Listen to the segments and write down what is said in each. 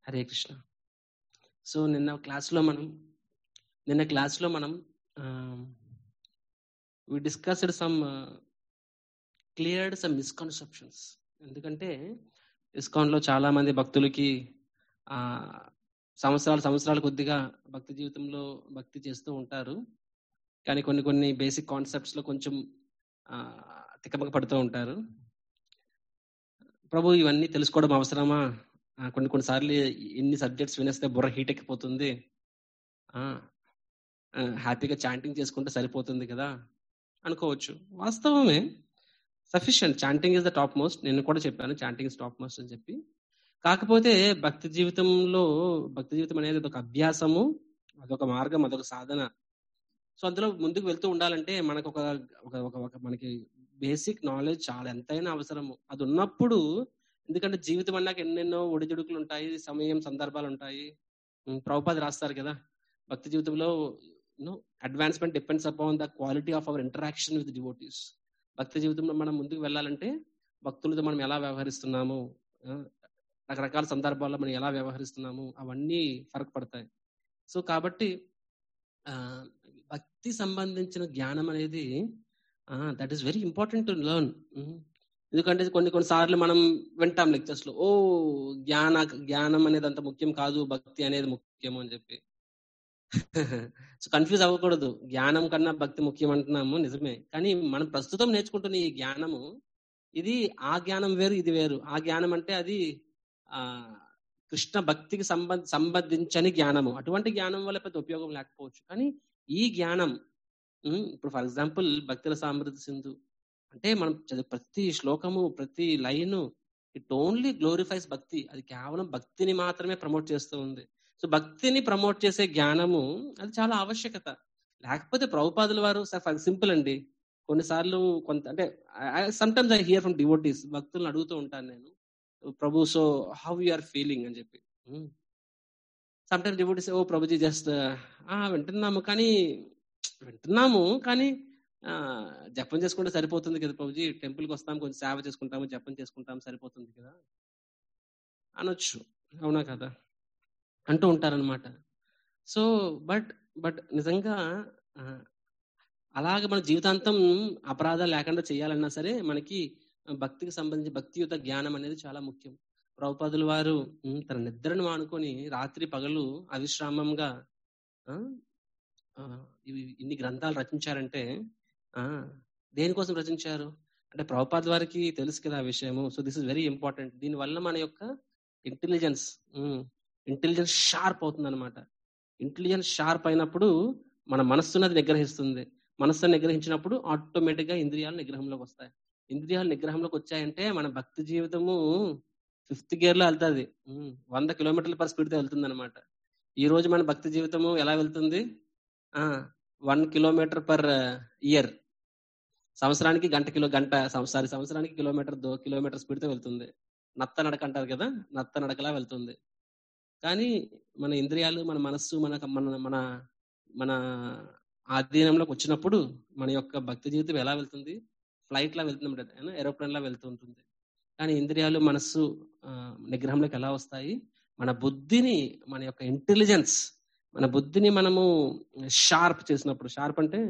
Hare Krishna so నిన్న క్లాస్లో మనం నిన్న క్లాస్లో మనం we discussed some cleared some misconceptions ఎందుకంటే ఇస్కాన్లో చాలా మంది భక్తులకి ఆ సంవత్సరాలు సంవత్సరాలు కొద్దిగా భక్తి జీవితంలో భక్తి చేస్తూ ఉంటారు కానీ కొన్ని కొన్ని బేసిక్ కాన్సెప్ట్స్ లో కొంచెం తిక్కమక పడుతూ ఉంటారు ప్రభు ఇవన్నీ తెలుసుకోవడం అవసరమా కొన్ని కొన్నిసార్లు ఎన్ని సబ్జెక్ట్స్ వినేస్తే బుర్ర హీట్ ఎక్కిపోతుంది హ్యాపీగా చాంటింగ్ చేసుకుంటే సరిపోతుంది కదా అనుకోవచ్చు వాస్తవమే sufficient chanting is the topmost నేను కూడా చెప్పాను చాంటింగ్ ఇస్ టాప్ మోస్ట్ అని చెప్పి కాకపోతే భక్తి జీవితంలో భక్తి జీవితం అనేది ఒక అభ్యాసము అదొక మార్గం అదొక సాధన సో అందులో ముందుకు వెళ్తూ ఉండాలంటే మనకు ఒక ఒక ఒక మనకి బేసిక్ నాలెడ్జ్ చాలా ఎంతైనా అవసరము అది ఉన్నప్పుడు ఎందుకంటే జీవితం అన్నాక ఎన్నెన్నో ఒడిదుడుకులు ఉంటాయి సమయం సందర్భాలు ఉంటాయి ప్రభుపాది రాస్తారు కదా భక్తి జీవితంలో you know advancement depends upon the quality of our interaction with devotees భక్తి జీవితంలో మనం ముందుకు వెళ్ళాలంటే భక్తులతో మనం ఎలా వ్యవహరిస్తున్నాము రకరకాల సందర్భాల్లో మనం ఎలా వ్యవహరిస్తున్నాము అవన్నీ ఫరక్ పడతాయి సో కాబట్టి భక్తి సంబంధించిన జ్ఞానం అనేది that is very important to learn ఎందుకంటే కొన్ని కొన్నిసార్లు మనం వింటాం లెక్చర్స్ లో ఓ జ్ఞాన జ్ఞానం అనేది అంత ముఖ్యం కాదు భక్తి అనేది ముఖ్యం అని చెప్పి సో కన్ఫ్యూజ్ అవ్వకూడదు జ్ఞానం కన్నా భక్తి ముఖ్యం అంటున్నాము నిజమే కానీ మనం ప్రస్తుతం నేర్చుకుంటున్న ఈ జ్ఞానము ఇది ఆ జ్ఞానం వేరు ఇది వేరు ఆ జ్ఞానం అంటే అది ఆ కృష్ణ భక్తికి సంబంధ సంబంధించని జ్ఞానము అటువంటి జ్ఞానం వల్ల పెద్ద ఉపయోగం లేకపోవచ్చు కానీ ఈ జ్ఞానం ఇప్పుడు ఫర్ ఎగ్జాంపుల్ భక్తుల సామృద్ధి సింధు అంటే మనం ప్రతి శ్లోకము ప్రతి లైను ఇట్ ఓన్లీ గ్లోరిఫైస్ భక్తి అది కేవలం భక్తిని మాత్రమే ప్రమోట్ చేస్తూ ఉంది సో భక్తిని ప్రమోట్ చేసే జ్ఞానము అది చాలా ఆవశ్యకత లేకపోతే ప్రభుపాదుల వారు సింపుల్ అండి కొన్నిసార్లు కొంత అంటే sometimes I hear from devotees భక్తులను అడుగుతూ ఉంటాను నేను ప్రభు so how you are feeling అని చెప్పి సమ్టైమ్స్ డివోటీస్ ఓ ప్రభుజీ జస్ట్ వింటున్నాము కానీ వింటున్నాము కానీ జపం చేసుకుంటే సరిపోతుంది కదా ప్రభుజీ టెంపుల్కి వస్తాం కొంచెం సేవ చేసుకుంటాము జపం చేసుకుంటాం సరిపోతుంది కదా అనొచ్చు అవునా కదా అంటూ ఉంటారనమాట సో బట్ బట్ నిజంగా అలాగే మన జీవితాంతం అపరాధాలు లేకుండా చేయాలన్నా సరే మనకి భక్తికి సంబంధించి భక్తియుత జ్ఞానం అనేది చాలా ముఖ్యం ప్రభుపాదుల వారు తన నిద్రను మానుకొని రాత్రి పగలు అవిశ్రామంగా ఇన్ని గ్రంథాలు రచించారంటే ఆ దేనికోసం రచించారు అంటే ప్రభుపాద్ వారికి తెలుసు కదా ఆ విషయము so this is very important దీని వల్ల మన యొక్క ఇంటెలిజెన్స్ ఇంటెలిజెన్స్ షార్ప్ అవుతుంది అనమాట ఇంటెలిజెన్స్ షార్ప్ అయినప్పుడు మన మనస్సున్నది నిగ్రహిస్తుంది మనస్సును నిగ్రహించినప్పుడు ఆటోమేటిక్ గా ఇంద్రియాలు నిగ్రహంలోకి వస్తాయి ఇంద్రియాలు నిగ్రహంలోకి వచ్చాయంటే మన భక్తి జీవితము ఫిఫ్త్ గేర్ లో వెళ్తుంది వంద కిలోమీటర్ల పర్ స్పీడ్ తో వెళ్తుంది అనమాట ఈ రోజు మన భక్తి జీవితము ఎలా వెళ్తుంది ఆ వన్ కిలోమీటర్ పర్ ఇయర్ సంవత్సరానికి గంట కిలో గంట సారీ సంవత్సరానికి కిలోమీటర్ దో కిలోమీటర్ స్పీడ్ తో వెళ్తుంది నత్త నడక అంటారు కదా నత్త నడకలా వెళ్తుంది కానీ మన ఇంద్రియాలు మన మనస్సు మన మన మన మన ఆధీనంలోకి వచ్చినప్పుడు మన యొక్క భక్తి జీవితం ఎలా వెళ్తుంది ఫ్లైట్ లా వెళ్తుంది ఏరోప్లేన్ లా వెళ్తూ ఉంటుంది కానీ ఇంద్రియాలు మనస్సు నిగ్రహంలోకి ఎలా వస్తాయి మన బుద్ధిని మన యొక్క ఇంటెలిజెన్స్ మన బుద్ధిని మనము షార్ప్ చేసినప్పుడు షార్ప్ అంటే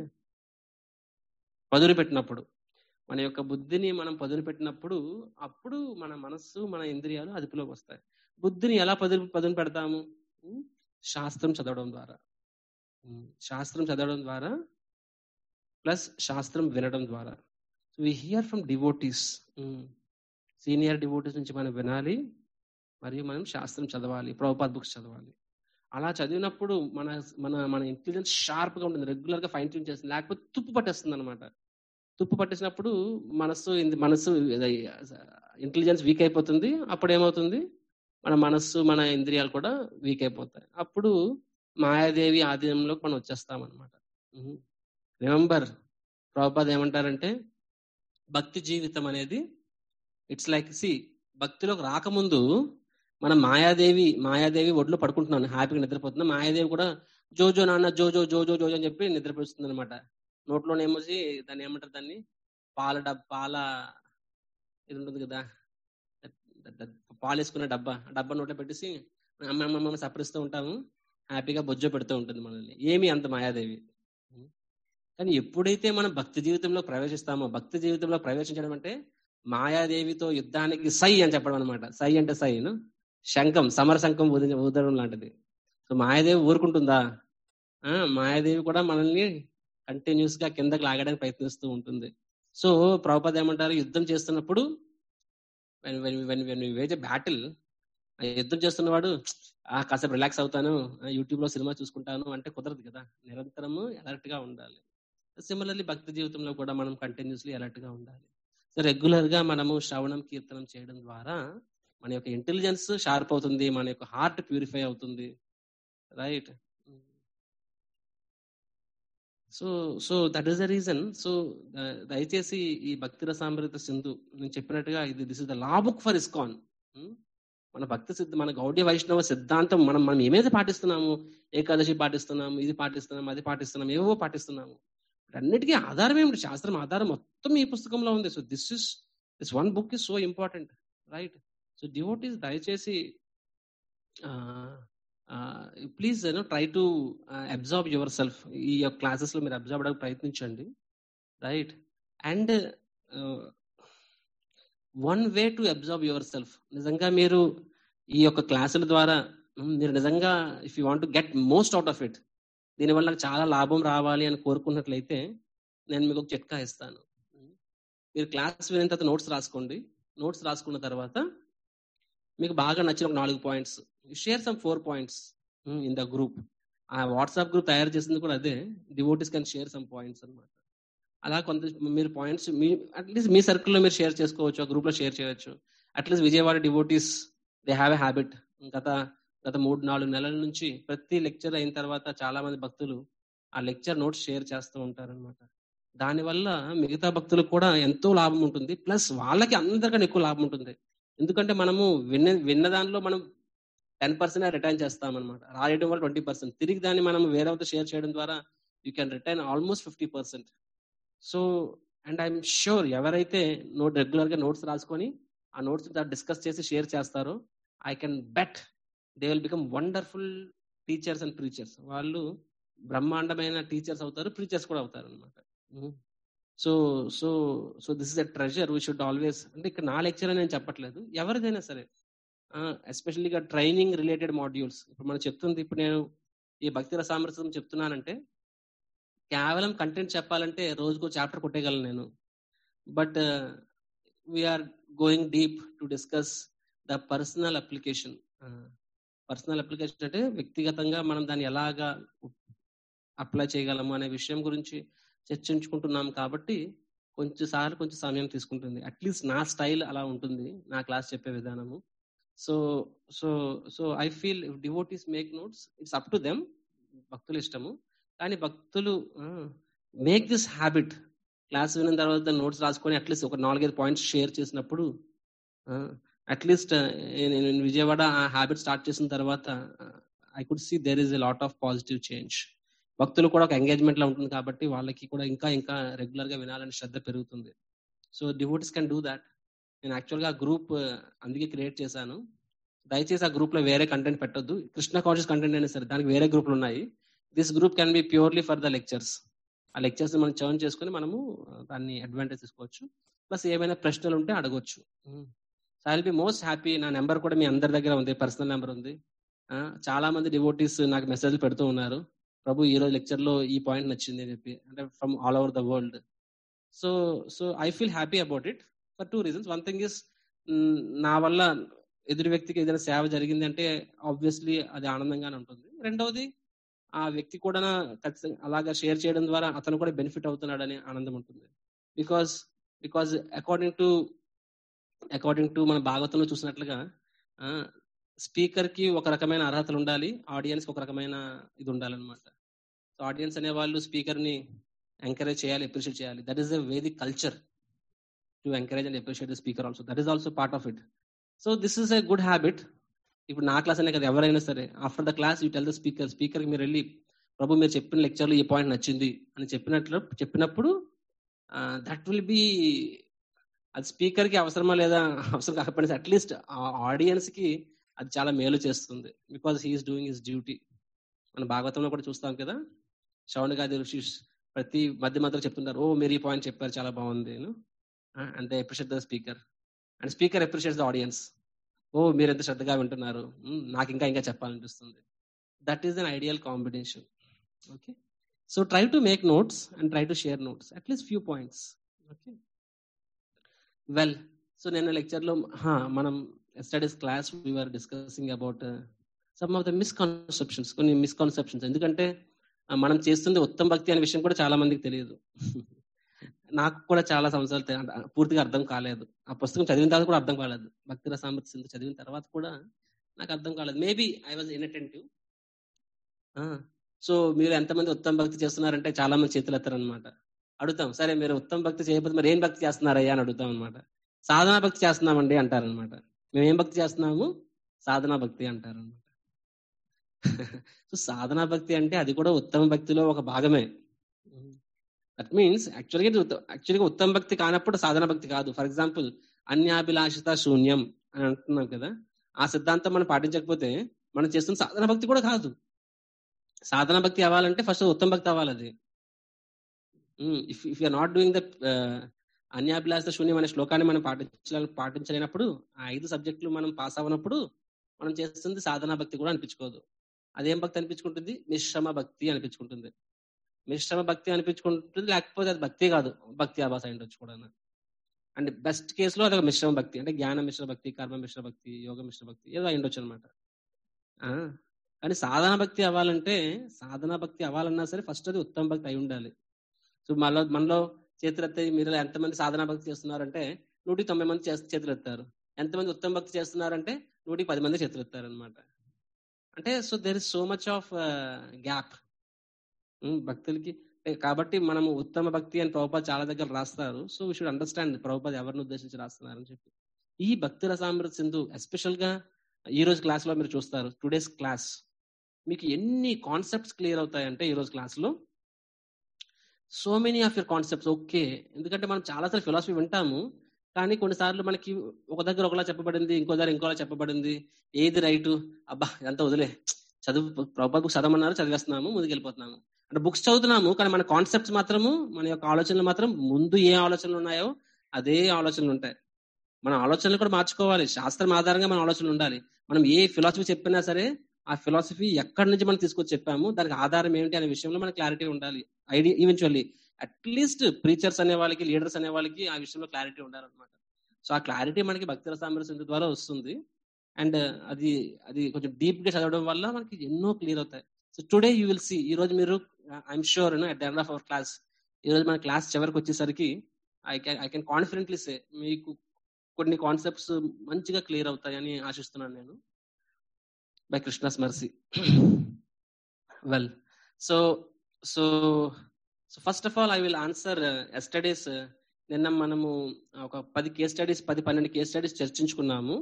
పదును పెట్టినప్పుడు మన యొక్క బుద్ధిని మనం పదును పెట్టినప్పుడు అప్పుడు మన మనస్సు మన ఇంద్రియాలు అదుపులోకి వస్తాయి బుద్ధిని ఎలా పదును పదును పెడతాము శాస్త్రం చదవడం ద్వారా శాస్త్రం చదవడం ద్వారా ప్లస్ శాస్త్రం వినడం ద్వారా we hear from devotees senior devotees నుంచి మనం వినాలి మరియు మనం శాస్త్రం చదవాలి ప్రభుపాద్ బుక్స్ చదవాలి అలా చదివినప్పుడు మన మన మన ఇంటెలిజెన్స్ షార్ప్ గా ఉంటుంది రెగ్యులర్ గా ఫైన్ ట్యూన్ చేస్తుంది లేకపోతే తుప్పు పట్టేస్తుంది అనమాట తుప్పు పట్టేసినప్పుడు మనస్సు మనస్సు ఇంటెలిజెన్స్ వీక్ అయిపోతుంది అప్పుడు ఏమవుతుంది మన మనస్సు మన ఇంద్రియాలు కూడా వీక్ అయిపోతాయి అప్పుడు మాయాదేవి ఆధీనంలోకి మనం వచ్చేస్తాం అనమాట రిమెంబర్ ప్రభుపాద్ ఏమంటారంటే భక్తి జీవితం అనేది ఇట్స్ లైక్ సి భక్తిలోకి రాకముందు మన మాయాదేవి మాయాదేవి ఒడ్లో పడుకుంటున్నాను హ్యాపీగా నిద్రపోతున్నా మాయాదేవి కూడా జో జో నాన్న జో జో జో జో జో అని చెప్పి నిద్రపోతుంది అనమాట నోట్లోనేమోసి దాన్ని ఏమంటారు దాన్ని పాల డబ్బ పాల ఇది ఉంటుంది కదా పాలు వేసుకునే డబ్బా డబ్బా నోట్లో పెట్టేసి అమ్మ అమ్మ అమ్మ సపరిస్తూ ఉంటాము హ్యాపీగా బొజ్జో పెడుతూ ఉంటుంది మనల్ని ఏమి అంత మాయాదేవి కానీ ఎప్పుడైతే మనం భక్తి జీవితంలో ప్రవేశిస్తామో భక్తి జీవితంలో ప్రవేశించడం అంటే మాయాదేవితో యుద్ధానికి సై అని చెప్పడం అనమాట సై అంటే సై ను శంఖం సమర శంఖం ఊది- ఊదడం లాంటిది సో మాయాదేవి ఊరుకుంటుందా ఆ మాయాదేవి కూడా మనల్ని కంటిన్యూస్ గా కిందకి లాగడానికి ప్రయత్నిస్తూ ఉంటుంది సో ప్రభుపద ఏమంటారు యుద్ధం చేస్తున్నప్పుడు వేజ్ బ్యాటిల్ యుద్ధం చేస్తున్నవాడు ఆ కాసేపు రిలాక్స్ అవుతాను యూట్యూబ్ లో సినిమా చూసుకుంటాను అంటే కుదరదు కదా నిరంతరము అలర్ట్ గా ఉండాలి సిమిలర్లీ భక్తి జీవితంలో కూడా మనం కంటిన్యూస్లీ అలర్ట్ గా ఉండాలి సో రెగ్యులర్ గా మనము శ్రవణం కీర్తనం చేయడం ద్వారా మన యొక్క ఇంటెలిజెన్స్ షార్ప్ అవుతుంది మన యొక్క హార్ట్ ప్యూరిఫై అవుతుంది right so so that is the reason so దయచేసి ఈ భక్తి రసామృత సింధు నేను చెప్పినట్టుగా ఇది this is the law book for ISKCON మన భక్తి సిద్ధ మన గౌడ్య వైష్ణవ సిద్ధాంతం మనం మనం ఏమైతే పాటిస్తున్నాము ఏకాదశి పాటిస్తున్నాము ఇది పాటిస్తున్నాము అది పాటిస్తున్నాము ఏవో పాటిస్తున్నాము అన్నిటికీ ఆధారం ఏమిటి శాస్త్రం ఆధారం మొత్తం ఈ పుస్తకంలో ఉంది so this is this one book is so important right so devotees దయచేసి please you know try to observe yourself ఈ యొక్క క్లాసెస్ లో మీరు అబ్జర్వ్ అవ్వడానికి ప్రయత్నించండి right and one way to observe yourself నిజంగా మీరు ఈ యొక్క క్లాసుల ద్వారా ఉమ్, మీరు నిజంగా if you want get most out of it దీనివల్ల నాకు చాలా లాభం రావాలి అని కోరుకున్నట్లయితే నేను మీకు ఒక చిట్కా ఇస్తాను ఉమ్, మీరు క్లాస్ వినిన తర్వాత నోట్స్ రాసుకోండి నోట్స్ రాసుకున్న తర్వాత మీకు బాగా నచ్చిన ఒక నాలుగు points share some four points in the group ఆ వాట్సాప్ గ్రూప్ తయారు చేసింది కూడా అదే devotees can share some points అన్నమాట అలా కొంత మీరు పాయింట్స్ మీ అట్లీస్ట్ మీ circle లో మీరు షేర్ చేసుకోవచ్చు ఆ గ్రూప్ లో షేర్ చేయొచ్చు at least Vijayawada devotees they have a habit గత గత మూడు నాలుగు నెలల నుంచి ప్రతి లెక్చర్ అయిన తర్వాత చాలా మంది భక్తులు ఆ లెక్చర్ నోట్స్ షేర్ చేస్తూ ఉంటారన్నమాట దానివల్ల మిగతా భక్తులకు కూడా ఎంతో లాభం ఉంటుంది ప్లస్ వాళ్ళకి అందరికన్నా ఎక్కువ లాభం ఉంటుంది ఎందుకంటే మనము విన్న విన్న దానిలో మనం టెన్ పర్సెంట్ రిటర్న్ చేస్తాం అనమాట రాయడం వల్ల ట్వంటీ పర్సెంట్ తిరిగి దాన్ని మనం వేరే షేర్ చేయడం ద్వారా you can return almost fifty percent so and I'm sure ఎవరైతే నోట్ రెగ్యులర్ గా నోట్స్ రాసుకొని ఆ నోట్స్ డిస్కస్ చేసి షేర్ చేస్తారో I can bet they will become wonderful teachers and preachers వాళ్ళు బ్రహ్మాండమైన టీచర్స్ అవుతారు ప్రీచర్స్ కూడా అవుతారు అనమాట so so so this is a treasure we should always అంటే ఇక్కడ నా లెక్చర్ నేను చెప్పట్లేదు ఎవరిదైనా సరే ఎస్పెషల్లీగా ట్రైనింగ్ రిలేటెడ్ మాడ్యూల్స్ ఇప్పుడు మనం చెప్తుంది ఇప్పుడు నేను ఈ భక్తి రసామృతం చెప్తున్నానంటే కేవలం కంటెంట్ చెప్పాలంటే రోజుకో చాప్టర్ కొట్టేయగలను నేను but we're going deep to discuss the personal application personal application అంటే వ్యక్తిగతంగా మనం దాన్ని ఎలాగా అప్లై చేయగలము అనే విషయం గురించి చర్చించుకుంటున్నాం కాబట్టి కొంచెం సార్లు కొంచెం సమయం తీసుకుంటుంది అట్లీస్ట్ నా స్టైల్ అలా ఉంటుంది నా క్లాస్ చెప్పే విధానము so so so I feel if devotees make notes it's up to them భక్తుల ఇష్టము కానీ భక్తులు మేక్ దిస్ హ్యాబిట్ క్లాస్ విన్న తర్వాత నోట్స్ రాసుకొని అట్లీస్ట్ ఒక నాలుగైదు పాయింట్స్ షేర్ చేసినప్పుడు అట్లీస్ట్ నేను విజయవాడ ఆ హ్యాబిట్ స్టార్ట్ చేసిన తర్వాత I could see there is a lot of positive change భక్తులు కూడా ఒక ఎంగేజ్మెంట్ లో ఉంటుంది కాబట్టి వాళ్ళకి కూడా ఇంకా ఇంకా రెగ్యులర్ గా వినాలని శ్రద్ధ పెరుగుతుంది so devotees can do that నేను యాక్చువల్ గా గ్రూప్ అందుకే క్రియేట్ చేశాను దయచేసి ఆ గ్రూప్ లో వేరే కంటెంట్ పెట్టొద్దు కృష్ణ కాన్షియస్ కంటెంట్ అయినా సరే దానికి వేరే గ్రూపులు ఉన్నాయి this group can be purely for the lectures ఆ లెక్చర్స్ మనం చర్న్ చేసుకుని మనము దాన్ని అడ్వాంటేజ్ తీసుకోవచ్చు ప్లస్ ఏమైనా ప్రశ్నలు ఉంటే అడగొచ్చు so I be most happy నా నెంబర్ కూడా మీ అందరి దగ్గర ఉంది పర్సనల్ నెంబర్ ఉంది చాలా మంది డివోటీస్ నాకు మెసేజ్ పెడుతూ ఉన్నారు ప్రభు ఈ రోజు లెక్చర్ లో ఈ పాయింట్ నచ్చింది అని చెప్పి అంటే from all over the world so so I feel happy about it for two reasons one thing is నా వల్ల ఎదురు వ్యక్తికి ఏదైనా సేవ జరిగింది అంటే ఆబ్వియస్లీ అది ఆనందంగానే ఉంటుంది రెండవది ఆ వ్యక్తి కూడా ఖచ్చితంగా అలాగా షేర్ చేయడం ద్వారా అతను కూడా బెనిఫిట్ అవుతున్నాడని ఆనందం ఉంటుంది because because according to according to మన భాగవతంలో చూసినట్లుగా స్పీకర్ కి ఒక రకమైన అర్హతలు ఉండాలి ఆడియన్స్ ఒక రకమైన ఇది ఉండాలన్నమాట సో ఆడియన్స్ అనే వాళ్ళు స్పీకర్ ని ఎంకరేజ్ చేయాలి అప్రిషియేట్ చేయాలి that is the Vedic culture to encourage and appreciate the speaker also that is also part of it so this is a good habit ఇప్పుడు నా క్లాస్ అనే కదా ఎవరైనా సరే after the class you tell the speaker speaker మీరు వెళ్ళి ప్రభు మీరు చెప్పిన లెక్చర్లో ఈ పాయింట్ నచ్చింది అని చెప్పినట్లు చెప్పినప్పుడు దట్ విల్ బి అది స్పీకర్ కి అవసరమా లేదా అవసరం కాకపోయినా అట్లీస్ట్ ఆ ఆడియన్స్ కి అది చాలా మేలు చేస్తుంది because he's doing his duty మన భాగవతంలో కూడా చూస్తాం కదా శ్రవణ గాది ఋషి ప్రతి మధ్య మధ్యలో చెప్తుంటారు ఓ మీరు ఈ పాయింట్ చెప్పారు చాలా బాగుంది and they appreciate the speaker and speaker appreciates the audience ఓ మీరు ఎంత శ్రద్ధగా వింటున్నారు మ్మ్, నాకు ఇంకా ఇంకా చెప్పాలనిపిస్తుంది that is an ideal combination okay so try to make notes and try to share notes at least few points okay well so నేను లెక్చర్లో మనం studies class we're discussing about some of the misconceptions కొన్ని misconceptions ఎందుకంటే ఆ, మనం చేస్తుంది ఉత్తమ భక్తి అనే విషయం కూడా చాలా మందికి తెలియదు నాకు కూడా చాలా సంవత్సరాలు తె- అంటే పూర్తిగా అర్థం కాలేదు ఆ పుస్తకం చదివిన తర్వాత కూడా అర్థం కాలేదు భక్తి రసామృత సింధు చదివిన తర్వాత కూడా నాకు అర్థం కాలేదు maybe I was inattentive so మీరు ఎంతమంది ఉత్తమ భక్తి చేస్తున్నారంటే చాలా మంది చేతులు ఎత్తారనమాట అడుగుతాం సరే మీరు ఉత్తమ భక్తి చేయకపోతే మరి ఏం భక్తి చేస్తున్నారయ్యా అని అడుగుతాం అనమాట సాధనా భక్తి చేస్తున్నామండి అంటారనమాట మేము ఏం భక్తి చేస్తున్నాము సాధనా భక్తి అంటారనమాట సో సాధనా భక్తి అంటే అది కూడా ఉత్తమ భక్తిలో ఒక భాగమే దట్ మీన్స్ యాక్చువల్గా యాక్చువల్గా ఉత్తమ భక్తి కానప్పుడు సాధన భక్తి కాదు ఫర్ ఎగ్జాంపుల్ అన్యాభిలాషిత శూన్యం అని అంటున్నాం కదా ఆ సిద్ధాంతం మనం పాటించకపోతే మనం చేస్తున్న సాధన భక్తి కూడా కాదు సాధన భక్తి అవ్వాలంటే ఫస్ట్ ఉత్తమ భక్తి అవ్వాలి అది if if you're not doing the అన్యాభిలాషిత శూన్యం అనే శ్లోకాన్ని మనం పాటించాలి పాటించలేనప్పుడు ఆ ఐదు సబ్జెక్టులు మనం పాస్ అవ్వనప్పుడు మనం చేస్తుంది సాధనా భక్తి కూడా అనిపించుకోదు అదేం భక్తి అనిపించుకుంటుంది మిశ్రమ భక్తి అనిపించుకుంటుంది మిశ్రమ భక్తి అనిపించుకుంటుంది లేకపోతే అది భక్తి కాదు భక్తి ఆభాస అయి ఉండొచ్చు కూడా అండ్ బెస్ట్ కేసులో అది ఒక మిశ్రమ భక్తి అంటే జ్ఞాన మిశ్ర భక్తి కర్మ మిశ్ర భక్తి యోగ మిశ్ర భక్తి ఏదో అయి ఉండొచ్చు అనమాట కానీ సాధన భక్తి అవ్వాలంటే సాధన భక్తి అవ్వాలన్నా సరే ఫస్ట్ అది ఉత్తమ భక్తి అయి ఉండాలి సో మనలో మనలో చేతులు ఎత్తే మీరు ఎంతమంది సాధన భక్తి చేస్తున్నారంటే నూటి తొంభై మంది చేస్- చేతులు ఎత్తారు ఎంతమంది ఉత్తమ భక్తి చేస్తున్నారంటే నూటి పది మంది చేతులు ఎత్తారు అనమాట అంటే so there is so much of gap భక్తులకి ఏ, కాబట్టి మనము ఉత్తమ భక్తి అని ప్రభుపాద్ చాలా దగ్గర రాస్తారు so we should understand Prabhupad ఎవరిని ఉద్దేశించి రాస్తున్నారని చెప్పి ఈ భక్తి రసామృత సింధు ఎస్పెషల్ గా ఈ రోజు క్లాస్ లో మీరు చూస్తారు టుడేస్ క్లాస్ మీకు ఎన్ని కాన్సెప్ట్స్ క్లియర్ అవుతాయంటే ఈ రోజు క్లాస్ లో so many of your concepts okay ఎందుకంటే మనం చాలాసార్లు ఫిలాసఫీ వింటాము కానీ కొన్నిసార్లు మనకి ఒక దగ్గర ఒకలా చెప్పబడింది ఇంకో దగ్గర ఇంకోలా చెప్పబడింది ఏది రైట్ అబ్బా ఇదంతా వదిలే చదువు ప్రభుత్వ బుక్స్ చదవమన్నారు చదివేస్తున్నాము ముందుకు వెళ్ళిపోతున్నాము అంటే బుక్స్ చదువుతున్నాము కానీ మన కాన్సెప్ట్స్ మాత్రము మన యొక్క ఆలోచనలు మాత్రం ముందు ఏ ఆలోచనలు ఉన్నాయో అదే ఆలోచనలు ఉంటాయి మన ఆలోచనలు కూడా మార్చుకోవాలి శాస్త్రం ఆధారంగా మన ఆలోచనలు ఉండాలి మనం ఏ ఫిలాసఫీ చెప్పినా సరే ఆ ఫిలాసఫీ ఎక్కడి నుంచి మనం తీసుకొచ్చి చెప్పాము దానికి ఆధారం ఏంటి అనే విషయంలో మనకి క్లారిటీ ఉండాలి ఐడియా ఈవెన్చువల్లీ అట్లీస్ట్ ప్రీచర్స్ అనే వాళ్ళకి లీడర్స్ అనే వాళ్ళకి ఆ విషయంలో క్లారిటీ ఉండాలన్నమాట సో ఆ క్లారిటీ మనకి భక్తి రసామృత ద్వారా వస్తుంది అండ్ అది అది కొంచెం డీప్ గా చదవడం వల్ల మనకి ఎన్నో క్లియర్ అవుతాయి so today you will see ఈ రోజు మీరు I'm sure at the end of our class ఈ రోజు మన క్లాస్ చివరికి వచ్చేసరికి I can I can confidently say మీకు కొన్ని కాన్సెప్ట్స్ మంచిగా క్లియర్ అవుతాయని ఆశిస్తున్నాను నేను by Krishna's mercy well so so so first of all I will answer yesterday's నిన్న మనము ఒక పది కేస్ స్టడీస్ పది పన్నెండు కేస్ స్టడీస్ చర్చించుకున్నాము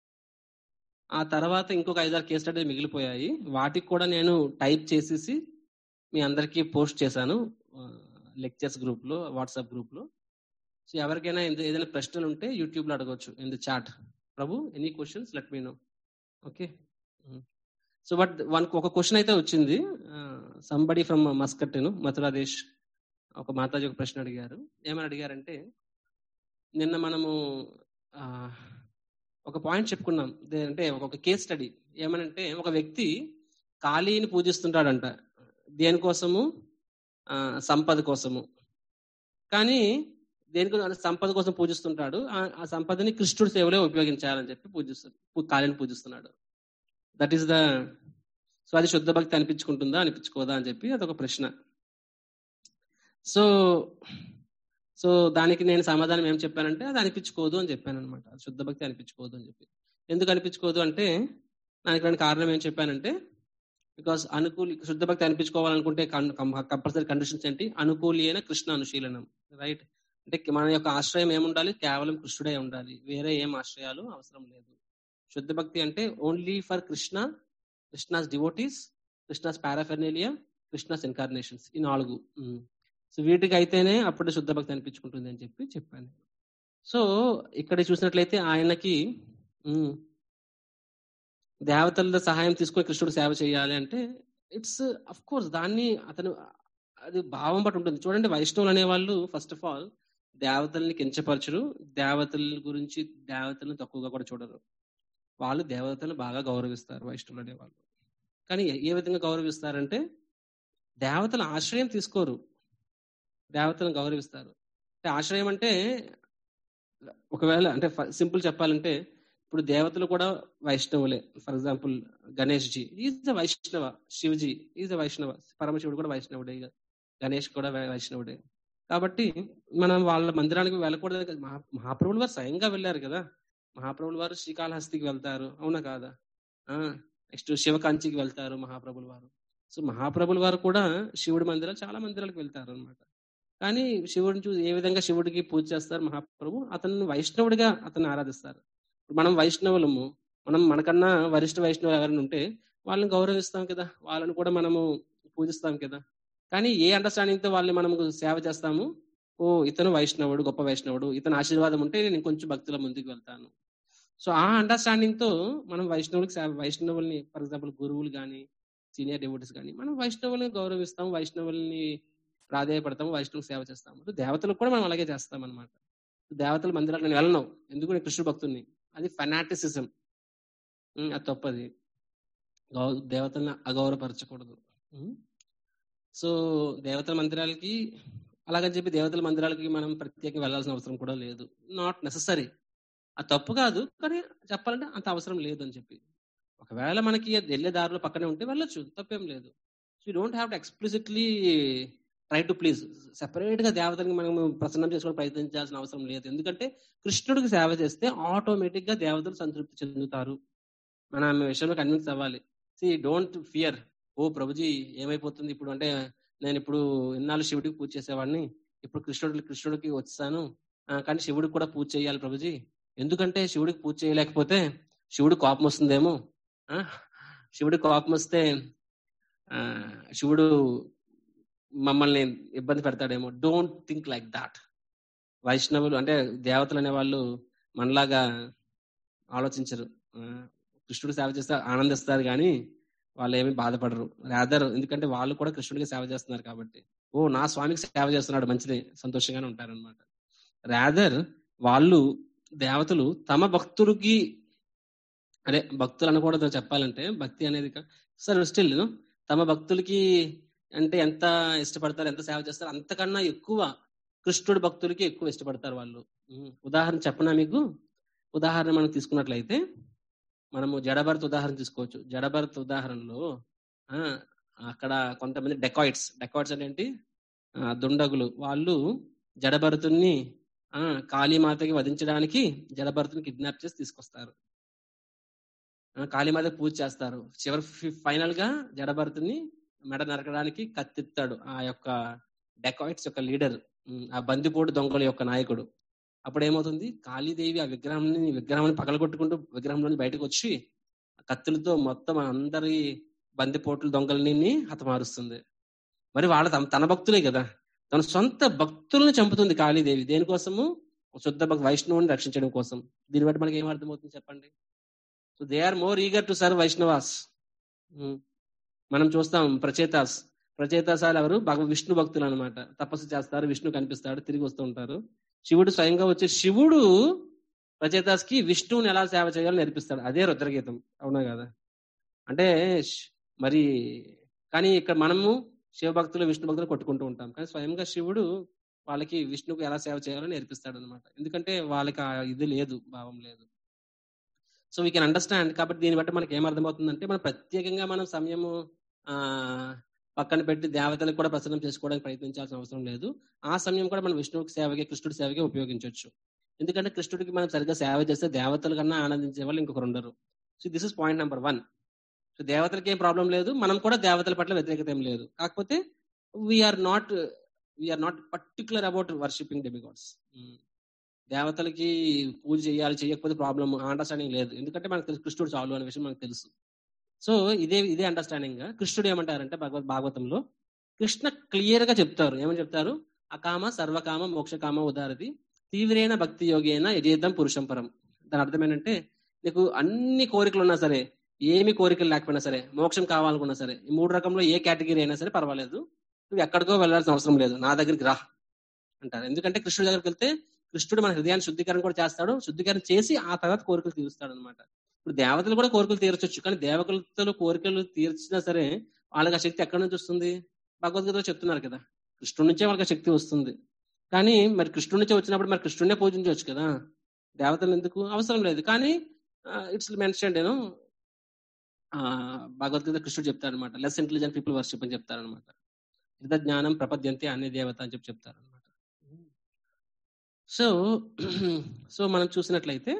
ఆ తర్వాత ఇంకొక ఐదారు కేస్ స్టడీస్ మిగిలిపోయాయి వాటికి కూడా నేను టైప్ చేసేసి మీ అందరికీ పోస్ట్ చేశాను లెక్చర్స్ గ్రూప్ లో వాట్సాప్ గ్రూప్ లో సో ఎవరికైనా ఇంద- ఏదైనా ప్రశ్నలు ఉంటే యూట్యూబ్ లో అడగవచ్చు in the chat Prabhu any questions let me know okay so but one ఒక క్వశ్చన్ అయితే వచ్చింది సంబడి ఫ్రమ్ మస్కట్ మథురాదేశ్ ఒక మాతాజీ ఒక ప్రశ్న అడిగారు ఏమని అడిగారంటే నిన్న మనము ఆ, ఒక పాయింట్ చెప్పుకున్నాం దే- అంటే ఒక కేస్ స్టడీ ఏమనంటే ఒక వ్యక్తి ఖాళీని పూజిస్తుంటాడంట దేనికోసము ఆ, సంపద కోసము కానీ దేనికోసం అంటే సంపద కోసం పూజిస్తుంటాడు ఆ- ఆ సంపదని కృష్ణుడి సేవలో ఉపయోగించాలని చెప్పి పూజిస్తు ఖాళీని పూజిస్తున్నాడు దట్ ఈస్ ద సో అది శుద్ధ భక్తి అనిపించుకుంటుందా అనిపించుకోదా అని చెప్పి అదొక ప్రశ్న సో సో దానికి నేను సమాధానం ఏం చెప్పానంటే అది అనిపించుకోదు అని చెప్పాను అనమాట శుద్ధ భక్తి అనిపించుకోదు అని చెప్పి ఎందుకు అనిపించుకోదు అంటే దానికి రెండు కారణం ఏం చెప్పానంటే బికాస్ అనుకూలి శుద్ధ భక్తి అనిపించుకోవాలనుకుంటే కంపల్సరీ కండిషన్స్ ఏంటి అనుకూలి అయిన కృష్ణ అనుశీలనం రైట్ అంటే మన యొక్క ఆశ్రయం ఏముండాలి కేవలం కృష్ణుడే ఉండాలి వేరే ఏం ఆశ్రయాలు అవసరం లేదు శుద్ధ భక్తి అంటే only for Krishna Krishna's devotees Krishna's paraphernalia Krishna's incarnations ఈ నాలుగు సో వీటికి అయితేనే అప్పుడు శుద్ధ భక్తి అనిపించుకుంటుంది అని చెప్పి చెప్పాను సో ఇక్కడ చూసినట్లయితే ఆయనకి ఉమ్, దేవతల సహాయం తీసుకొని కృష్ణుడు సేవ చేయాలి అంటే ఇట్స్ అఫ్ కోర్స్ దాన్ని అతను అది భావం బట్టి ఉంటుంది చూడండి వైష్ణవులు అనేవాళ్ళు ఫస్ట్ ఆఫ్ ఆల్ దేవతల్ని కించపరచరు దేవతల గురించి దేవతలను తక్కువగా కూడా చూడరు వాళ్ళు దేవతలను బాగా గౌరవిస్తారు వైష్ణవులు అనేవాళ్ళు కానీ ఏ- ఏ విధంగా గౌరవిస్తారంటే దేవతల ఆశ్రయం తీసుకోరు దేవతలను గౌరవిస్తారు అంటే ఆశ్రయం అంటే ఒకవేళ అంటే సింపుల్ చెప్పాలంటే ఇప్పుడు దేవతలు కూడా వైష్ణవులే for example Ganesh ji is the Vaishnava Shivji is the వైష్ణవ పరమశివుడు కూడా వైష్ణవుడే గణేష్ కూడా వై- వైష్ణవుడే కాబట్టి మనం వాళ్ళ మందిరానికి వెళ్ళకూడదు కదా. మహా మహాప్రభులు వారు స్వయంగా వెళ్ళారు కదా మహాప్రభులు వారు శ్రీకాళహస్తికి వెళ్తారు అవునా కాదా నెక్స్ట్ శివకాంచికి వెళ్తారు మహాప్రభులు వారు సో మహాప్రభుల వారు కూడా శివుడి మందిరాలు చాలా మందిరాలకు వెళ్తారు అనమాట కానీ శివుడిని చూసి ఏ విధంగా శివుడికి పూజ చేస్తారు మహాప్రభు అతను వైష్ణవుడిగా అతన్ని ఆరాధిస్తారు ఇప్పుడు మనం వైష్ణవులము మనం మనకన్నా వరిష్ఠ వైష్ణవులు ఎవరైనా ఉంటే వాళ్ళని గౌరవిస్తాం కదా వాళ్ళని కూడా మనము పూజిస్తాం కదా కానీ ఏ అండర్స్టాండింగ్ తో వాళ్ళని మనం సేవ చేస్తాము ఓ ఇతను వైష్ణవుడు గొప్ప వైష్ణవుడు ఇతని ఆశీర్వాదం ఉంటే నేను కొంచెం భక్తుల ముందుకు వెళ్తాను సో ఆ అండర్స్టాండింగ్ తో మనం వైష్ణవులకి సేవ వైష్ణవుల్ని ఫర్ ఎగ్జాంపుల్ గురువులు కానీ సీనియర్ డివోటీస్ కానీ మనం వైష్ణవుల్ని గౌరవిస్తాం వైష్ణవుల్ని ప్రాధాయపడతాము వైష్ణవ సేవ చేస్తాము సో దేవతలకు కూడా మనం అలాగే చేస్తాం అనమాట దేవతల మందిరాలు నేను వెళ్ళను ఎందుకు నేను కృష్ణ భక్తుల్ని అది ఫెనాటిసిజం అది తప్పది గౌ- దేవతల్ని అగౌరవపరచకూడదు ఉమ్. సో దేవతల మందిరాలకి అలాగని చెప్పి దేవతల మందిరాలకి మనం ప్రత్యేకంగా వెళ్ళాల్సిన అవసరం కూడా లేదు నాట్ నెససరీ అది తప్పు కాదు కానీ చెప్పాలంటే అంత అవసరం లేదు అని చెప్పి ఒకవేళ మనకి అది వెళ్ళే దారిలో పక్కనే ఉంటే వెళ్ళొచ్చు తప్పేం లేదు so you don't have to explicitly try to please separate గా దేవతలకు మనం ప్రసన్నం చేసుకోవడం ప్రయత్నించాల్సిన అవసరం లేదు ఎందుకంటే కృష్ణుడికి సేవ చేస్తే ఆటోమేటిక్ గా దేవతలు సంతృప్తి చెందుతారు మన ఆమె విషయంలో కన్విన్స్ అవ్వాలి సి డోంట్ ఫియర్ ఓ ప్రభుజీ ఏమైపోతుంది ఇప్పుడు అంటే నేను ఇప్పుడు ఇన్నాళ్ళు శివుడికి పూజ చేసేవాడిని ఇప్పుడు కృష్ణుడి కృష్ణుడికి వచ్చాను ఆ, కానీ శివుడికి కూడా పూజ చేయాలి ప్రభుజీ ఎందుకంటే శివుడికి పూజ చేయలేకపోతే శివుడి కోపం వస్తుందేమో ఆ, శివుడికి కోపం వస్తే ఆ, శివుడు మమ్మల్ని ఇబ్బంది పెడతాడేమో డోంట్ థింక్ లైక్ దాట్ వైష్ణవులు అంటే దేవతలు అనే వాళ్ళు మనలాగా ఆలోచించరు ఆ, కృష్ణుడు సేవ చేస్తే ఆనందిస్తారు కానీ వాళ్ళు ఏమీ బాధపడరు రాదర్ ఎందుకంటే వాళ్ళు కూడా కృష్ణుడికి సేవ చేస్తున్నారు కాబట్టి ఓ నా స్వామికి సేవ చేస్తున్నాడు మంచిది సంతోషంగానే ఉంటారన్నమాట రాదర్ వాళ్ళు దేవతలు తమ భక్తుడికి అదే భక్తులు అనకూడదు చెప్పాలంటే భక్తి అనేది కా- సరే స్టిల్ తమ భక్తులకి అంటే ఎంత ఇష్టపడతారు ఎంత సేవ చేస్తారు అంతకన్నా ఎక్కువ కృష్ణుడి భక్తులకి ఎక్కువ ఇష్టపడతారు వాళ్ళు ఉమ్, ఉదాహరణ చెప్పనా మీకు ఉదాహరణ మనం తీసుకున్నట్లయితే మనము జడభరత్ ఉదాహరణ తీసుకోవచ్చు జడభరత్ ఉదాహరణలో ఆ అక్కడ కొంతమంది డెకాయిట్స్ డెకాయిట్స్ అంటే ఏంటి ఆ, దుండగులు వాళ్ళు జడభరతుని ఆ కాళీమాతకి వధించడానికి జడభరతుని కిడ్నాప్ చేసి తీసుకొస్తారు ఆ, కాళీమాత పూజ చేస్తారు చివరి ఫైనల్ గా జడభరతుని మెడ నరకడానికి కత్తిస్తాడు ఆ యొక్క డెకాయిట్స్ యొక్క లీడర్ ఆ బందిపోటు దొంగల యొక్క నాయకుడు అప్పుడు ఏమవుతుంది కాళీదేవి ఆ విగ్రహాన్ని విగ్రహాన్ని పగలగొట్టుకుంటూ విగ్రహంలోని బయటకు వచ్చి ఆ కత్తులతో మొత్తం అందరి బందిపోట్లు దొంగలని హతమారుస్తుంది మరి వాళ్ళ తమ- తన భక్తులే కదా తన సొంత భక్తులను చంపుతుంది కాళీదేవి దేనికోసము శుద్ధ భక్తి వైష్ణవుని రక్షించడం కోసం దీన్ని బట్టి మనకి ఏం అర్థమవుతుంది చెప్పండి so they are more eager to serve Vaishnavas um. మనం చూస్తాం ప్రచేతాస్ ప్రచేతాసాలు ఎవరు భగవ విష్ణు భక్తులు అనమాట తపస్సు చేస్తారు విష్ణు కనిపిస్తాడు తిరిగి వస్తూ ఉంటారు శివుడు స్వయంగా వచ్చే శివుడు ప్రచేతాస్ కి విష్ణువుని ఎలా సేవ చేయాలో నేర్పిస్తాడు అదే రుద్రగీతం అవునా కదా అంటే శ్- మరి కానీ ఇక్కడ మనము శివ భక్తులు విష్ణు భక్తులు కొట్టుకుంటూ ఉంటాం కానీ స్వయంగా శివుడు వాళ్ళకి విష్ణువుకి ఎలా సేవ చేయాలో నేర్పిస్తాడు అనమాట ఎందుకంటే వాళ్ళకి ఆ ఇది లేదు భావం లేదు సో వీ కెన్ అండర్స్టాండ్ కాబట్టి దీన్ని బట్టి మనకి ఏమర్థమవుతుందంటే మనం ప్రత్యేకంగా మనం సమయము ఆ పక్కన పెట్టి దేవతలకు కూడా ప్రసన్నం చేసుకోవడానికి ప్రయత్నించాల్సిన అవసరం లేదు ఆ సమయం కూడా మనం విష్ణువుకి సేవకి కృష్ణుడి సేవకి ఉపయోగించవచ్చు ఎందుకంటే కృష్ణుడికి మనం సరిగ్గా సేవ చేస్తే దేవతల కన్నా ఆనందించే వాళ్ళు ఇంకొకరు ఉండరు so this is point number one so దేవతలకి ఏం ప్రాబ్లం లేదు మనం కూడా దేవతల పట్ల వ్యతిరేకత ఏం లేదు కాకపోతే we are not we are not particular about worshipping demigods దేవతలకి పూజ చేయాలి చేయకపోతే ప్రాబ్లమ్ అండర్స్టాండింగ్ లేదు ఎందుకంటే మనకు తెలుసు కృష్ణుడు చాలు అనే విషయం మనకు తెలుసు సో ఇదే ఇదే అండర్స్టాండింగ్ గా కృష్ణుడు ఏమంటారంటే భగవద్ భాగవతంలో కృష్ణ క్లియర్ గా చెప్తారు ఏమని చెప్తారు అకామ సర్వకామ మోక్షకామ ఉదారది తీవ్రైన భక్తి యోగేన యజేద్దాం పురుషం పరం దాని అర్థం ఏంటంటే నీకు అన్ని కోరికలు ఉన్నా సరే ఏమి కోరికలు లేకపోయినా సరే మోక్షం కావాలనుకున్నా సరే ఈ మూడు రకంలో ఏ కేటగిరీ అయినా సరే పర్వాలేదు నువ్వు ఎక్కడికో వెళ్ళాల్సిన అవసరం లేదు నా దగ్గరికి రా అంటారు ఎందుకంటే కృష్ణుడి దగ్గరికి వెళ్తే కృష్ణుడు మన హృదయాన్ని శుద్ధీకరణ కూడా చేస్తాడు శుద్ధీకరణ చేసి ఆ తర్వాత కోరికలు తీరుస్తాడు అనమాట ఇప్పుడు దేవతలు కూడా కోరికలు తీర్చొచ్చు కానీ దేవతలు కోరికలు తీర్చినా సరే వాళ్ళకి ఆ శక్తి ఎక్కడి నుంచి వస్తుంది భగవద్గీతలో చెప్తున్నారు కదా కృష్ణుడి నుంచే వాళ్ళకి ఆ శక్తి వస్తుంది కానీ మరి కృష్ణుడి నుంచే వచ్చినప్పుడు మరి కృష్ణుడినే పూజించవచ్చు కదా దేవతలు ఎందుకు అవసరం లేదు కానీ ఇట్స్ మెన్షన్ నేను భగవద్గీత కృష్ణుడు చెప్తారు అనమాట లెస్ ఇంటెలిజెంట్ పీపుల్ వర్షిప్ అని చెప్తారు అనమాట ఇద జ్ఞానం ప్రపద్యంతి అనే దేవత అని చెప్పి చెప్తారు అనమాట సో సో మనం చూసినట్లయితే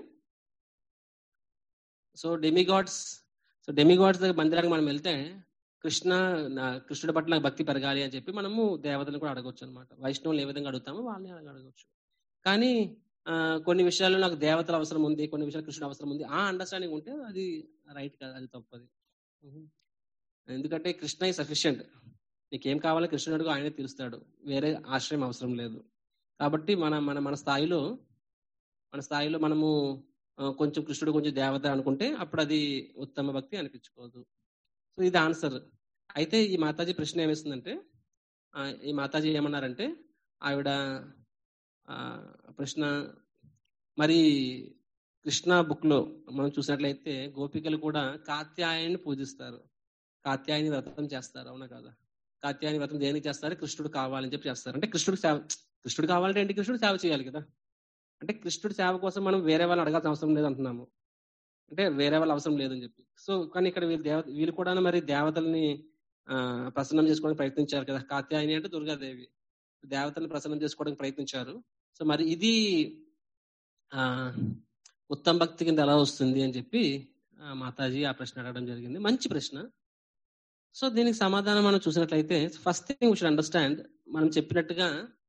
సో డెమిగాడ్స్ సో డెమిగాడ్స్ దగ్గర మందిరానికి మనం వెళ్తే కృష్ణ నా కృష్ణుడి పట్ల నాకు భక్తి పెరగాలి అని చెప్పి మనము దేవతలను కూడా అడగొచ్చు అనమాట వైష్ణవులు ఏ విధంగా అడుగుతామో వాళ్ళని అడగవచ్చు కానీ కొన్ని విషయాల్లో నాకు దేవతల అవసరం ఉంది కొన్ని విషయాలు కృష్ణుడు అవసరం ఉంది ఆ అండర్స్టాండింగ్ ఉంటే అది రైట్ కాదు అది తప్పది ఎందుకంటే కృష్ణ ఈ సఫిషియంట్ నీకేం కావాలో కృష్ణుడు అడుగు ఆయనే తీరుస్తాడు వేరే ఆశ్రయం అవసరం లేదు కాబట్టి మన మన మన స్థాయిలో మన స్థాయిలో మనము కొంచెం కృష్ణుడు కొంచెం దేవత అనుకుంటే అప్పుడు అది ఉత్తమ భక్తి అనిపించుకోదు సో ఇది ఆన్సర్ అయితే ఈ మాతాజీ ప్రశ్న ఏమేస్తుందంటే ఈ మాతాజీ ఏమన్నారంటే ఆవిడ ప్రశ్న మరి కృష్ణ బుక్ లో మనం చూసినట్లయితే గోపికలు కూడా కాత్యాయని పూజిస్తారు కాత్యాయని వ్రతం చేస్తారు అవునా కదా కాత్యాయని వ్రతం దేనికి చేస్తారు కృష్ణుడు కావాలని చెప్పి చేస్తారు అంటే కృష్ణుడు సేవ కృష్ణుడు కావాలంటే ఏంటి కృష్ణుడు సేవ చేయాలి కదా అంటే కృష్ణుడి సేవ కోసం మనం వేరే వాళ్ళని అడగాల్సిన అవసరం లేదు అంటున్నాము అంటే వేరే వాళ్ళ అవసరం లేదని చెప్పి సో కానీ ఇక్కడ వీళ్ళు దేవత వీళ్ళు కూడా మరి దేవతల్ని ఆ ప్రసన్నం చేసుకోవడానికి ప్రయత్నించారు కదా కాత్యాయని అంటే దుర్గాదేవి దేవతల్ని ప్రసన్నం చేసుకోవడానికి ప్రయత్నించారు సో మరి ఇది ఆ ఉత్తమ భక్తి కింద ఎలా వస్తుంది అని చెప్పి మాతాజీ ఆ ప్రశ్న అడగడం జరిగింది మంచి ప్రశ్న సో దీనికి సమాధానం మనం చూసినట్లయితే ఫస్ట్ థింగ్ షుడ్ అండర్స్టాండ్ మనం చెప్పినట్టుగా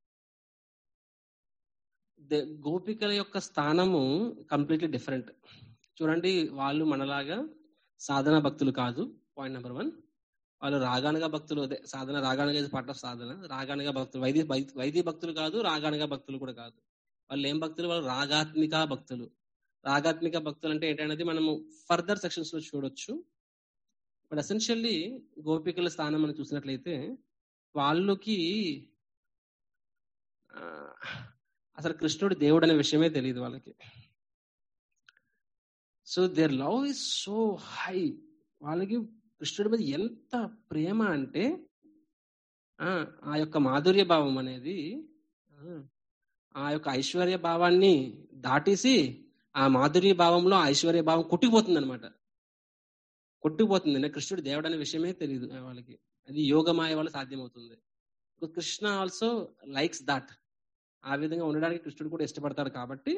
గోపికల యొక్క స్థానము కంప్లీట్లీ డిఫరెంట్ చూడండి వాళ్ళు మనలాగా సాధన భక్తులు కాదు పాయింట్ నెంబర్ వన్ వాళ్ళు రాగానుగా భక్తులు అదే సాధన రాగానుగా పార్ట్ ఆఫ్ సాధన రాగానుగా భక్తులు వైద్య వైద్య భక్తులు కాదు రాగానుగా భక్తులు కూడా కాదు వాళ్ళు ఏం భక్తులు వాళ్ళు రాగాత్మిక భక్తులు రాగాత్మిక భక్తులు అంటే ఏంటనేది మనము ఫర్దర్ సెక్షన్స్ లో చూడొచ్చు బట్ అసెన్షియల్లీ గోపికల స్థానం మనం చూసినట్లయితే వాళ్ళకి అసలు కృష్ణుడు దేవుడు అనే విషయమే తెలియదు వాళ్ళకి so their love is so high వాళ్ళకి కృష్ణుడి మీద ఎంత ప్రేమ అంటే ఆ యొక్క మాధుర్య భావం అనేది ఆ యొక్క ఐశ్వర్య భావాన్ని దాటేసి ఆ మాధుర్య భావంలో ఐశ్వర్య భావం కొట్టుకుపోతుంది అనమాట కొట్టుకుపోతుంది కృష్ణుడు దేవుడు అనే విషయమే తెలియదు వాళ్ళకి అది యోగమాయ వల్ల సాధ్యమవుతుంది కృష్ణ ఆల్సో లైక్స్ దాట్ ఆ విధంగా ఉండడానికి కృష్ణుడు కూడా ఇష్టపడతాడు కాబట్టి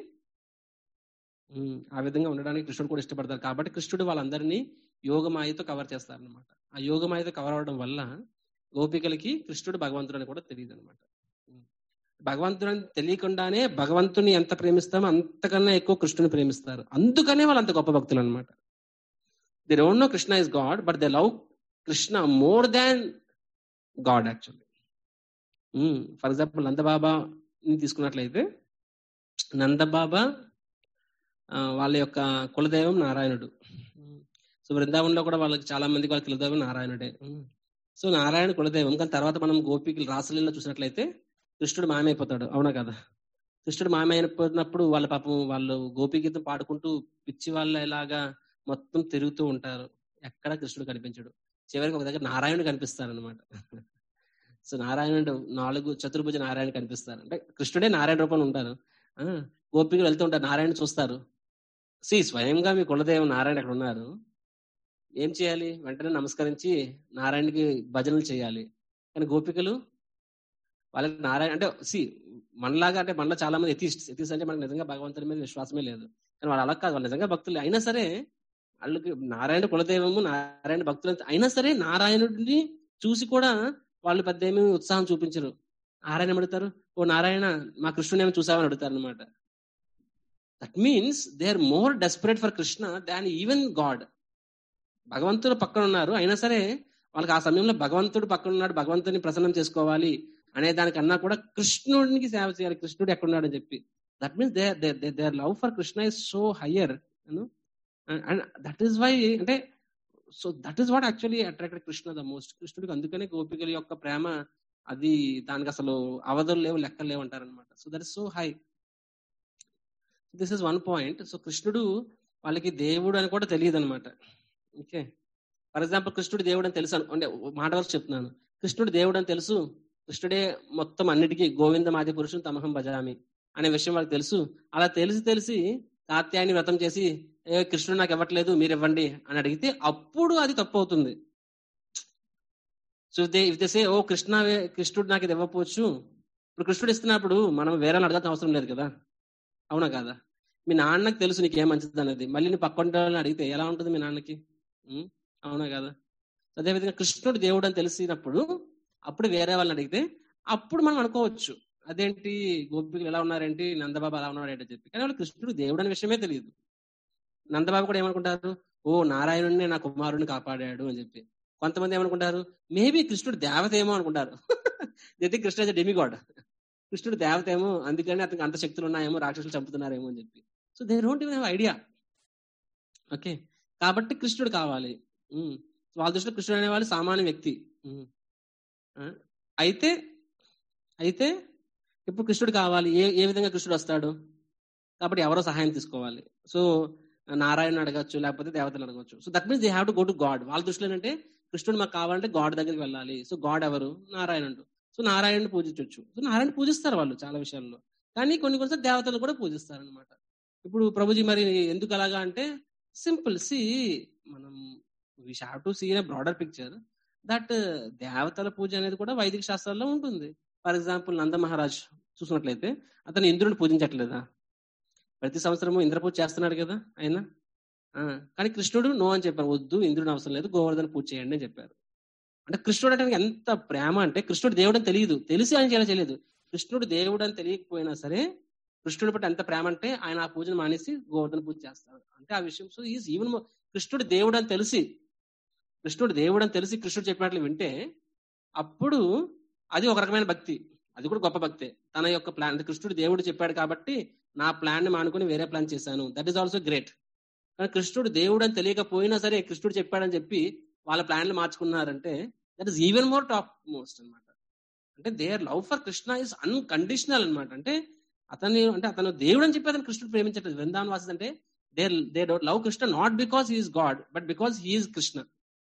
ఆ విధంగా ఉండడానికి కృష్ణుడు కూడా ఇష్టపడతారు కాబట్టి కృష్ణుడు వాళ్ళందరినీ యోగమాయతో కవర్ చేస్తారనమాట ఆ యోగమాయతో కవర్ అవడం వల్ల గోపికలకి కృష్ణుడు భగవంతుడు అని కూడా తెలియదు అనమాట భగవంతుడు తెలియకుండానే భగవంతుని ఎంత ప్రేమిస్తామో అంతకన్నా ఎక్కువ కృష్ణుని ప్రేమిస్తారు అందుకనే వాళ్ళు అంత గొప్ప భక్తులు అనమాట they don't know Krishna is God but they love Krishna more than God actually for example Nandababa తీసుకున్నట్లయితే నందబాబా వాళ్ళ యొక్క కులదైవం నారాయణుడు సో బృందావనంలో కూడా వాళ్ళకి చాలా మందికి వాళ్ళ కులదైవం నారాయణుడే సో నారాయణ కులదైవం కానీ తర్వాత మనం గోపికలు రాసలీలో చూసినట్లయితే కృష్ణుడు మాయమైపోతాడు అవునా కదా కృష్ణుడు మాయమైపోయినప్పుడు వాళ్ళ పాపం వాళ్ళు గోపిగీతం పాడుకుంటూ పిచ్చి వాళ్ళ ఇలాగా మొత్తం తిరుగుతూ ఉంటారు ఎక్కడ కృష్ణుడు కనిపించడు చివరికి ఒక దగ్గర నారాయణుడు కనిపిస్తారు అనమాట సో నారాయణుడు నాలుగు చతుర్భుజ నారాయణ కనిపిస్తారు అంటే కృష్ణుడే నారాయణ రూపంలో ఉంటారు గోపికలు వెళ్తూ ఉంటారు నారాయణ చూస్తారు సి స్వయంగా మీ కులదేవం నారాయణ అక్కడ ఉన్నారు ఏం చేయాలి వెంటనే నమస్కరించి నారాయణకి భజనలు చేయాలి కానీ గోపికలు వాళ్ళకి నారాయణ అంటే సి మనలాగా అంటే మనలో చాలా మంది ఎథిస్ట్ ఎథిస్ట్ అంటే మనకు నిజంగా భగవంతుడి మీద విశ్వాసమే లేదు కానీ వాళ్ళు అలా కాదు వాళ్ళు నిజంగా భక్తులు అయినా సరే వాళ్ళకి నారాయణ కులదైవము నారాయణ భక్తులు అయినా సరే నారాయణుడిని చూసి కూడా వాళ్ళు పెద్ద ఏమి ఉత్సాహం చూపించరు నారాయణ అడుగుతారు ఓ నారాయణ మా కృష్ణుని ఏమో చూసావని అడుగుతారు అనమాట that means they are more desperate for Krishna than even God భగవంతుడు పక్కన ఉన్నారు అయినా సరే వాళ్ళకి ఆ సమయంలో భగవంతుడు పక్కన ఉన్నాడు భగవంతుని ప్రసన్నం చేసుకోవాలి అనే దానికన్నా కూడా కృష్ణుడికి సేవ చేయాలి కృష్ణుడు ఎక్కడున్నాడు అని చెప్పి that means they their love for Krishna is so higher and that is why అంటే so that is what actually attracted Krishna the most కృష్ణుడికి అందుకనే గోపికల యొక్క ప్రేమ అది దానికి అసలు అవధులు లేవు లెక్కలు లేవు అంటారనమాట so that is so high this is one point so కృష్ణుడు వాళ్ళకి దేవుడు అని కూడా తెలియదు అనమాట ఓకే ఫర్ ఎగ్జాంపుల్ కృష్ణుడు దేవుడు అని తెలుసు అను- అంటే మాట వరకు చెప్తున్నాను కృష్ణుడు దేవుడు అని తెలుసు కృష్ణుడే మొత్తం అన్నిటికీ గోవింద మాది పురుషుని తమహం భజామి అనే విషయం వాళ్ళకి తెలుసు అలా తెలిసి తెలిసి కాత్యాయని వ్రతం చేసి ఏ కృష్ణుడు నాకు ఇవ్వట్లేదు మీరు ఇవ్వండి అని అడిగితే అప్పుడు అది తప్పు అవుతుంది so they if they say oh Krishna వే- కృష్ణుడు నాకు ఇది ఇవ్వకపోవచ్చు ఇప్పుడు కృష్ణుడు ఇస్తున్నప్పుడు మనం వేరే అడగాల్సిన అవసరం లేదు కదా అవునా కాదా మీ నాన్నకి తెలుసు నీకు ఏం మంచిది అనేది మళ్ళీ నీ పక్కంటి వాళ్ళని అడిగితే ఎలా ఉంటుంది మీ నాన్నకి ఉం? అవునా కదా అదేవిధంగా కృష్ణుడు దేవుడు అని తెలిసినప్పుడు అప్పుడు వేరే వాళ్ళని అడిగితే అప్పుడు మనం అనుకోవచ్చు అదేంటి గోపికలు ఎలా ఉన్నారేంటి నందబాబు అలా ఉన్నాడు ఏంటి చెప్పి కానీ వాళ్ళు కృష్ణుడు దేవుడు అనే విషయమే తెలియదు నందబాబు కూడా ఏమనుకుంటారు ఓ నారాయణుడిని నా కుమారుడిని కాపాడాడు అని చెప్పి కొంతమంది ఏమనుకుంటారు మేబీ కృష్ణుడు దేవత ఏమో అనుకుంటారు అయితే కృష్ణ డెమిగాడ్ కృష్ణుడు దేవత ఏమో అందుకని అతనికి అంత శక్తులు ఉన్నాయేమో రాక్షసులు చంపుతున్నారేమో అని చెప్పి so they don't have idea okay కాబట్టి కృష్ణుడు కావాలి ఉమ్. వాళ్ళ దృష్టిలో కృష్ణుడు అనేవాళ్ళు సామాన్య వ్యక్తి ఉమ్. ఆ? అయితే అయితే ఇప్పుడు కృష్ణుడు కావాలి ఏ ఏ విధంగా కృష్ణుడు వస్తాడు కాబట్టి ఎవరో సహాయం తీసుకోవాలి సో నారాయణ అడగచ్చు లేకపోతే దేవతలు అడగచ్చు so that means they have to go to God వాళ్ళ దృష్టిలో ఏంటంటే కృష్ణుడు మాకు కావాలంటే గాడ్ దగ్గరికి వెళ్ళాలి సో గాడ్ ఎవరు నారాయణుడు సో నారాయణుని పూజించవచ్చు సో నారాయణ పూజిస్తారు వాళ్ళు చాలా విషయాల్లో కానీ కొన్ని కొన్నిసార్లు దేవతలు కూడా పూజిస్తారు అనమాట ఇప్పుడు ప్రభుజీ మరి ఎందుకు అలాగా అంటే సింపుల్ సి మనం we have to see a broader picture that దేవతల పూజ అనేది కూడా వైదిక శాస్త్రాల్లో ఉంటుంది ఫర్ ఎగ్జాంపుల్ నంద మహారాజ్ చూసినట్లయితే అతను ఇంద్రుని పూజించట్లేదా ప్రతి సంవత్సరము ఇంద్ర పూజ చేస్తున్నాడు కదా ఆయన ఆ, కానీ కృష్ణుడు నో అని చెప్పారు వద్దు ఇంద్రుని అవసరం లేదు గోవర్ధన పూజ చేయండి అని చెప్పారు అంటే కృష్ణుడు అంటే ఎంత ప్రేమ అంటే కృష్ణుడు దేవుడు అని తెలియదు తెలిసి ఆయన చేయాలో తెలియదు కృష్ణుడు దేవుడు అని తెలియకపోయినా సరే కృష్ణుడి పట్ల ఎంత ప్రేమ అంటే ఆయన ఆ పూజను మానేసి గోవర్ధన పూజ చేస్తాడు అంటే ఆ విషయం సో ఈజ్ ఈవెన్ కృష్ణుడు దేవుడు అని తెలిసి కృష్ణుడు దేవుడు అని తెలిసి కృష్ణుడు చెప్పినట్లు వింటే అప్పుడు అది ఒక రకమైన భక్తి అది కూడా గొప్ప భక్తే తన యొక్క ప్లాన్ అంటే కృష్ణుడు దేవుడు చెప్పాడు కాబట్టి నా ప్లాన్ ని మానుకుని వేరే ప్లాన్ చేశాను దట్ ఈస్ ఆల్సో గ్రేట్ కానీ కృష్ణుడు దేవుడు అని తెలియకపోయినా సరే కృష్ణుడు చెప్పాడని చెప్పి వాళ్ళ ప్లాన్లు మార్చుకున్నారంటే that is even more top most అన్నమాట అంటే their love for Krishna is unconditional అన్నమాట అంటే అతన్ని అంటే అతను దేవుడు అని చెప్పి అతను కృష్ణుడు ప్రేమించట్లేదు వృందావన్ వాసి అంటే they they don't love Krishna not because he's God but because he's Krishna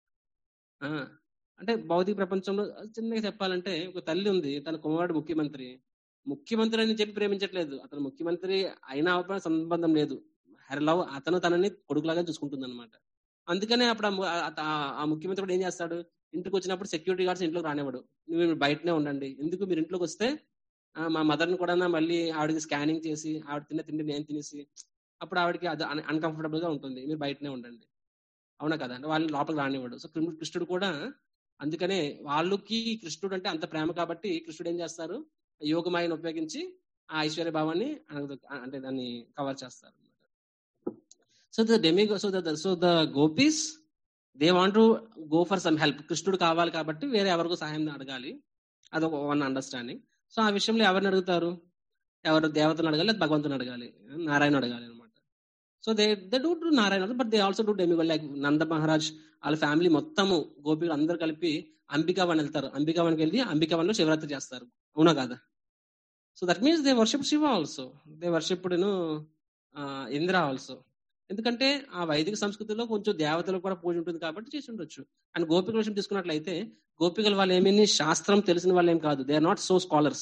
ఆ, అంటే భౌతిక ప్రపంచంలో చిన్నగా చెప్పాలంటే ఒక తల్లి ఉంది తన కుమారుడు ముఖ్యమంత్రి ముఖ్యమంత్రి అని చెప్పి ప్రేమించట్లేదు అతను ముఖ్యమంత్రి అయినా అవ్వకపోయినా సంబంధం లేదు హర్ లవ్ అతను తనని కొడుకులాగా చూసుకుంటుంది అనమాట అందుకనే అప్పుడు ఆ ము- ఆ- ఆ- ఆ ముఖ్యమంత్రి కూడా ఏం చేస్తాడు ఇంటికి వచ్చినప్పుడు సెక్యూరిటీ గార్డ్స్ ఇంట్లోకి రానివ్వడు నువ్వు మీరు బయటనే ఉండండి ఎందుకు మీరు ఇంట్లోకి వస్తే ఆ, మా మదర్ని కూడా మళ్ళీ ఆవిడకి స్కానింగ్ చేసి ఆవిడ తిన్న తిండి నేను తినేసి అప్పుడు ఆవిడకి అది అన్కంఫర్టబుల్ గా ఉంటుంది మీరు బయటనే ఉండండి అవునా కదా అంటే వాళ్ళని లోపలికి రానివ్వడు సో కృ- కృష్ణుడు కూడా అందుకనే వాళ్ళకి కృష్ణుడు అంటే అంత ప్రేమ కాబట్టి కృష్ణుడు ఏం చేస్తారు యోగమాయను ఉపయోగించి ఆ ఐశ్వర్య భావాన్ని అనగదొ- అంటే దాన్ని కవర్ చేస్తారు so the demi so the so the gopis they want to go for some help కృష్ణుడు కావాలి కాబట్టి వేరే ఎవరికో సహాయం అడగాలి అదొక వన్ అండర్స్టాండింగ్ సో ఆ విషయంలో ఎవరిని అడుగుతారు ఎవరు దేవతను అడగాలి లేదా భగవంతుని అడగాలి నారాయణ అడగాలి అనమాట so they they do to Narayana but they also do demigod like Nanda Maharaj వాళ్ళ ఫ్యామిలీ మొత్తము గోపికలు అందరు కలిపి అంబికావన్ వెళ్తారు అంబికావన్కి వెళ్ళి అంబికావన్లో శివరాత్రి చేస్తారు అవునా కాదా so that means they worship Shiva also they worshipped Indra also ఎందుకంటే ఆ వైదిక సంస్కృతిలో కొంచెం దేవతలకు కూడా పూజ ఉంటుంది కాబట్టి చేసి ఉండొచ్చు అండ్ గోపికల విషయం తీసుకున్నట్లయితే గోపికలు వాళ్ళు ఏమీ శాస్త్రం తెలిసిన వాళ్ళు ఏం కాదు they are not so scholars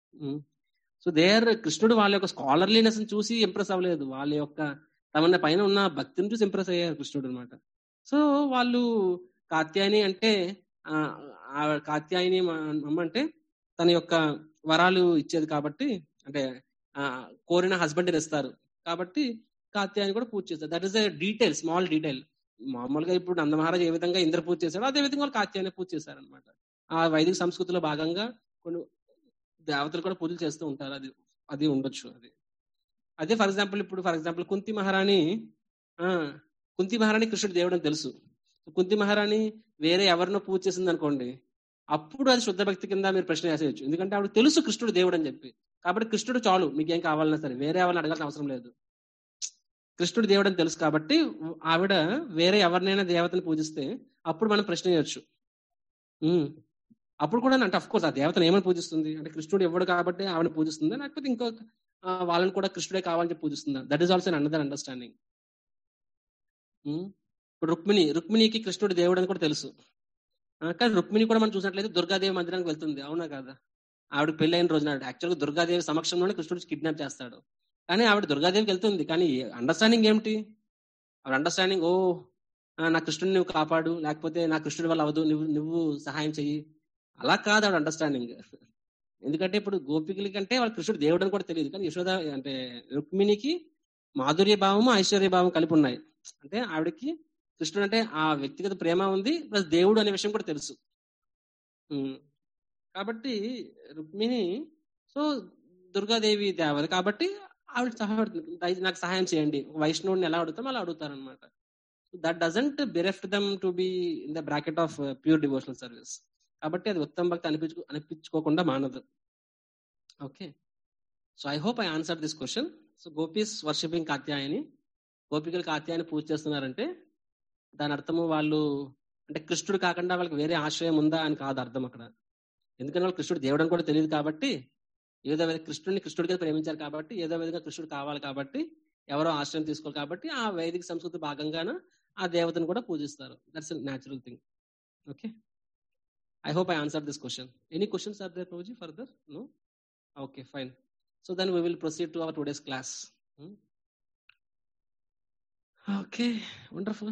so they are కృష్ణుడు వాళ్ళ యొక్క స్కాలర్లీనెస్ చూసి ఇంప్రెస్ అవ్వలేదు వాళ్ళ యొక్క తమ పైన ఉన్న భక్తిని చూసి ఇంప్రెస్ అయ్యారు కృష్ణుడు అనమాట సో వాళ్ళు కాత్యాయని అంటే ఆ ఆ కాత్యాయని మా అమ్మ అంటే తన యొక్క వరాలు ఇచ్చేది కాబట్టి అంటే ఆ కోరిన హస్బెండ్ ఇస్తారు కాబట్టి కాత్యాయని కూడా పూజ చేస్తారు that is a detail small detail మామూలుగా ఇప్పుడు నంద మహారాజ్ ఏ విధంగా ఇంద్ర పూజ చేశాడో అదే విధంగా వాళ్ళు కాత్యాయని పూజ చేశారు అనమాట ఆ వైదిక సంస్కృతిలో భాగంగా కొన్ని దేవతలు కూడా పూజలు చేస్తూ ఉంటారు అది అది ఉండొచ్చు అది అదే ఫర్ ఎగ్జాంపుల్ ఇప్పుడు ఫర్ ఎగ్జాంపుల్ కుంతి మహారాణి ఆ కుంతి మహారాణి కృష్ణుడు దేవుడు అని తెలుసు కుంతి మహారాణి వేరే ఎవరినో పూజ చేసింది అనుకోండి అప్పుడు అది శుద్ధ భక్తి కింద మీరు ప్రశ్న వేసేయచ్చు ఎందుకంటే ఆవిడ తెలుసు కృష్ణుడు దేవుడు అని చెప్పి కాబట్టి కృష్ణుడు చాలు మీకేం కావాలన్నా సరే వేరే ఎవరిని అడగాల్సిన అవసరం లేదు కృష్ణుడు దేవుడు అని తెలుసు కాబట్టి ఆవిడ వేరే ఎవరినైనా దేవతని పూజిస్తే అప్పుడు మనం ప్రశ్న చేయొచ్చు ఉమ్. అప్పుడు కూడా అంటే అఫ్ కోర్స్ ఆ దేవతను ఏమని పూజిస్తుంది అంటే కృష్ణుడు ఎవడు కాబట్టి ఆవిడ పూజిస్తుందా లేకపోతే ఇంకో ఆ, వాళ్ళని కూడా కృష్ణుడే కావాలని చెప్పి పూజిస్తుందా that is also another understanding ఇప్పుడు రుక్మిణి రుక్మిణికి కృష్ణుడు దేవుడు అని కూడా తెలుసు ఆ, కానీ రుక్మిణి కూడా మనం చూసినట్లయితే దుర్గాదేవి మందిరానికి వెళ్తుంది అవునా కదా ఆవిడ పెళ్లి అయిన రోజున యాక్చువల్గా దుర్గాదేవి సమక్షంలోనే కృష్ణుడు కిడ్నాప్ చేస్తాడు కానీ ఆవిడ దుర్గాదేవికి వెళ్తుంది కానీ అండర్స్టాండింగ్ ఏమిటి ఆవిడ అండర్స్టాండింగ్ ఓ ఆ, నా కృష్ణుడిని నువ్వు కాపాడు లేకపోతే నా కృష్ణుడి వల్ల అవదు నువ్వు నువ్వు సహాయం చెయ్యి అలా కాదు ఆవిడ అండర్స్టాండింగ్ ఎందుకంటే ఇప్పుడు గోపికల కంటే వాళ్ళ కృష్ణుడు దేవుడు అని కూడా తెలియదు కానీ యశోద అంటే రుక్మిణికి మాధుర్య భావము ఐశ్వర్య భావం కలిపి ఉన్నాయి అంటే ఆవిడకి కృష్ణుడు అంటే ఆ వ్యక్తిగత ప్రేమ ఉంది ప్లస్ దేవుడు అనే విషయం కూడా తెలుసు ఉమ్. కాబట్టి రుక్మిణి సో దుర్గాదేవి దేవత కాబట్టి ఆవిడ సహాయపడుతుంది దయ- నాకు సహాయం చేయండి ఒక వైష్ణవుడిని ఎలా అడుగుతాం అలా అడుగుతారనమాట that doesn't bereft them to be in the bracket of pure devotional service కాబట్టి అది ఉత్తమ భక్తి అనిపించు అనిపించుకోకుండా మానదు okay so I hope I answer this question so gopis worshipping Katyayani గోపికలు కాత్యాయని పూజ చేస్తున్నారంటే దాని అర్థము వాళ్ళు అంటే కృష్ణుడు కాకుండా వాళ్ళకి వేరే ఆశ్రయం ఉందా అని కాదు అర్థం అక్కడ ఎందుకంటే వాళ్ళు కృష్ణుడు దేవుడు అని కూడా తెలియదు కాబట్టి ఏదో విధంగా కృష్ణుడిని కృష్ణుడిగా ప్రేమించారు కాబట్టి ఏదో విధంగా కృష్ణుడు కావాలి కాబట్టి ఎవరో ఆశ్రయం తీసుకోవాలి కాబట్టి ఆ వైదిక సంస్కృతి భాగంగాన ఆ దేవతను కూడా పూజిస్తారు that's natural thing okay I hope I answer this question any questions are there Prabhuji further no okay fine so then we will proceed to our today's class okay wonderful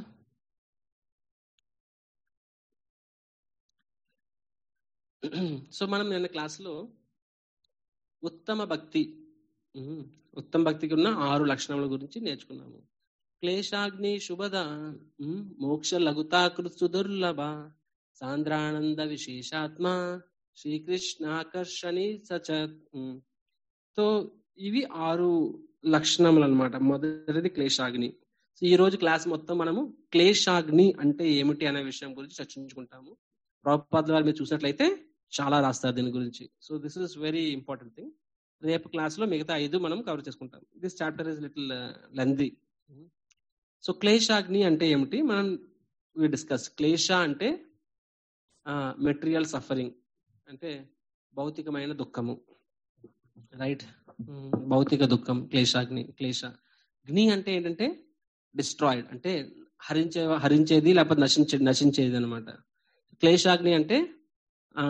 so మనం నిన్న క్లాస్లో ఉత్తమ భక్తి ఉమ్, ఉత్తమ భక్తికి ఉన్న ఆరు లక్షణముల గురించి నేర్చుకున్నాము క్లేశాగ్ని శుభద ఉమ్, మోక్ష లఘుతాకృతు దుర్లభ సాంద్రానంద విశేషాత్మ శ్రీకృష్ణాకర్షణి సచ ఉమ్. సో ఇవి ఆరు లక్షణములు అనమాట మొదటిది క్లేశాగ్ని సో ఈ రోజు క్లాస్ మొత్తం మనము క్లేశాగ్ని అంటే ఏమిటి అనే విషయం గురించి చర్చించుకుంటాము ప్రభుపాద వారు మీరు చూసినట్లయితే చాలా రాస్తారు దీని గురించి so this is very important thing రేపు క్లాస్ లో మిగతా ఐదు మనం కవర్ చేసుకుంటాం this chapter is little lengthy so క్లేశాగ్ని అంటే ఏమిటి మనం డిస్కస్ క్లేశ అంటే మెటీరియల్ సఫరింగ్ అంటే భౌతికమైన దుఃఖము రైట్ భౌతిక దుఃఖం క్లేశాగ్ని క్లేశ గ్ని అంటే ఏంటంటే డిస్ట్రాయిడ్ అంటే హరించే హరించేది లేకపోతే నశించే నశించేది అనమాట క్లేశాగ్ని అంటే ఆ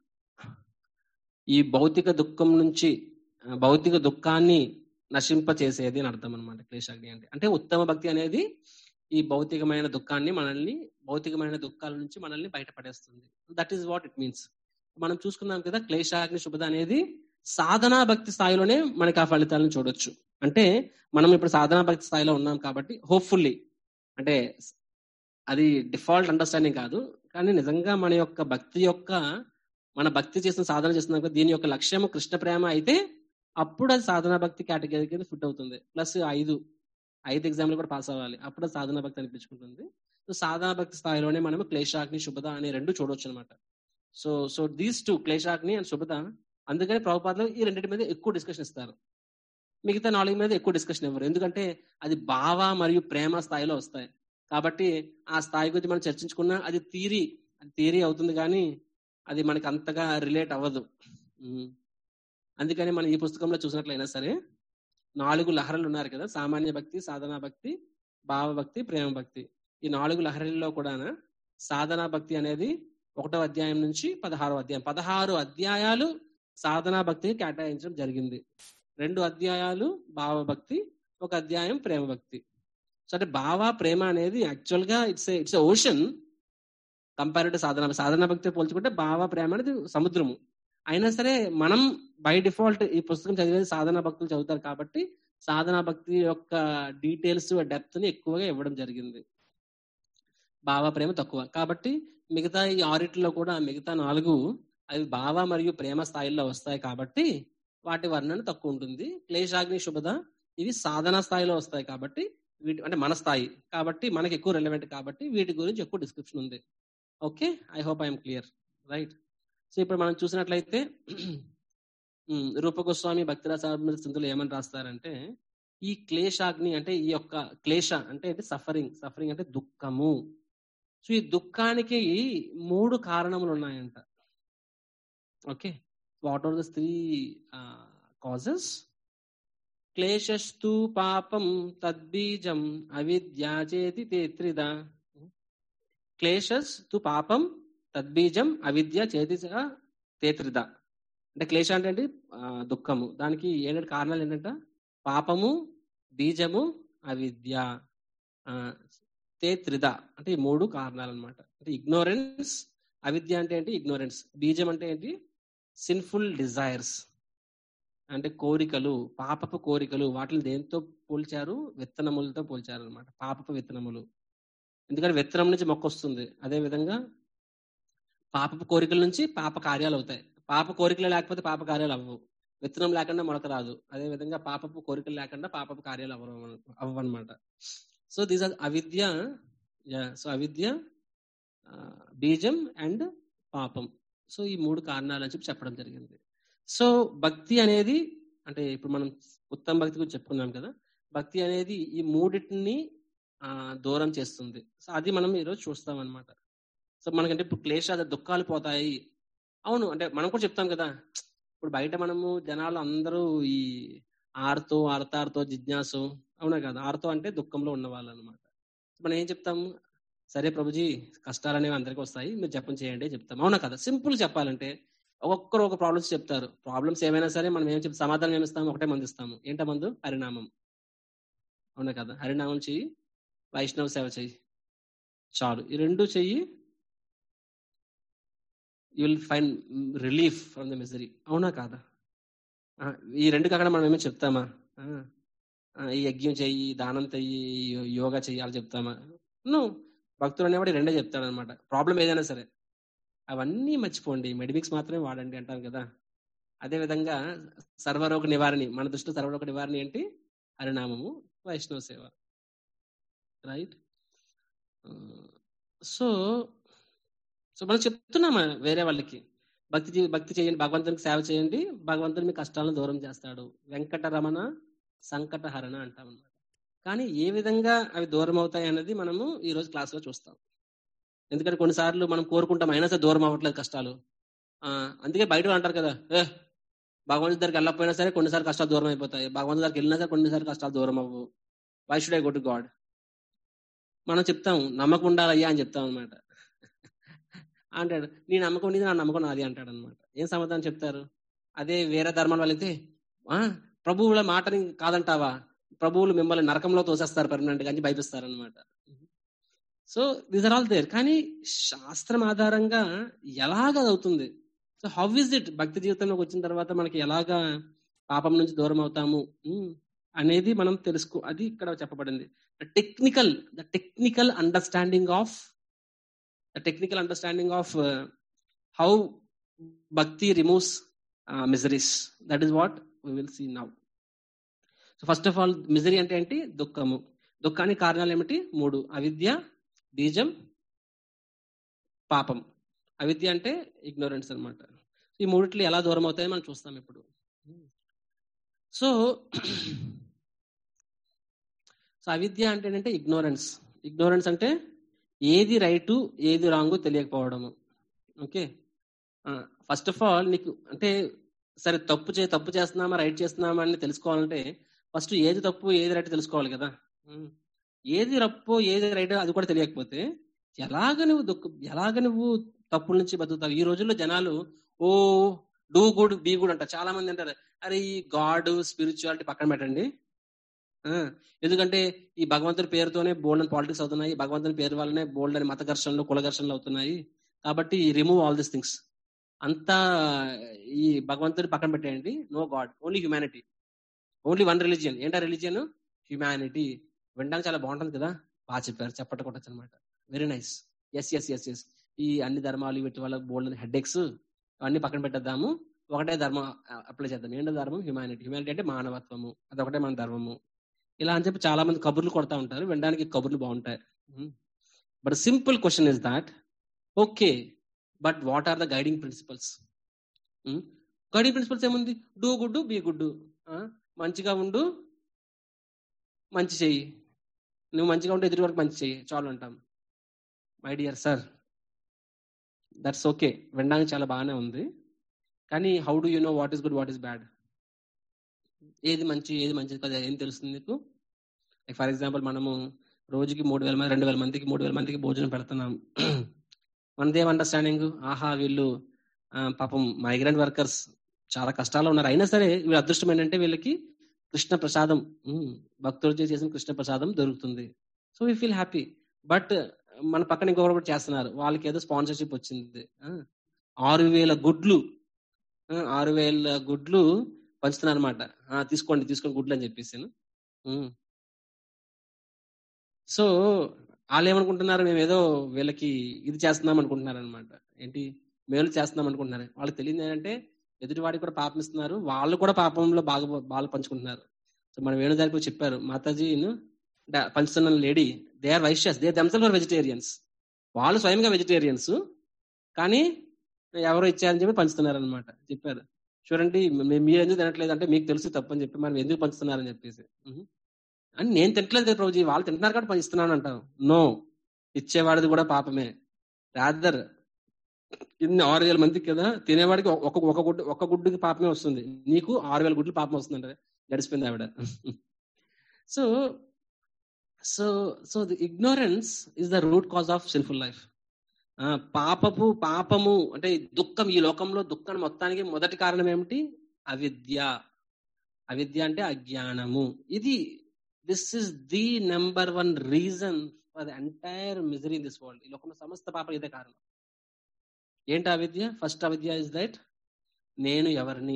ఈ భౌతిక దుఃఖం నుంచి ఆ, భౌతిక దుఃఖాన్ని నశింప చేసేది అని అర్థం అనమాట క్లేశాగ్ని అంటే అంటే ఉత్తమ భక్తి అనేది ఈ భౌతికమైన దుఃఖాన్ని మనల్ని భౌతికమైన దుఃఖాల నుంచి మనల్ని బయటపడేస్తుంది that is what it means మనం చూసుకున్నాం కదా క్లేశాగ్ని శుభద అనేది సాధనా భక్తి స్థాయిలోనే మనకి ఆ ఫలితాలను చూడొచ్చు అంటే మనం ఇప్పుడు సాధనా భక్తి స్థాయిలో ఉన్నాం కాబట్టి హోప్ఫుల్లీ అంటే అది డిఫాల్ట్ అండర్స్టాండింగ్ కాదు కానీ నిజంగా మన యొక్క భక్తి యొక్క మన భక్తి చేసిన సాధన చేస్తున్నాం కదా దీని యొక్క లక్ష్యం కృష్ణ ప్రేమ అయితే అప్పుడు అది సాధనా భక్తి కేటగిరీ కింద ఫిట్ అవుతుంది ప్లస్ ఐదు ఐదు ఎగ్జామ్లు కూడా పాస్ అవ్వాలి అప్పుడు అది సాధనా భక్తి అనిపించుకుంటుంది సో సాధనా భక్తి స్థాయిలోనే మనం క్లేశాగ్ని శుభద అనే రెండు చూడవచ్చు అనమాట సో సో దీస్ టూ క్లేశాగ్ని అండ్ శుభద అందుకని ప్రభుపాదలో ఈ రెండింటి మీద ఎక్కువ డిస్కషన్ ఇస్తారు మిగతా నాలుగు మీద ఎక్కువ డిస్కషన్ ఇవ్వరు ఎందుకంటే అది భావ మరియు ప్రేమ స్థాయిలో వస్తాయి కాబట్టి ఆ స్థాయి గురించి మనం చర్చించుకున్నా అది థీరీ అది థీరీ అవుతుంది కానీ అది మనకి అంతగా రిలేట్ అవ్వదు ఉమ్. అందుకని మనం ఈ పుస్తకంలో చూసినట్లయినా సరే నాలుగు లహరలు ఉన్నారు కదా సామాన్య భక్తి సాధనా భక్తి భావ భక్తి ప్రేమ భక్తి ఈ నాలుగు లహరల్లో కూడా సాధనా భక్తి అనేది ఒకటో అధ్యాయం నుంచి పదహారో అధ్యాయం పదహారు అధ్యాయాలు సాధనా భక్తికి కేటాయించడం జరిగింది రెండు అధ్యాయాలు భావభక్తి ఒక అధ్యాయం ప్రేమ భక్తి సో అంటే భావ ప్రేమ అనేది యాక్చువల్ గా it's it's ocean compare to సాధన సాధన భక్తి పోల్చుకుంటే భావ ప్రేమ అనేది సముద్రము అయినా సరే మనం బై డిఫాల్ట్ ఈ పుస్తకం చదివేది సాధన భక్తులు చదువుతారు కాబట్టి సాధన భక్తి యొక్క డీటెయిల్స్ డెప్త్ ని ఎక్కువగా ఇవ్వడం జరిగింది భావ ప్రేమ తక్కువ కాబట్టి మిగతా ఈ ఆరిట్లో కూడా మిగతా నాలుగు అవి భావ మరియు ప్రేమ స్థాయిలో వస్తాయి కాబట్టి వాటి వర్ణన తక్కువ ఉంటుంది క్లేశాగ్ని శుభద ఇవి సాధన స్థాయిలో వస్తాయి కాబట్టి వీటి అంటే మన స్థాయి కాబట్టి మనకి ఎక్కువ రిలవెంట్ కాబట్టి వీటి గురించి ఎక్కువ డిస్క్రిప్షన్ ఉంది okay I hope I'm clear right so ఇప్పుడు మనం చూసినట్లయితే ఉమ్, రూప గోస్వామి భక్తిరాసామృత సింధులు ఏమని రాస్తారంటే ఈ క్లేశాగ్ని అంటే ఈ యొక్క క్లేశ అంటే సఫరింగ్ సఫరింగ్ అంటే దుఃఖము సో ఈ దుఃఖానికి మూడు కారణములు ఉన్నాయంట okay what are the three causes క్లేశస్తు పాపం తద్బీజం అవిద్యా చేతి తేత్రిద క్లేశస్ తు పాపం తద్బీజం అవిద్య చేతి తేత్రిద అంటే క్లేశ అంటే ఏంటి ఆ, దుఃఖము దానికి ఏంటంటే కారణాలు ఏంటంటే పాపము బీజము అవిద్య ఆ, తేత్రిద అంటే ఈ మూడు కారణాలు అనమాట అంటే ఇగ్నోరెన్స్ అవిద్య అంటే ఏంటి ఇగ్నోరెన్స్ బీజం అంటే ఏంటి సిన్ఫుల్ డిజైర్స్ అంటే కోరికలు పాపపు కోరికలు వాటిని దేంతో పోల్చారు విత్తనములతో పోల్చారు అనమాట పాపపు విత్తనములు ఎందుకంటే విత్తనం నుంచి మొక్క వస్తుంది అదే విధంగా పాపపు కోరికల నుంచి పాప కార్యాలు అవుతాయి పాప కోరికలు లేకపోతే పాప కార్యాలు అవ్వవు విత్తనం లేకుండా మొలక రాదు అదే విధంగా పాపపు కోరికలు లేకుండా పాపపు కార్యాలు అవ్వవు అవ్వనమాట సో దీస్ ఆర్ అవిద్య సో అవిద్య ఆ, బీజం అండ్ పాపం సో ఈ మూడు కారణాలు అని చెప్పి చెప్పడం జరిగింది సో భక్తి అనేది అంటే ఇప్పుడు మనం ఉత్తమ భక్తి గురించి చెప్పుకున్నాం కదా భక్తి అనేది ఈ మూడింటిని ఆ, దూరం చేస్తుంది సో అది మనం ఈరోజు చూస్తాం అనమాట సో మనకంటే ఇప్పుడు క్లేశ దుఃఖాలు పోతాయి అవును అంటే మనం కూడా చెప్తాం కదా ఇప్పుడు బయట మనము జనాలు అందరూ ఈ ఆర్తో ఆర్తార్తో జిజ్ఞాసు అవునా కదా ఆర్తో అంటే దుఃఖంలో ఉన్న వాళ్ళు అనమాట మనం ఏం చెప్తాము సరే ప్రభుజీ కష్టాలు అనేవి అందరికీ వస్తాయి మీరు జపం చేయండి చెప్తాం అవునా కదా సింపుల్ చెప్పాలంటే ఒక్కొక్కరు ఒక ప్రాబ్లమ్స్ చెప్తారు ప్రాబ్లమ్స్ ఏమైనా సరే మనం ఏం చెప్తాం సమాధానం ఏమిస్తాము ఒకటే మంది ఇస్తాము ఏంట మందు హరినామం అవునా కదా హరినామం చెయ్యి వైష్ణవ సేవ చెయ్యి చాలు ఈ రెండు చెయ్యి you will find relief from the misery అవునా కాదా ఆ, ఈ రెండు కాకుండా మనం ఏమో చెప్తామా ఆ, ఆ, ఈ యజ్ఞం చెయ్యి దానం చెయ్యి యో- యోగా చెయ్యాలి చెప్తామా నో భక్తులు అనేవాడు ఈ రెండే చెప్తాడు అనమాట ప్రాబ్లం ఏదైనా సరే అవన్నీ మర్చిపోండి మెడిమిక్స్ మాత్రమే వాడండి అంటారు కదా అదే విధంగా సర్వరోగ నివారణి మన దృష్టిలో సర్వరోగ నివారణ ఏంటి హరినామము వైష్ణవ సేవ రైట్ సో సో మనం చెప్తున్నామా వేరే వాళ్ళకి భక్తి చే- భక్తి చేయండి భగవంతునికి సేవ చేయండి భగవంతుని మీ కష్టాలను దూరం చేస్తాడు వెంకటరమణ సంకటహరణ అంటాం అన్నమాట కానీ ఏ విధంగా అవి దూరం అవుతాయి అన్నది మనము ఈ రోజు క్లాస్ లో చూస్తాం ఎందుకంటే కొన్నిసార్లు మనం కోరుకుంటాం అయినా సరే దూరం అవ్వట్లేదు కష్టాలు ఆ అందుకే బయట వాళ్ళు అంటారు కదా ఏ భగవంతుడి దగ్గరికి వెళ్ళకపోయినా సరే కొన్నిసార్లు కష్టాలు దూరం అయిపోతాయి భగవంతుడి దగ్గరికి వెళ్ళినా సరే కొన్నిసార్లు కష్టాలు దూరం అవ్వవు why should I go to God మనం చెప్తాం నమ్మకం ఉండాలయ్యా అని చెప్తాం అనమాట అంటాడు నీ నమ్మకం నీది నా నమ్మకం నాది అంటాడు అనమాట ఏం సమాధానం చెప్తారు అదే వేరే ధర్మాల వాళ్ళైతే ఆ ప్రభువుల మాటని కాదంటావా ప్రభువులు మిమ్మల్ని నరకంలో తోసేస్తారు పర్మనెంట్ గా అని భయపిస్తారు అనమాట so these are all there కానీ శాస్త్రం ఆధారంగా ఎలాగ అది అవుతుంది సో హౌ ఇస్ ఇట్ భక్తి జీవితంలోకి వచ్చిన తర్వాత మనకి ఎలాగా పాపం నుంచి దూరం అవుతాము ఉమ్, అనేది మనం తెలుసుకో అది ఇక్కడ చెప్పబడింది technical the technical understanding of the technical understanding of how bhakti removes miseries that is what we will see now so first of all misery అంటే ఏంటి దుఃఖము దుఃఖానికి కారణాలు ఏమిటి మూడు అవిద్య బీజం పాపం అవిద్య అంటే ఇగ్నోరెన్స్ అన్నమాట ఈ మూడిట్లు ఎలా దూరం అవుతాయో మనం చూస్తాం ఇప్పుడు సో సో అవిద్య అంటే ఏంటంటే ఇగ్నోరెన్స్ ఇగ్నోరెన్స్ అంటే ఏది రైటు ఏది రాంగు తెలియకపోవడము ఓకే ఫస్ట్ ఆఫ్ ఆల్ నీకు అంటే సరే తప్పు చే తప్పు చేస్తున్నామా రైట్ చేస్తున్నామా అని తెలుసుకోవాలంటే ఫస్ట్ ఏది తప్పు ఏది రైట్ తెలుసుకోవాలి కదా ఉమ్. ఏది రప్పు ఏది రైట్ అది కూడా తెలియకపోతే ఎలాగ నువ్వు దుఃఖ ఎలాగ నువ్వు తప్పుల నుంచి బతుకుతావు ఈ రోజుల్లో జనాలు oh do good be good అంట చాలా మంది అంటారు అరే ఈ గాడ్ స్పిరిచువాలిటీ పక్కన పెట్టండి ఆ, ఎందుకంటే ఈ భగవంతుడి పేరుతోనే బోల్డ్ అని పాలిటిక్స్ అవుతున్నాయి భగవంతుని పేరు వల్లనే బోల్డ్ అని మత ఘర్షణలు కుల ఘర్షణలు అవుతున్నాయి కాబట్టి రిమూవ్ ఆల్ దిస్ థింగ్స్ అంతా ఈ భగవంతుని పక్కన పెట్టేయండి no God only humanity only one religion ఏంటా రిలీజియన్ హ్యుమానిటీ వినడానికి చాలా బాగుంటుంది కదా బాగా చెప్పారు చెప్పట కొట్టచ్చు అనమాట very nice yes yes yes yes ఈ అన్ని ధర్మాలు వీటి వల్ల బోల్డ్ హెడ్ఎక్స్ అవన్నీ పక్కన పెట్టేద్దాము ఒకటే ధర్మం అప్లై చేద్దాం ఏంటో ధర్మం హ్యుమానిటీ హ్యుమానిటీ అంటే మానవత్వము అదొకటే మన ధర్మము ఇలా అని చెప్పి చాలా మంది కబుర్లు కొడతా ఉంటారు వినడానికి కబుర్లు బాగుంటాయి but simple question is that okay but what are the guiding principles guiding principles ఏముంది డూ గుడ్ బీ గుడ్ మంచిగా ఉండు మంచి చెయ్యి నువ్వు మంచిగా ఉంటే ఎదుటి వరకు మంచి చెయ్యి చాలు అంటాం my dear sir that's okay వినడానికి చాలా బాగానే ఉంది కానీ how do you know what is good what is bad ఏది మంచి ఏది మంచిది కదా ఏం తెలుస్తుంది నీకు ఫర్ ఎగ్జాంపుల్ మనము రోజుకి మూడు వేల మంది రెండు వేల మందికి మూడు వేల మందికి భోజనం పెడుతున్నాం మనదేం అండర్స్టాండింగ్ ఆహా వీళ్ళు ఆ, పాపం మైగ్రెంట్ వర్కర్స్ చాలా కష్టాల్లో ఉన్నారు అయినా సరే వీళ్ళ అదృష్టం ఏంటంటే వీళ్ళకి కృష్ణ ప్రసాదం ఉమ్, భక్తులు చేసిన కృష్ణ ప్రసాదం దొరుకుతుంది so we feel happy but మన పక్కన ఇంకొకరు కూడా చేస్తున్నారు వాళ్ళకి ఏదో స్పాన్సర్షిప్ వచ్చింది ఆ, ఆరు వేల గుడ్లు ఆ, ఆరు వేల గుడ్లు పంచుతున్నారు అనమాట తీసుకోండి తీసుకోండి గుడ్లు అని చెప్పేసి సో వాళ్ళు ఏమనుకుంటున్నారు మేము ఏదో వీళ్ళకి ఇది చేస్తున్నాం అనుకుంటున్నారు అనమాట ఏంటి మేలు చేస్తున్నాం అనుకుంటున్నారు వాళ్ళకి తెలియదు ఏంటంటే ఎదుటివాడికి కూడా పాపం ఇస్తున్నారు వాళ్ళు కూడా పాపంలో బాగా బాగా పంచుకుంటున్నారు సో మన వేణుదారికి చెప్పారు మాతాజీ పంచుతున్న lady they are Vaishyas they themselves are vegetarians వాళ్ళు స్వయంగా వెజిటేరియన్స్ కానీ ఎవరో ఇచ్చారని చెప్పి పంచుతున్నారు అనమాట చెప్పారు చూడండి మీ- మీరు ఎందుకు తినట్లేదు అంటే మీకు తెలుసు తప్పు అని చెప్పి మనం ఎందుకు పంచుతున్నారని చెప్పేసి ఉహు. అని నేను తినట్లేదు కదా ప్రభుజీ వాళ్ళు తింటున్నారు కాబట్టి పంచుతున్నాను అంటాం నో ఇచ్చేవాడిది కూడా పాపమే రాదర్ ఇన్ని ఆరు వేల మందికి కదా తినేవాడికి ఒక ఒక గుడ్డు ఒక గుడ్డుకి పాపమే వస్తుంది నీకు ఆరు వేల గుడ్లు పాపం వస్తుందంటే గడిచిపోయింది ఆవిడ so so so the ignorance is the root cause of sinful life పాపపు పాపము అంటే దుఃఖం ఈ లోకంలో దుఃఖం మొత్తానికి మొదటి కారణం ఏమిటి అవిద్య అవిద్య అంటే అజ్ఞానము ఇది this is the number one reason for the entire misery in this world ఈ లోకంలో సమస్త పాపం ఇదే కారణం ఏంటి అవిద్య ఫస్ట్ అవిద్య ఇస్ దట్ నేను ఎవరిని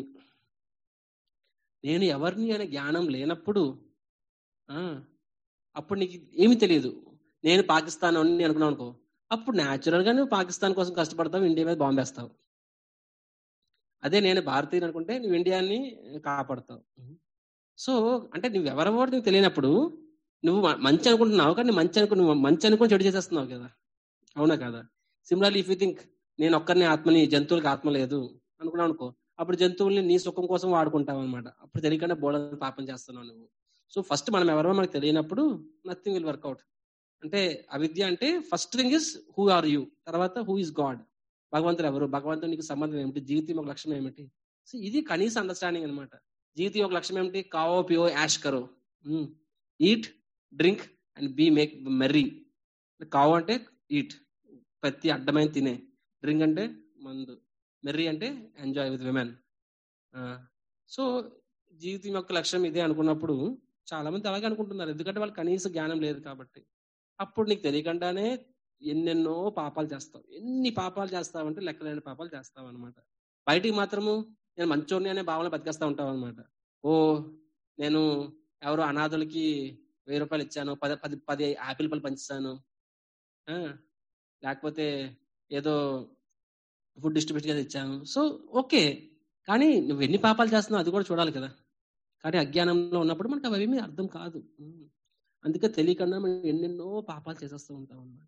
నేను ఎవరిని అనే జ్ఞానం లేనప్పుడు ఆ, అప్పుడు నీకు ఏమీ తెలియదు నేను పాకిస్తాన్ అని అనుకున్నావు అనుకో అప్పుడు న్యాచురల్ గా నువ్వు పాకిస్తాన్ కోసం కష్టపడతావు ఇండియా మీద బాంబు వేస్తావు అదే నేను భారతీయుని అనుకుంటే నువ్వు ఇండియాని కాపాడతావు సో అంటే నువ్వు ఎవరెవరు నీకు తెలియనప్పుడు నువ్వు మ- మంచి అనుకుంటున్నావు కానీ మంచి అనుకు నువ్వు మంచి అనుకుని చెడు చేసేస్తున్నావు కదా అవునా కదా సిమిలర్లీ ఇఫ్ యూ థింక్ నేను ఒక్కరిని ఆత్మని జంతువులకి ఆత్మ లేదు అనుకున్నావు అనుకో అప్పుడు జంతువుల్ని నీ సుఖం కోసం వాడుకుంటావు అనమాట అప్పుడు తెలియకుండా బోడ పాపం చేస్తున్నావు నువ్వు సో ఫస్ట్ మనం ఎవరో మనకు తెలియనప్పుడు నథింగ్ విల్ వర్కౌట్ అంటే అవిద్య అంటే first thing is who are you తర్వాత హూ ఇస్ గాడ్ భగవంతుడు ఎవరు భగవంతుడు నీకు సంబంధం ఏమిటి జీవితం ఒక లక్ష్యం ఏమిటి సో ఇది కనీస అండర్స్టాండింగ్ అనమాట జీవితం ఒక లక్ష్యం ఏమిటి కావో పియో యాష్ కరో eat drink and be make merry కావు అంటే ఈట్ ప్రతి అడ్డమైన తినే డ్రింక్ అంటే మందు మెర్రీ అంటే ఎంజాయ్ విత్ విమెన్ సో జీవితం యొక్క లక్ష్యం ఇదే అనుకున్నప్పుడు చాలా మంది అలాగే అనుకుంటున్నారు ఎందుకంటే వాళ్ళకి కనీస జ్ఞానం లేదు కాబట్టి అప్పుడు నీకు తెలియకుండానే ఎన్నెన్నో పాపాలు చేస్తావు ఎన్ని పాపాలు చేస్తావంటే లెక్కలేని పాపాలు చేస్తావు అనమాట బయటికి మాత్రము నేను మంచోడిని అనే భావన బతికేస్తా ఉంటావు అనమాట ఓ నేను ఎవరో అనాథులకి వెయ్యి రూపాయలు ఇచ్చాను పది పది పది యాపిల్ పళ్ళు పంచిస్తాను ఆ, లేకపోతే ఏదో ఫుడ్ డిస్ట్రిబ్యూట్ చేసి ఇచ్చాను సో ఓకే కానీ నువ్వు ఎన్ని పాపాలు చేస్తున్నావు అది కూడా చూడాలి కదా కానీ అజ్ఞానంలో ఉన్నప్పుడు మనకు అవి ఏమీ అర్థం కాదు ఉమ్. అందుకే తెలియకుండా మనం ఎన్నెన్నో పాపాలు చేసేస్తూ ఉంటాం అన్నమాట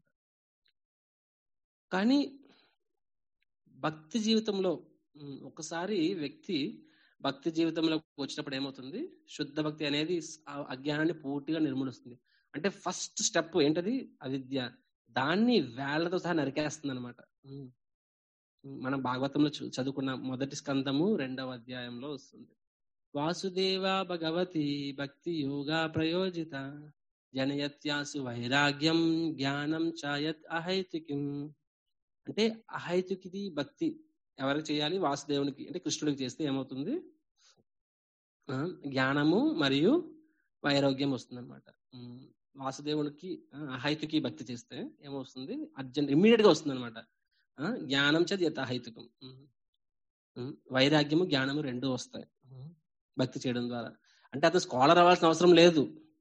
కానీ భక్తి జీవితంలో ఉమ్, ఒకసారి వ్యక్తి భక్తి జీవితంలో వచ్చినప్పుడు ఏమవుతుంది శుద్ధ భక్తి అనేది ఆ అజ్ఞానాన్ని పూర్తిగా నిర్మూలిస్తుంది అంటే ఫస్ట్ స్టెప్ ఏంటది అవిద్య దాన్ని వేళ్లతో సహా నరికేస్తుంది అనమాట మనం భాగవతంలో చూ- చదువుకున్న మొదటి స్కందము రెండవ అధ్యాయంలో వస్తుంది వాసుదేవ భగవతి భక్తి యోగా ప్రయోజిత జనయత్యాసు వైరాగ్యం జ్ఞానం చాయత్ అహైతుకిం అంటే అహైతుకిది భక్తి ఎవరికి చేయాలి వాసుదేవునికి అంటే కృష్ణుడికి చేస్తే ఏమవుతుంది ఆ, జ్ఞానము మరియు వైరాగ్యం వస్తుంది అనమాట వాసుదేవునికి ఆ, అహైతుకి భక్తి చేస్తే ఏమొస్తుంది అర్జెంట్ ఇమ్మీడియట్ గా వస్తుంది అనమాట జ్ఞానం చది యత్ అహైతుకం ఉమ్. ఉమ్, వైరాగ్యము జ్ఞానము రెండు వస్తాయి ఉమ్, భక్తి చేయడం ద్వారా అంటే అతను స్కాలర్ అవ్వాల్సిన అవసరం లేదు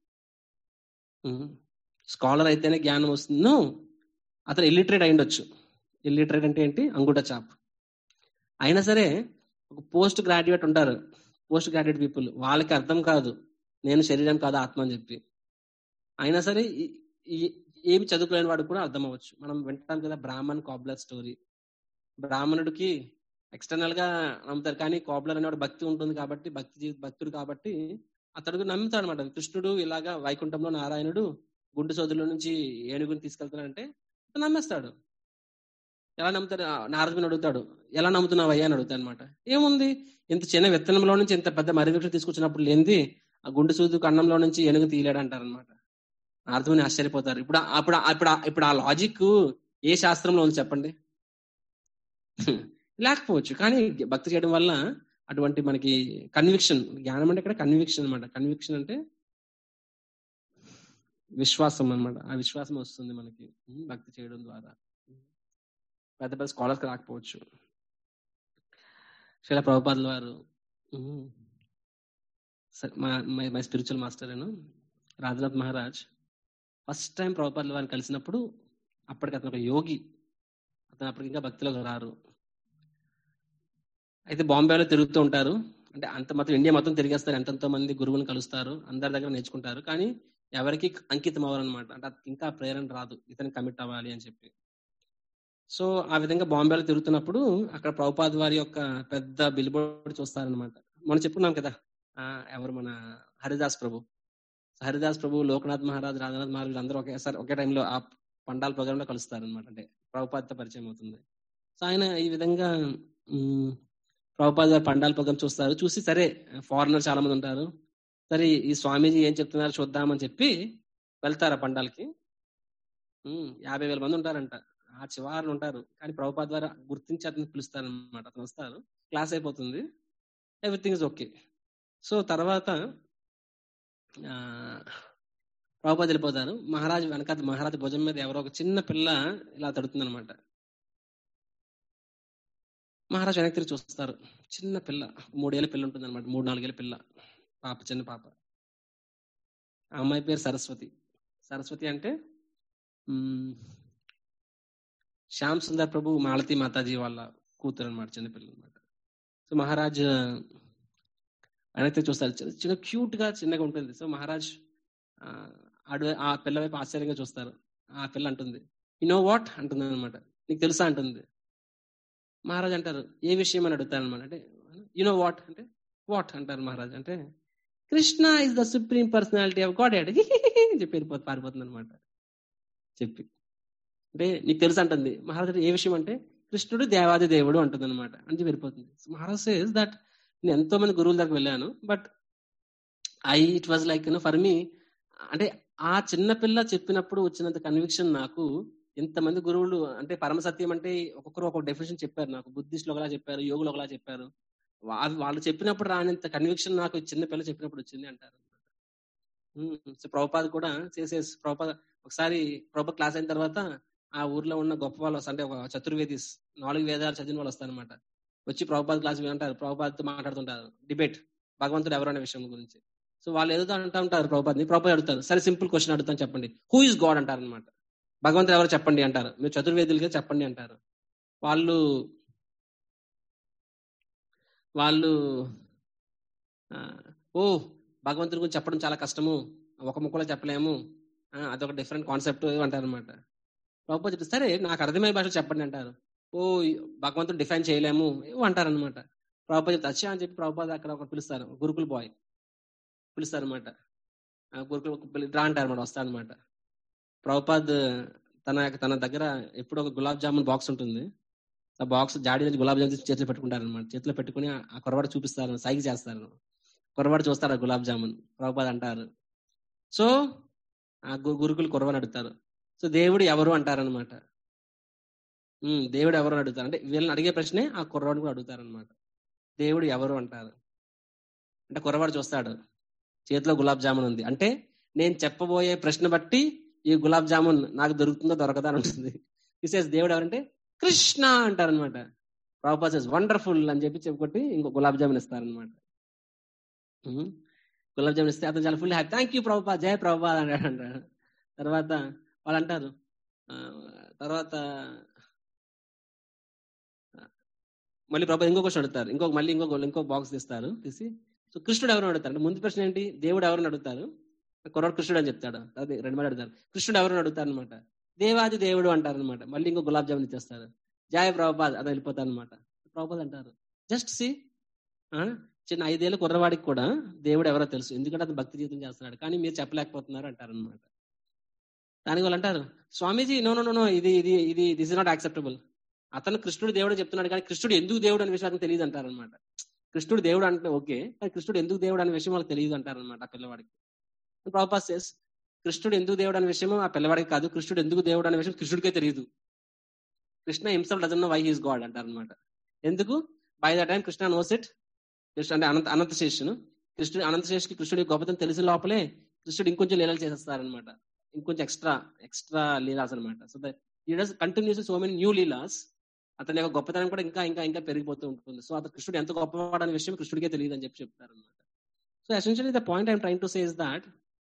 స్కాలర్ అయితేనే జ్ఞానం వస్తుంది No. అతను ఇల్లిటరేట్ అయి ఉండొచ్చు ఇల్లిటరేట్ అంటే ఏంటి అంగుట చాప్ అయినా సరే ఒక పోస్ట్ గ్రాడ్యుయేట్ ఉంటారు పోస్ట్ గ్రాడ్యుయేట్ పీపుల్ వాళ్ళకి అర్థం కాదు నేను శరీరం కాదు ఆత్మ అని చెప్పి అయినా సరే ఈ- ఈ- ఏమి చదువుకోలేని వాడు కూడా అర్థం అవ్వచ్చు మనం వింటాం కదా బ్రాహ్మణ్ కాబ్లర్ స్టోరీ బ్రాహ్మణుడికి ఎక్స్టర్నల్ గా నమ్ముతారు కానీ కాబ్లర్ అనేవాడు భక్తి ఉంటుంది కాబట్టి భక్తి జీ- భక్తుడు కాబట్టి అతడు నమ్ముతాడు అనమాట కృష్ణుడు ఇలాగా వైకుంఠంలో నారాయణుడు గుండు సోదుల నుంచి ఏనుగుని తీసుకెళ్తాడంటే అతను నమ్మేస్తాడు ఎలా నమ్ముతాడు ఆ, నారదుని అడుగుతాడు ఎలా నమ్ముతున్నావు అయ్యా అని అడుగుతాడు అనమాట ఏముంది ఇంత చిన్న విత్తనంలో నుంచి ఇంత పెద్ద మర్రి వృక్షం తీసుకొచ్చినప్పుడు లేనిది ఆ గుండు సూదు కన్నంలో నుంచి ఏనుగు తీయలేడు అంటారు అనమాట నారదుని ఆశ్చర్యపోతారు ఇప్పుడు ఆ- అప్పుడు ఆ- ఇప్పుడు ఆ- ఇప్పుడు ఆ లాజిక్ ఏ శాస్త్రంలో ఉంది చెప్పండి లేకపోవచ్చు కానీ భక్తి చేయడం వల్ల అటువంటి మనకి కన్విక్షన్ జ్ఞానం అంటే ఇక్కడ కన్విక్షన్ అన్నమాట కన్విక్షన్ అంటే విశ్వాసం అన్నమాట ఆ విశ్వాసం వస్తుంది మనకి ఉమ్, భక్తి చేయడం ద్వారా పెద్ద పెద్ద స్కాలర్స్ రాకపోవచ్చు శిల ప్రభుపాదుల వారు ఉమ్, సరే, మా మై మై స్పిరిచువల్ మాస్టర్ నేను రాజనాథ్ మహారాజ్ ఫస్ట్ టైం ప్రభుపాదుల వారిని కలిసినప్పుడు అప్పటికి అతను ఒక యోగి అతను అప్పటికి ఇంకా భక్తిలోకి రారు అయితే బాంబేలో తిరుగుతూ ఉంటారు అంటే అంత మొత్తం ఇండియా మొత్తం తిరిగేస్తారు ఎంతెంతో మంది గురువులను కలుస్తారు అందరి దగ్గర నేర్చుకుంటారు కానీ ఎవరికి అంకితం అవ్వరు అనమాట అంటే అతనికి ఇంకా ప్రేరణ రాదు ఇతను కమిట్ అవ్వాలి అని చెప్పి సో ఆ విధంగా బాంబేలో తిరుగుతున్నప్పుడు అక్కడ ప్రభుపాద్ వారి యొక్క పెద్ద బిల్బోర్డ్ చూస్తారనమాట మనం చెప్పుకున్నాం కదా ఆ, ఎవరు మన హరిదాస్ ప్రభు హరిదాస్ ప్రభు లోకనాథ్ మహారాజ్ రాధానాథ్ మహారాజ్ అందరూ ఒకేసారి ఒకే టైంలో ఆ పండాల ప్రోగ్రామ్ లో కలుస్తారు అనమాట అంటే ప్రభుపాద్తో పరిచయం అవుతుంది సో ఆయన ఈ విధంగా ఉమ్, ప్రభుపాద్ గారు పండాల ప్రోగ్రామ్ చూస్తారు చూసి సరే ఫారినర్ చాలా మంది ఉంటారు సరే ఈ స్వామీజీ ఏం చెప్తున్నారు చూద్దామని చెప్పి వెళ్తారు ఆ పండాలకి ఉమ్, యాభై వేల మంది ఉంటారంట ఆ చివారన ఉంటారు కానీ ప్రభుపాద్ ద్వారా గుర్తించి అతను పిలుస్తారు అనమాట అతను వస్తారు క్లాస్ అయిపోతుంది ఎవ్రీథింగ్ ఇస్ ఓకే సో తర్వాత ఆ, ప్రభుపాద్ వెళ్ళిపోతారు మహారాజు వెనక మహారాజు భుజం మీద ఎవరో ఒక చిన్న పిల్ల ఇలా తడుతుంది అనమాట మహారాజు వెనక్కి తిరిగి చూస్తారు చిన్న పిల్ల మూడేళ్ళ పిల్ల ఉంటుంది అనమాట మూడు నాలుగేళ్ళ పిల్ల పాప చిన్న పాప ఆ అమ్మాయి పేరు సరస్వతి సరస్వతి అంటే మ్మ్, శ్యామ్ సుందర్ ప్రభు మాలతి మాతాజీ వాళ్ళ కూతురు అనమాట చిన్నపిల్ల అనమాట సో మహారాజ్ వెనక్కి తిరిగి చూస్తారు చిన్న- చిన్న క్యూట్ గా చిన్నగా ఉంటుంది సో మహారాజ్ ఆ, ఆడు ఆ పిల్ల వైపు ఆశ్చర్యంగా చూస్తారు ఆ పిల్ల అంటుంది యు నో వాట్ అంటుంది అనమాట నీకు తెలుసా అంటుంది మహారాజ్ అంటారు ఏ విషయం అని అడుగుతారు అనమాట అంటే యు నో వాట్ అంటే వాట్ అంటారు మహారాజ్ అంటే Krishna is the supreme personality of God అని చెప్పి వెళ్ళిపోతుంది పారిపోతుంది అనమాట చెప్పి అంటే నీకు తెలుసు అంటుంది మహారాజ్ అంటే ఏ విషయం అంటే కృష్ణుడు దేవాది దేవుడు అంటుంది అనమాట అని చెప్పి వెళ్ళిపోతుంది మహారాజ్ సేస్ దట్ నేను ఎంతో మంది గురువుల దగ్గర వెళ్ళాను but I it was like for me అంటే ఆ చిన్న పిల్ల చెప్పినప్పుడు వచ్చినంత కన్విక్షన్ నాకు ఎంతమంది గురువులు అంటే పరమ సత్యం అంటే ఒక్కొక్కరు ఒక డెఫినేషన్ చెప్పారు నాకు బుద్ధిస్టులు ఒకలా చెప్పారు యోగులు ఒకలా చెప్పారు వా- వాళ్ళు చెప్పినప్పుడు రానంత కన్విక్షన్ నాకు ఈ చిన్న పిల్ల చెప్పినప్పుడు వచ్చింది అంటారు సో ప్రభుపాద్ కూడా చేసేసి ప్రభుపాద్ ఒకసారి ప్రభుపాద్ క్లాస్ అయిన తర్వాత ఆ ఊర్లో ఉన్న గొప్ప వాళ్ళు వస్తారు. అంటే ఒక చతుర్వేదిస్ నాలుగు వేదాలు చదివిన వాళ్ళు వస్తారనమాట వచ్చి ప్రభుపాద్ క్లాస్ వింటారు ప్రభుపాద్తో మాట్లాడుతుంటారు డిబేట్ భగవంతుడు ఎవరు అనే విషయం గురించి సో వాళ్ళు ఏదో అంటా ఉంటారు ప్రభుపాద్ని ప్రభుపాద్ అడుగుతారు సరే సింపుల్ క్వశ్చన్ అడుగుతాను చెప్పండి హూ ఇస్ గాడ్ అంటారు అనమాట భగవంతుడు ఎవరు చెప్పండి అంటారు మీరు చతుర్వేదులుగా చెప్పండి అంటారు వాళ్ళు వాళ్ళు ఆ, ఓ భగవంతుడి గురించి చెప్పడం చాలా కష్టము ఒక ముక్కలో చెప్పలేము ఆ, అదొక డిఫరెంట్ కాన్సెప్ట్ అంటారు అనమాట ప్రభుపాద్ చెప్తే సరే నాకు అర్థమయ్యే భాషలో చెప్పండి అంటారు ఓ భగవంతుడు డిఫైన్ చేయలేము ఏవో అంటారు అనమాట ప్రభుపాద్ చెప్తే అచ్చా అని చెప్పి ప్రభుపాద్ అక్కడ ఒక పిలుస్తారు గురుకుల్ బాయ్ పిలుస్తారు అనమాట గురుకుల్ డ్రా అంటారు అనమాట వస్తా అనమాట ప్రభుపాద్ తన తన దగ్గర ఎప్పుడు ఒక గులాబ్ జామున్ బాక్స్ ఉంటుంది ఆ బాక్స్ జాడీ నుంచి గులాబ్ జామున్ చేతిలో పెట్టుకుంటారు అనమాట చేతిలో పెట్టుకుని ఆ- ఆ కురవాడు చూపిస్తారు సైగ చేస్తారు కురవాడు చూస్తారు ఆ గులాబ్ జామున్ ప్రభుపాద్ అంటారు సో ఆ గు- గురుకులు కురవని అడుగుతారు సో దేవుడు ఎవరు అంటారనమాట దేవుడు ఎవరు అని అడుగుతారు అంటే వీళ్ళని అడిగే ప్రశ్నే ఆ కుర్రవాడు కూడా అడుగుతారు అనమాట దేవుడు ఎవరు అంటారు అంటే కుర్రవాడు చూస్తాడు చేతిలో గులాబ్ జామున్ ఉంది అంటే నేను చెప్పబోయే ప్రశ్న బట్టి ఈ గులాబ్ జామున్ నాకు దొరుకుతుందో దొరకదా అని ఉంటుంది విశేష దేవుడు ఎవరంటే కృష్ణ అంటారనమాట ప్రాపర్సెస్ వండర్ఫుల్ అని చెప్పి చెప్పుకొట్టి ఇంకో గులాబ్ జామున్ ఇస్తారనమాట ఉమ్. గులాబ్ జామున్ ఇస్తే అతను చాలా full happy thank you Prabhupada జయ ప్రభుపా అంటాడు అంటాడు తర్వాత వాళ్ళు అంటారు ఆ, తర్వాత మళ్ళీ ప్రభు ఇంకో క్వశ్చన్ అడుగుతారు ఇంకొక మళ్ళీ ఇంకొక ఇంకో బాక్స్ తీస్తారు తీసి సో కృష్ణుడు ఎవరు అడుగుతారు అంటే ముందు ప్రశ్న ఏంటి దేవుడు ఎవరిని అడుగుతారు కుర్రాడు కృష్ణుడు అని చెప్తాడు అదే రెండు మంది అడుగుతారు కృష్ణుడు ఎవరిని అడుగుతారు అనమాట దేవాది దేవుడు అంటారు అనమాట మళ్ళీ ఇంకో గులాబ్ జామున్ ఇచ్చేస్తారు జయ ప్రభుపాద్ అది వెళ్ళిపోతారు అనమాట ప్రభుపాద్ అంటారు జస్ట్ సి చిన్న ఐదేళ్ల కుర్రవాడికి కూడా దేవుడు ఎవరో తెలుసు ఎందుకంటే అతను భక్తి జీవితం చేస్తున్నాడు కానీ మీరు చెప్పలేకపోతున్నారు అంటారు అనమాట దానికి వాళ్ళు అంటారు స్వామీజీ నో నో నో ఇది ఇది ఇది దిస్ ఇస్ నాట్ యాక్సెప్టబుల్ అతను కృష్ణుడు దేవుడు చెప్తున్నాడు కానీ కృష్ణుడు ఎందుకు దేవుడు అనే విషయం అతను తెలియదు అంటారు అనమాట కృష్ణుడు దేవుడు అంటే ఓకే కానీ కృష్ణుడు ఎందుకు దేవుడు అనే విషయం వాళ్ళకి తెలియదు అంటారు అనమాట ఆ పిల్లవాడికి ప్రాపస్ సేస్ కృష్ణుడు ఎందుకు దేవుడు అనే విషయం ఆ పిల్లవాడికి కాదు కృష్ణుడు ఎందుకు దేవుడు అనే విషయం కృష్ణుడికే తెలియదు Krishna himself doesn't know why he's God అంటారు అనమాట ఎందుకు by the time Krishna knows it Krishna అంటే అనంత అనంత శేషును కృష్ణుడు అనంత శేషుకి కృష్ణుడి గొప్పతనం తెలిసిన లోపలే కృష్ణుడు ఇంకొంచెం లీలలు చేసేస్తారనమాట ఇంకొంచెం ఎక్స్ట్రా ఎక్స్ట్రా లీలాస్ అనమాట సో ఈ does continues so many new lilas అతని యొక్క గొప్పతనం కూడా ఇంకా ఇంకా ఇంకా పెరిగిపోతూ ఉంటుంది సో అతను కృష్ణుడు ఎంత గొప్పవాడు అనే విషయం కృష్ణుడికే తెలియదు అని చెప్పి చెప్తారు అనమాట so essentially the point I'm trying to says that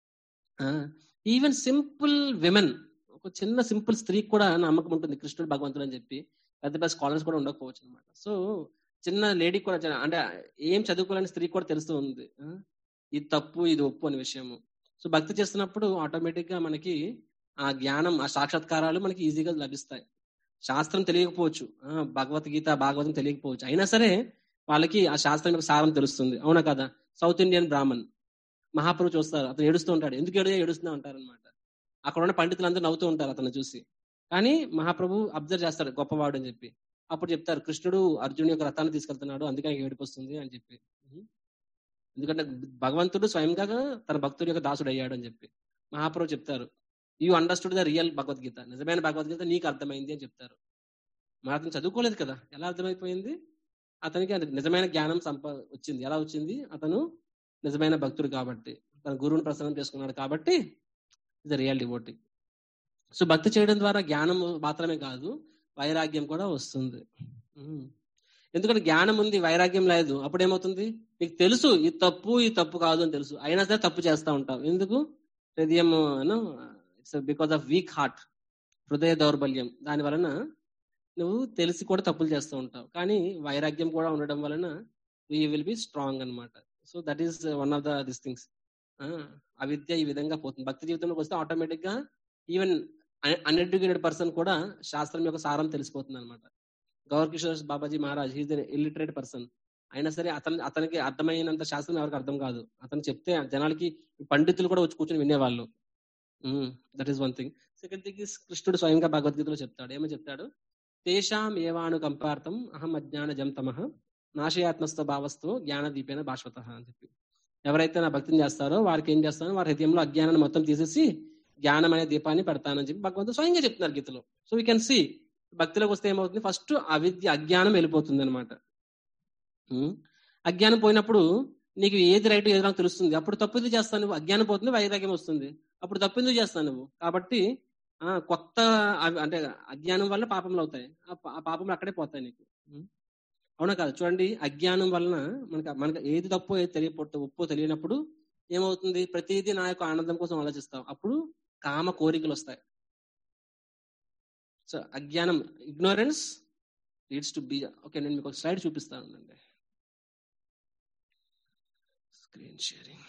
even simple women ఒక చిన్న సింపుల్ స్త్రీకి కూడా నమ్మకం ఉంటుంది కృష్ణుడు భగవంతుడు అని చెప్పి పెద్ద పెద్ద స్కాలర్స్ కూడా ఉండకపోవచ్చు అనమాట సో చిన్న లేడీ కూడా చిన్న- అంటే ఏం చదువుకోలేని స్త్రీకి కూడా తెలుస్తూ ఉంది ఆ, ఇది తప్పు ఇది ఒప్పు అనే విషయము సో భక్తి చేస్తున్నప్పుడు ఆటోమేటిక్ గా మనకి ఆ జ్ఞానం ఆ సాక్షాత్కారాలు మనకి ఈజీగా లభిస్తాయి శాస్త్రం తెలియకపోవచ్చు ఆ, భగవద్గీత భాగవతం తెలియకపోవచ్చు అయినా సరే వాళ్ళకి ఆ శాస్త్రం యొక్క సారం తెలుస్తుంది అవునా కదా సౌత్ ఇండియన్ బ్రాహ్మణ్ మహాప్రభు చూస్తారు అతను ఏడుస్తూ ఉంటాడు ఎందుకు ఏడు ఏడుస్తున్నా అంటారు అనమాట అక్కడ ఉన్న పండితులందరూ నవ్వుతూ ఉంటారు అతను చూసి కానీ మహాప్రభు అబ్జర్వ్ చేస్తాడు గొప్పవాడు అని చెప్పి అప్పుడు చెప్తారు కృష్ణుడు అర్జునుడి యొక్క రథాన్ని తీసుకెళ్తున్నాడు అందుకే ఆయనకి ఏడుపు వస్తుంది అని చెప్పి ఉహు. ఎందుకంటే భగవంతుడు స్వయంగా తన భక్తుడి యొక్క దాసుడు అయ్యాడు అని చెప్పి మహాప్రభు చెప్తారు you understood the real Bhagavad Gita నిజమైన భగవద్గీత నీకు అర్థమైంది అని చెప్తారు మరి అతను చదువుకోలేదు కదా ఎలా అర్థమైపోయింది అతనికి అది నిజమైన జ్ఞానం సంప వచ్చింది ఎలా వచ్చింది అతను నిజమైన భక్తుడు కాబట్టి తన గురువుని ప్రసన్నం చేసుకున్నాడు కాబట్టి ఇది రియల్ డివోటీ సో భక్తి చేయడం ద్వారా జ్ఞానం మాత్రమే కాదు వైరాగ్యం కూడా వస్తుంది ఉమ్. ఎందుకంటే జ్ఞానం ఉంది వైరాగ్యం లేదు అప్పుడు ఏమవుతుంది నీకు తెలుసు ఇది తప్పు ఇది తప్పు కాదు అని తెలుసు అయినా సరే తప్పు చేస్తా ఉంటావు ఎందుకు హృదయం it's because of weak heart హృదయ దౌర్బల్యం దాని వలన నువ్వు తెలిసి కూడా తప్పులు చేస్తూ ఉంటావు కానీ వైరాగ్యం కూడా ఉండడం వలన వీ విల్ బి స్ట్రాంగ్ అన్నమాట so that is one of the this things అవిద్య ఈ విధంగా పోతుంది భక్తి జీవితంలోకి వస్తే ఆటోమేటిక్ గా ఈవెన్ అన్ఎడ్యుకేటెడ్ పర్సన్ కూడా శాస్త్రం యొక్క సారం తెలిసిపోతుంది అనమాట Gaur Kishore Babaji Maharaj he's illiterate person అయినా సరే అతను అతనికి అర్థమైనంత శాస్త్రం ఎవరికి అర్థం కాదు అతను చెప్తే జనాలకి పండితులు కూడా వచ్చి కూర్చొని వినేవాళ్ళు that is one thing second thing is కృష్ణుడు స్వయంగా భగవద్గీతలో చెప్తాడు ఏమని చెప్తాడు తేషాం ఏవాను కంపార్థం అహం అజ్ఞాన జం తమః నాశయాత్మస్థ భావస్థో జ్ఞాన దీపేన భాస్వత అని చెప్పి ఎవరైతే నా భక్తిని చేస్తారో వారికి ఏం చేస్తానో వారి హృదయంలో అజ్ఞానాన్ని మొత్తం తీసేసి జ్ఞానం అనే దీపాన్ని పెడతానని చెప్పి భగవంతుడు స్వయంగా చెప్తున్నారు గీతలో సో వీ కెన్ సి భక్తిలోకి వస్తే ఏమవుతుంది ఫస్ట్ అవిద్య అజ్ఞానం వెళ్ళిపోతుంది అనమాట అజ్ఞానం పోయినప్పుడు నీకు ఏది రైట్ ఏది నాకు తెలుస్తుంది అప్పుడు తప్పు ఎందుకు చేస్తాను నువ్వు అజ్ఞానం పోతుంది వైరాగ్యం వస్తుంది అప్పుడు తప్పు ఎందుకు చేస్తాను నువ్వు కాబట్టి ఆ కొత్త అవి- అంటే అజ్ఞానం వల్ల పాపములు అవుతాయి ఆ పా- ఆ పాపములు అక్కడే పోతాయి నీకు ఉం? అవునా కాదు చూడండి అజ్ఞానం వలన మనకి మనకి ఏది తప్పో ఏది తెలియకపోతే ఒప్పో తెలియనప్పుడు ఏమవుతుంది ప్రతిదీ నా యొక్క ఆనందం కోసం ఆలోచిస్తాం అప్పుడు కామ కోరికలు వస్తాయి సో అజ్ఞానం ignorance leads to be okay నేను మీకు ఒక స్లైడ్ చూపిస్తాను అండి స్క్రీన్ షేరింగ్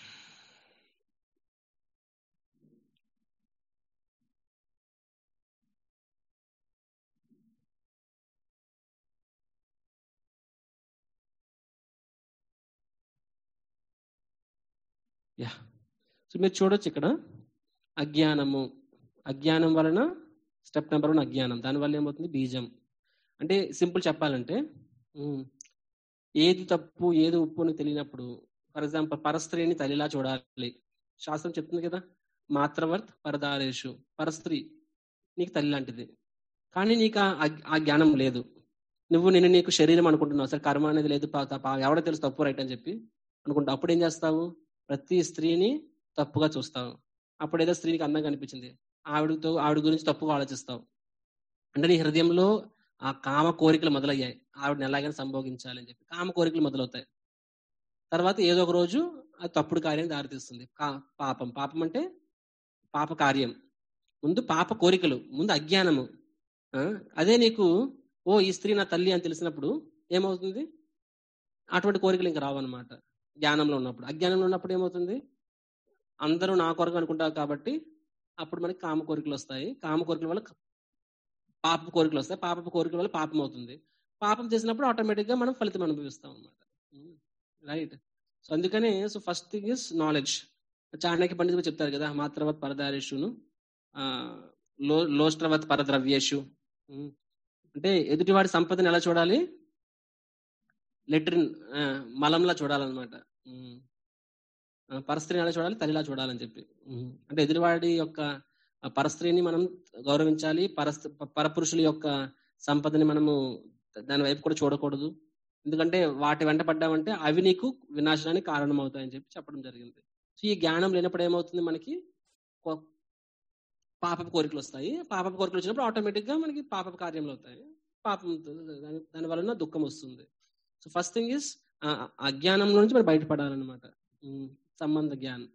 యా సో మీరు చూడొచ్చు ఇక్కడ అజ్ఞానము అజ్ఞానం వలన స్టెప్ నెంబర్ వన్ అజ్ఞానం దానివల్ల ఏమవుతుంది బీజం అంటే సింపుల్ చెప్పాలంటే ఉమ్, ఏది తప్పు ఏది ఉప్పు అని తెలియనప్పుడు ఫర్ ఎగ్జాంపుల్ పరస్త్రీని తల్లిలా చూడాలి శాస్త్రం చెప్తుంది కదా మాత్రవర్త్ పరదారేషు పరస్త్రీ నీకు తల్లి లాంటిది కానీ నీకు ఆ- ఆ- ఆ జ్ఞానం లేదు నువ్వు నేను నీకు శరీరం అనుకుంటున్నావు సరే కర్మ అనేది లేదు పా- పా- ఎవడో తెలుసు తప్పు రైట్ అని చెప్పి అనుకుంటావు అప్పుడు ఏం చేస్తావు ప్రతి స్త్రీని తప్పుగా చూస్తావు అప్పుడు ఏదో స్త్రీకి అందంగా అనిపించింది ఆవిడతో ఆవిడ గురించి తప్పుగా ఆలోచిస్తావు అంటే నీ హృదయంలో ఆ కామ కోరికలు మొదలయ్యాయి ఆవిడని ఎలాగైనా సంభోగించాలి అని చెప్పి కామ కోరికలు మొదలవుతాయి తర్వాత ఏదో ఒక రోజు అది తప్పుడు కార్యం దారితీస్తుంది కా- పాపం పాపం అంటే పాప కార్యం ముందు పాప కోరికలు ముందు అజ్ఞానము ఆ, అదే నీకు ఓ ఈ స్త్రీ నా తల్లి అని తెలిసినప్పుడు ఏమవుతుంది అటువంటి కోరికలు ఇంకా రావన్నమాట జ్ఞానంలో ఉన్నప్పుడు అజ్ఞానంలో ఉన్నప్పుడు ఏమవుతుంది అందరూ నా కొరకు అనుకుంటారు కాబట్టి అప్పుడు మనకి కామ కోరికలు వస్తాయి కామ కోరికల వల్ల పాప కోరికలు వస్తాయి పాప కోరికల వల్ల పాపం అవుతుంది పాపం చేసినప్పుడు ఆటోమేటిక్ గా మనం ఫలితం అనుభవిస్తాం అనమాట రైట్ సో అందుకని so first thing is knowledge Chanakya పండితులు కూడా చెప్తారు కదా మాత్రవత్ పరదారేషును లో లోష్ట్రవత్ పరద్రవ్యేషు ఉమ్. అంటే ఎదుటివాడి సంపదని ఎలా చూడాలి లెట్రిన్ మలంలా చూడాలన్నమాట ఉమ్. ఆ, పరస్త్రీని ఎలా చూడాలి తల్లిలా చూడాలని చెప్పి ఉమ్. అంటే ఎదుటివాడి యొక్క ఆ పరస్త్రీని మనం గౌరవించాలి పరస్ పరపురుషుల యొక్క సంపదని మనము దాని వైపు కూడా చూడకూడదు ఎందుకంటే వాటి వెంట పడ్డామంటే అవి నీకు వినాశనానికి కారణం అవుతాయని చెప్పి చెప్పడం జరిగింది సో ఈ జ్ఞానం లేనప్పుడు ఏమవుతుంది మనకి కో- పాపపు కోరికలు వస్తాయి పాపపు కోరికలు వచ్చినప్పుడు ఆటోమేటిక్ గా మనకి పాపపు కార్యములు అవుతాయి పాపం దాని దాని వలన దుఃఖం వస్తుంది సో ఫస్ట్ థింగ్ ఇస్ అజ్ఞానం నుంచి మనం బయటపడాలన్నమాట ఉమ్, సంబంధ జ్ఞానం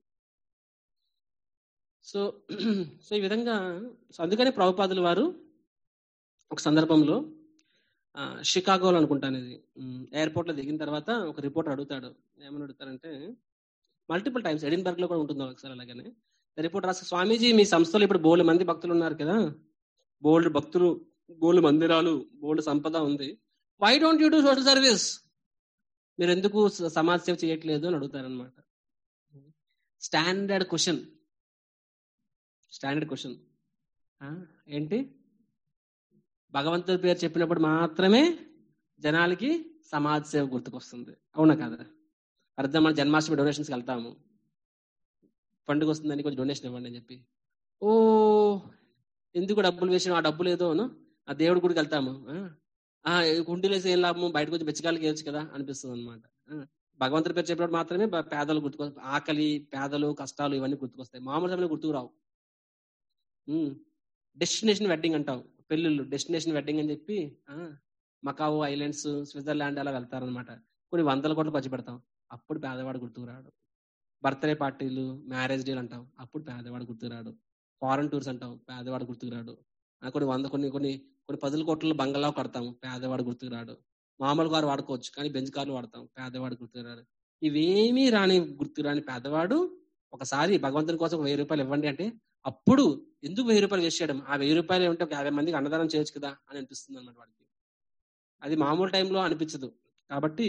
సో సో ఈ విధంగా సో అందుకనే ప్రభుపాదుల వారు ఒక సందర్భంలో ఆ, షికాగోలో అనుకుంటాను ఇది ఎయిర్పోర్ట్ లో దిగిన తర్వాత ఒక రిపోర్టర్ అడుగుతాడు ఏమని అడుగుతారంటే మల్టిపుల్ టైమ్స్ ఎడిన్బర్గ్ లో కూడా ఉంటుంది ఒకసారి అలాగనే రిపోర్టర్ రాసి స్వామీజీ మీ సంస్థలో ఇప్పుడు బోల్డ్ మంది భక్తులు ఉన్నారు కదా బోల్డ్ భక్తులు బోల్డ్ మందిరాలు బోల్డ్ సంపద ఉంది why don't you do social service మీరు ఎందుకు స- సమాజ సేవ చేయట్లేదు అని అడుగుతారనమాట స్టాండర్డ్ క్వశ్చన్ స్టాండర్డ్ క్వశ్చన్ ఏంటి భగవంతుడి పేరు చెప్పినప్పుడు మాత్రమే జనాలకి సమాజ సేవ గుర్తుకొస్తుంది అవునా కదా అర్థం మన జన్మాష్టమి డొనేషన్స్కి వెళ్తాము పండుగ వస్తుందని కొంచెం డొనేషన్ ఇవ్వండి అని చెప్పి ఓ ఎందుకు డబ్బులు వేసిన ఆ డబ్బులు ఏదో ఆ దేవుడి గుడికి వెళ్తాము ఆ, ఆ కుండీలు వేసి ఏం లాభము బయటకు వచ్చి బెచ్చగాలకి వేయచ్చు కదా అనిపిస్తుంది అనమాట భగవంతుడి పేరు చెప్పినప్పుడు మాత్రమే బ- పేదలు గుర్తుకొ ఆకలి పేదలు కష్టాలు ఇవన్నీ గుర్తుకొస్తాయి మామూలు సమయంలో గుర్తుకు రావు డెస్టినేషన్ వెడ్డింగ్ అంటావు పెళ్ళిళ్ళు డెస్టినేషన్ వెడ్డింగ్ అని చెప్పి ఆ, మకావు ఐలాండ్స్ స్విట్జర్లాండ్ అలా వెళ్తారనమాట కొన్ని వందల కోట్లు ఖర్చు పెడతాం అప్పుడు పేదవాడు గుర్తుకు రాడు బర్త్డే పార్టీలు మ్యారేజ్ డేలు అంటావు అప్పుడు పేదవాడు గుర్తుకు రాడు ఫారెన్ టూర్స్ అంటావు పేదవాడు గుర్తుకు రాడు ఆ, కొన్ని వంద కొన్ని కొన్ని కొన్ని పదుల కోట్ల బంగళా కడతాము పేదవాడు గుర్తుకు రాడు మామూలు కారు వాడుకోవచ్చు కానీ బెంచ్ కార్లు వాడతాం పేదవాడు గుర్తుకు రాడు ఇవేమీ రాని గుర్తు రాని పేదవాడు ఒకసారి భగవంతుని కోసం ఒక వెయ్యి రూపాయలు ఇవ్వండి అంటే అప్పుడు ఎందుకు వెయ్యి రూపాయలు వేస్ట్ చేయడం ఆ వెయ్యి రూపాయలు ఏమంటే ఒక యాభై మందికి అన్నదానం చేయొచ్చు కదా అని అనిపిస్తుంది అన్నమాట వాడికి అది మామూలు టైంలో అనిపించదు కాబట్టి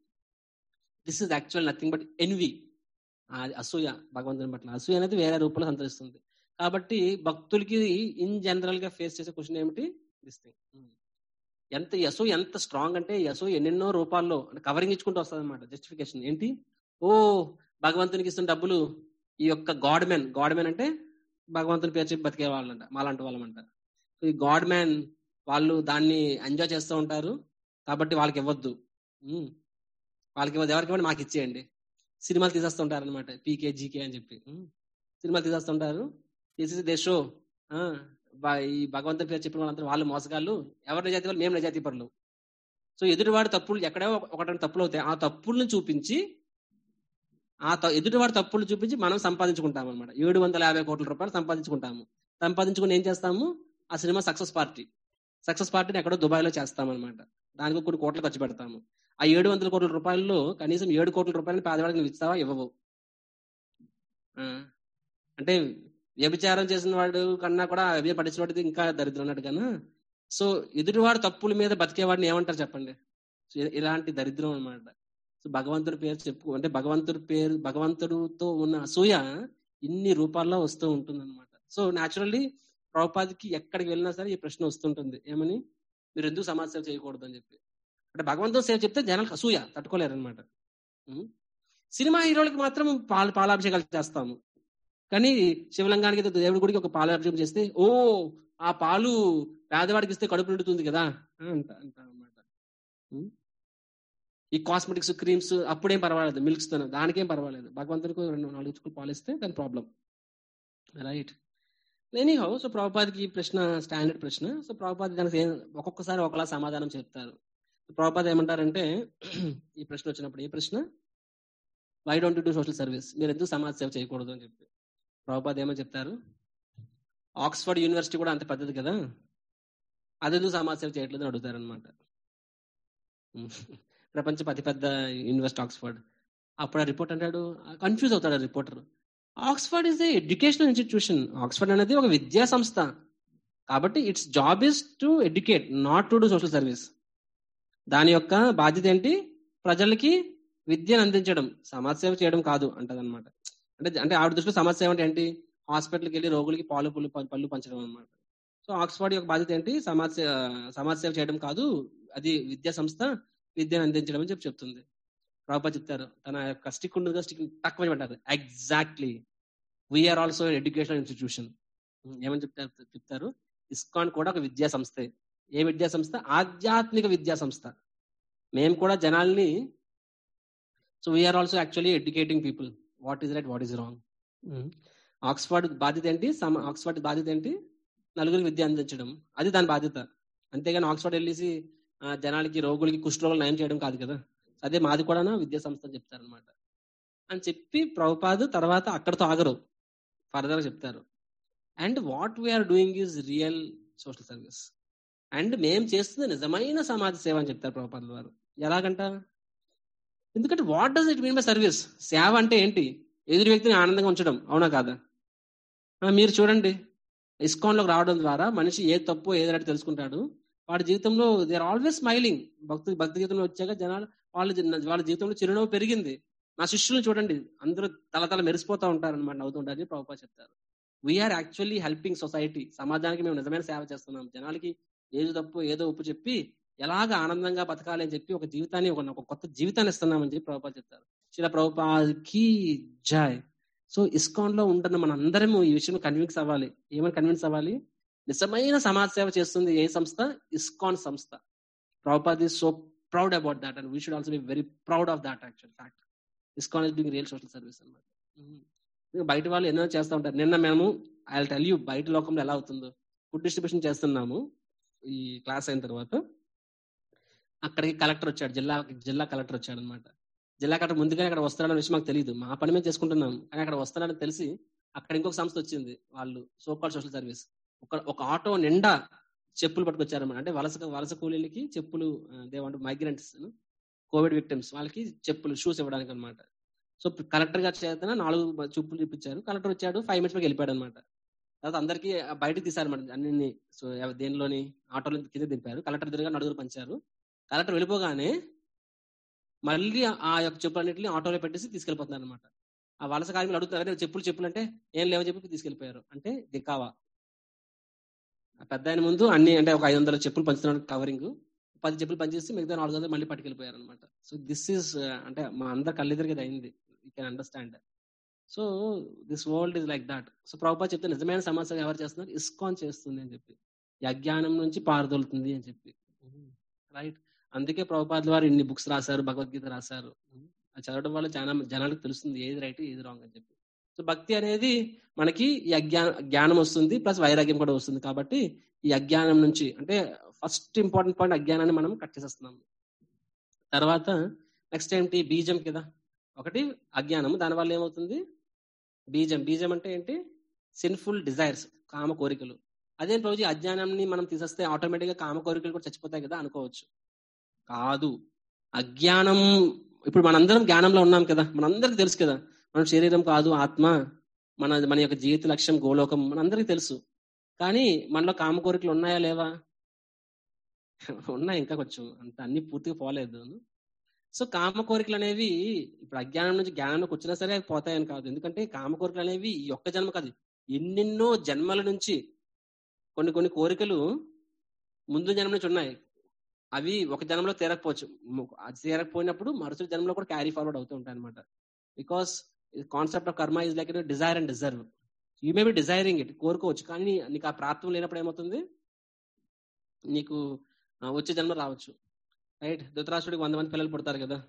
this is actual nothing but envy అసూయ భగవంతుని పట్ల అసూయ అనేది వేరే రూపంలో సంతరిస్తుంది కాబట్టి భక్తులకి ఇన్ జనరల్ గా ఫేస్ చేసే క్వశ్చన్ ఏమిటి దిస్ థింగ్ ఎంత ఈ అసూయ ఎంత స్ట్రాంగ్ అంటే ఈ అసూయ ఎన్నెన్నో రూపాల్లో అంటే కవరింగ్ ఇచ్చుకుంటూ వస్తుంది అనమాట జస్టిఫికేషన్ ఏంటి ఓ భగవంతునికి ఇస్తున్న డబ్బులు ఈ యొక్క గాడ్ మ్యాన్ గాడ్ మ్యాన్ అంటే భగవంతుని పేరు చెప్పి బతికే వాళ్ళంట మాలాంటి వాళ్ళమంట సో ఈ గాడ్ మ్యాన్ వాళ్ళు దాన్ని ఎంజాయ్ చేస్తూ ఉంటారు కాబట్టి వాళ్ళకి ఇవ్వద్దు ఉమ్. వాళ్ళకి ఇవ్వద్దు ఎవరికి ఇవ్వండి మాకు ఇచ్చేయండి సినిమాలు తీసేస్తుంటారు అనమాట పీకే జీకే అని చెప్పి ఉమ్. సినిమాలు తీసేస్తుంటారు తీసేసి దే షో ఆ, బ- ఈ భగవంతుని పేరు చెప్పిన వాళ్ళంతా వాళ్ళు మోసగాళ్ళు ఎవరు నిజాయితీ వాళ్ళు మేము నిజాయితీ పరులు సో ఎదుటివాడి తప్పులు ఎక్కడో ఒక- ఒకటి రెండు తప్పులు అవుతాయి ఆ తప్పుల్ని చూపించి ఆ త- ఎదుటివాడి తప్పులు చూపించి మనం సంపాదించుకుంటాం అనమాట ఏడు వందల యాభై కోట్ల రూపాయలు సంపాదించుకుంటాము సంపాదించుకుని ఏం చేస్తాము ఆ సినిమా సక్సెస్ పార్టీ సక్సెస్ పార్టీని ఎక్కడో దుబాయ్లో చేస్తాం అనమాట దానికి కొన్ని కోట్లు ఖర్చు పెడతాము ఆ ఏడు వందల కోట్ల రూపాయల్లో కనీసం ఏడు కోట్ల రూపాయలు పేదవాడికి నువ్వు ఇస్తావా ఇవ్వవు ఆ, అంటే వ్యభిచారం చేసిన వాడు కన్నా కూడా వ్యభిచారం పట్టించిన వాడికి ఇంకా దరిద్రం ఉన్నట్టు కన్నా సో ఎదుటివాడు తప్పుల మీద బతికేవాడిని ఏమంటారు చెప్పండి సో ఇ- ఇలాంటి దరిద్రం అన్నమాట సో భగవంతుడి పేరు చెప్పు అంటే భగవంతుడి పేరు భగవంతుడితో ఉన్న అసూయ ఇన్ని రూపాల్లో వస్తూ ఉంటుంది అనమాట సో న్యాచురల్లీ ప్రభుపాదికి ఎక్కడికి వెళ్ళినా సరే ఈ ప్రశ్న వస్తుంటుంది ఏమని మీరు ఎందుకు సమాజ సేవ చేయకూడదు అని చెప్పి అంటే భగవంతుడు సేవ చెప్తే జనాలకు అసూయ తట్టుకోలేరు అనమాట సినిమా హీరోలకి మాత్రం పాల పాలాభిషేకాలు చేస్తాము కానీ శివలింగానికి ఏదో దేవుడి గుడికి ఒక పాలాభిషేకం చేస్తే ఓ ఆ పాలు పేదవాడికి ఇస్తే కడుపు నిండుతుంది కదా అంట అంట అనమాట ఈ కాస్మెటిక్స్ క్రీమ్స్ అప్పుడేం పర్వాలేదు మిల్క్స్ తో దానికేం పర్వాలేదు భగవంతునికి రెండు నాలుగు చుక్కలు పాలిస్తే దాని problem right anyhow so ప్రభుపాదికి ఈ ప్రశ్న స్టాండర్డ్ ప్రశ్న సో ప్రభుపాది దానికి ఏం- ఒక్కొక్కసారి ఒకలా సమాధానం చెప్తారు ప్రభుపాద ఏమంటారంటే ఈ ప్రశ్న వచ్చినప్పుడు ఈ ప్రశ్న why don't do social service మీరు ఎందుకు సమాజ సేవ చేయకూడదు అని చెప్పి ప్రభుపాద ఏమని చెప్తారు ఆక్స్ఫర్డ్ యూనివర్సిటీ కూడా అంత పెద్దది కదా అది ఎందుకు సమాజ సేవ చేయట్లేదు అని అడుగుతారు అనమాట ప్రపంచ అతిపెద్ద యూనివర్సిటీ ఆక్స్ఫర్డ్ అప్పుడు ఆ రిపోర్ట్ అంటాడు కన్ఫ్యూజ్ అవుతాడు ఆ reporter Oxford is a educational institution Oxford అనేది ఒక విద్యా సంస్థ కాబట్టి it's job is to educate not to do social service దాని యొక్క బాధ్యత ఏంటి ప్రజలకి విద్యను అందించడం సమాజ సేవ చేయడం కాదు అంటది అనమాట అంటే అంటే ఆవిడ దృష్టిలో సమాజ సేవ అంటే ఏంటి హాస్పిటల్కి వెళ్ళి రోగులకి పాలు పుల్లు ప- పళ్ళు పంచడం అనమాట సో ఆక్స్ఫర్డ్ యొక్క బాధ్యత ఏంటి సమాజ సే- సమాజ సేవ చేయడం కాదు అది విద్యా సంస్థ విద్యను అందించడం అని చెప్పి చెప్తుంది ప్రభుత్వ చెప్తారు తన యొక్క స్టిక్ ఉండదుగా స్టిక్ తక్కువ పెట్టారు exactly we are also educational institution ఏమని చెప్తారు చెప్తారు ఇస్కాన్ కూడా ఒక విద్యా సంస్థే ఏ విద్యా సంస్థ ఆధ్యాత్మిక విద్యా సంస్థ మేము కూడా జనాల్ని so we are also actually educating people what is right what is wrong Oxford బాధ్యత ఏంటి సమ- ఆక్స్ఫర్డ్ బాధ్యత ఏంటి నలుగురికి విద్య అందించడం అది దాని బాధ్యత అంతేగాని ఆక్స్ఫర్డ్ వెళ్ళేసి ఆ, జనాలకి రోగులకి కుష్ఠరోగులు నయం చేయడం కాదు కదా అదే మాది కూడా విద్యా సంస్థ అని చెప్తారనమాట అని చెప్పి ప్రభుపాద్ తర్వాత అక్కడతో ఆగరు ఫర్దర్ చెప్తారు and what we are doing is real social service and మేం చేస్తుంది నిజమైన సమాజ సేవ అని చెప్తారు ప్రభుపాద్ వారు ఎలాగంట ఎందుకంటే what does it mean by service సేవ అంటే ఏంటి ఎదురు వ్యక్తిని ఆనందంగా ఉంచడం అవునా కాదా ఆ, మీరు చూడండి ఇస్కాన్లోకి రావడం ద్వారా మనిషి ఏ తప్పు ఏది రైట్ తెలుసుకుంటాడు వాడి జీవితంలో దే ఆర్ ఆల్వేస్ స్మైలింగ్ భక్తి భక్తి జీవితంలో వచ్చాక జనాలు వాళ్ళ జీ- వాళ్ళ జీవితంలో చిరునవ్వు పెరిగింది నా శిష్యులను చూడండి అందరూ తల తల మెరిసిపోతూ ఉంటారు అనమాట నవ్వుతుంటారు అని ప్రభుపా చెప్తారు వీఆర్ యాక్చువల్లీ హెల్పింగ్ సొసైటీ సమాజానికి మేము నిజమైన సేవ చేస్తున్నాం జనాలకి ఏది తప్పు ఏదో ఉప్పు చెప్పి ఎలాగ ఆనందంగా బతకాలి అని చెప్పి ఒక జీవితాన్ని ఒక ఒక కొత్త జీవితాన్ని ఇస్తున్నామని చెప్పి ప్రభుపాద చెప్తారు శిల ప్రభుపాకి జాయ్ సో ఇస్కాన్ లో ఉంటున్న మన అందరము ఈ విషయం కన్విన్స్ అవ్వాలి ఏమని కన్విన్స్ అవ్వాలి నిజమైన సమాజ సేవ చేస్తుంది ఏ సంస్థ ఇస్కాన్ సంస్థ Prabhupad is so proud about that and we should also be very proud of that actual fact ISKCON is doing real social service అనమాట బయట వాళ్ళు ఎన్నో చేస్తూ ఉంటారు నిన్న మేము ఐ టెల్ యూ బయట లోకంలో ఎలా అవుతుందో ఫుడ్ డిస్ట్రిబ్యూషన్ చేస్తున్నాము ఈ క్లాస్ అయిన తర్వాత అక్కడికి కలెక్టర్ వచ్చాడు జిల్లా జిల్లా కలెక్టర్ వచ్చాడు అనమాట జిల్లా కలెక్టర్ ముందుగానే అక్కడ వస్తున్నాడన్న విషయం మాకు తెలియదు మా పని మేము చేసుకుంటున్నాం కానీ అక్కడ వస్తున్నాడని తెలిసి అక్కడ ఇంకొక సంస్థ వచ్చింది వాళ్ళు సోకాల్ సోషల్ సర్వీస్ ఒక ఒక ఆటో నిండా చెప్పులు పట్టుకొచ్చారన్నమాట అంటే వలస వలస కూలీలకి చెప్పులు దేవంటు మైగ్రెంట్స్ కోవిడ్ విక్టిమ్స్ వాళ్ళకి చెప్పులు షూస్ ఇవ్వడానికి అనమాట సో కలెక్టర్ గారు చేతన నాలుగు చెప్పులు ఇప్పించారు కలెక్టర్ వచ్చాడు ఫైవ్ మినిట్స్ వెళ్ళిపోయాడు అనమాట తర్వాత అందరికి బయటకు తీసారన్నమాట అన్ని సో దేనిలోని ఆటోలో కింద దింపారు కలెక్టర్ ఎదురుగా నలుగురు పంచారు కలెక్టర్ వెళ్ళిపోగానే మళ్ళీ ఆ యొక్క చెప్పులన్నింటినీ ఆటోలో పెట్టేసి తీసుకెళ్లిపోతున్నారు అనమాట ఆ వలస కార్మికులు అడుగుతారు "అరే, చెప్పులు చెప్పులు అంటే ఏం లేవని చెప్పి తీసుకెళ్లిపోయారు అంటే దికావా ఆ పెద్ద ఆయన ముందు అన్ని అంటే ఒక ఐదు వందల చెప్పులు పంచుతున్నాడు కవరింగ్ పది చెప్పులు పనిచేసి మిగతా నాలుగు వందలు మళ్ళీ పట్టుకెళ్ళిపోయారు అనమాట సో దిస్ ఈస్ అంటే మా అందరి కళ్ళెదురుగా ఇది అయింది you can understand so this world is like that so ప్రభుత్వ చెప్తే నిజమైన సమస్య ఎవరు చేస్తున్నారు ఇస్కాన్ చేస్తుంది అని చెప్పి ఈ అజ్ఞానం నుంచి పారదోలుతుంది అని చెప్పి రైట్ అందుకే ప్రభుపాదుల వారు ఇన్ని బుక్స్ రాశారు భగవద్గీత రాశారు అది చదవడం వల్ల చాలా జనాలకు తెలుస్తుంది ఏది రైట్ ఏది రాంగ్ అని చెప్పి సో భక్తి అనేది మనకి ఈ అజ్ఞాన జ్ఞానం వస్తుంది ప్లస్ వైరాగ్యం కూడా వస్తుంది కాబట్టి ఈ అజ్ఞానం నుంచి అంటే ఫస్ట్ ఇంపార్టెంట్ పాయింట్ అజ్ఞానాన్ని మనం కట్ చేసేస్తున్నాం తర్వాత నెక్స్ట్ ఏంటి బీజం కదా ఒకటి అజ్ఞానం దానివల్ల ఏమవుతుంది బీజం బీజం అంటే ఏంటి సిన్ఫుల్ డిజైర్స్ కామ కోరికలు అదే రోజు అజ్ఞానాన్ని మనం తీసేస్తే ఆటోమేటిక్ గా కామ కోరికలు కూడా చచ్చిపోతాయి కదా అనుకోవచ్చు కాదు అజ్ఞానం ఇప్పుడు మనందరం జ్ఞానంలో ఉన్నాం కదా మనందరికి తెలుసు కదా మన శరీరం కాదు ఆత్మ మన మన యొక్క జీవిత లక్ష్యం గోలోకం మనందరికీ తెలుసు కానీ మనలో కామ కోరికలు ఉన్నాయా లేవా ఉన్నాయి ఇంకా కొంచెం అంత అన్ని పూర్తిగా పోలేదు సో కామ కోరికలు అనేవి ఇప్పుడు అజ్ఞానం నుంచి జ్ఞానంలోకి వచ్చినా సరే అవి పోతాయని కాదు ఎందుకంటే కామ కోరికలు అనేవి ఈ ఒక్క జన్మ కాదు ఎన్నెన్నో జన్మల నుంచి కొన్ని కొన్ని కోరికలు ముందు జన్మ నుంచి ఉన్నాయి అవి ఒక జన్మలో తీరకపోవచ్చు అది తీరకపోయినప్పుడు మరుసటి జన్మలో కూడా క్యారీ ఫార్వర్డ్ అవుతూ ఉంటాయి అనమాట because concept of karma is like desire and deserve you may be desiring it కోరుకోవచ్చు కానీ నీకు ఆ ప్రాప్తం లేనప్పుడు ఏమవుతుంది నీకు వచ్చే జన్మ రావచ్చు రైట్ ధృతరాష్ట్రుడికి వంద మంది పిల్లలు పుడతారు కదా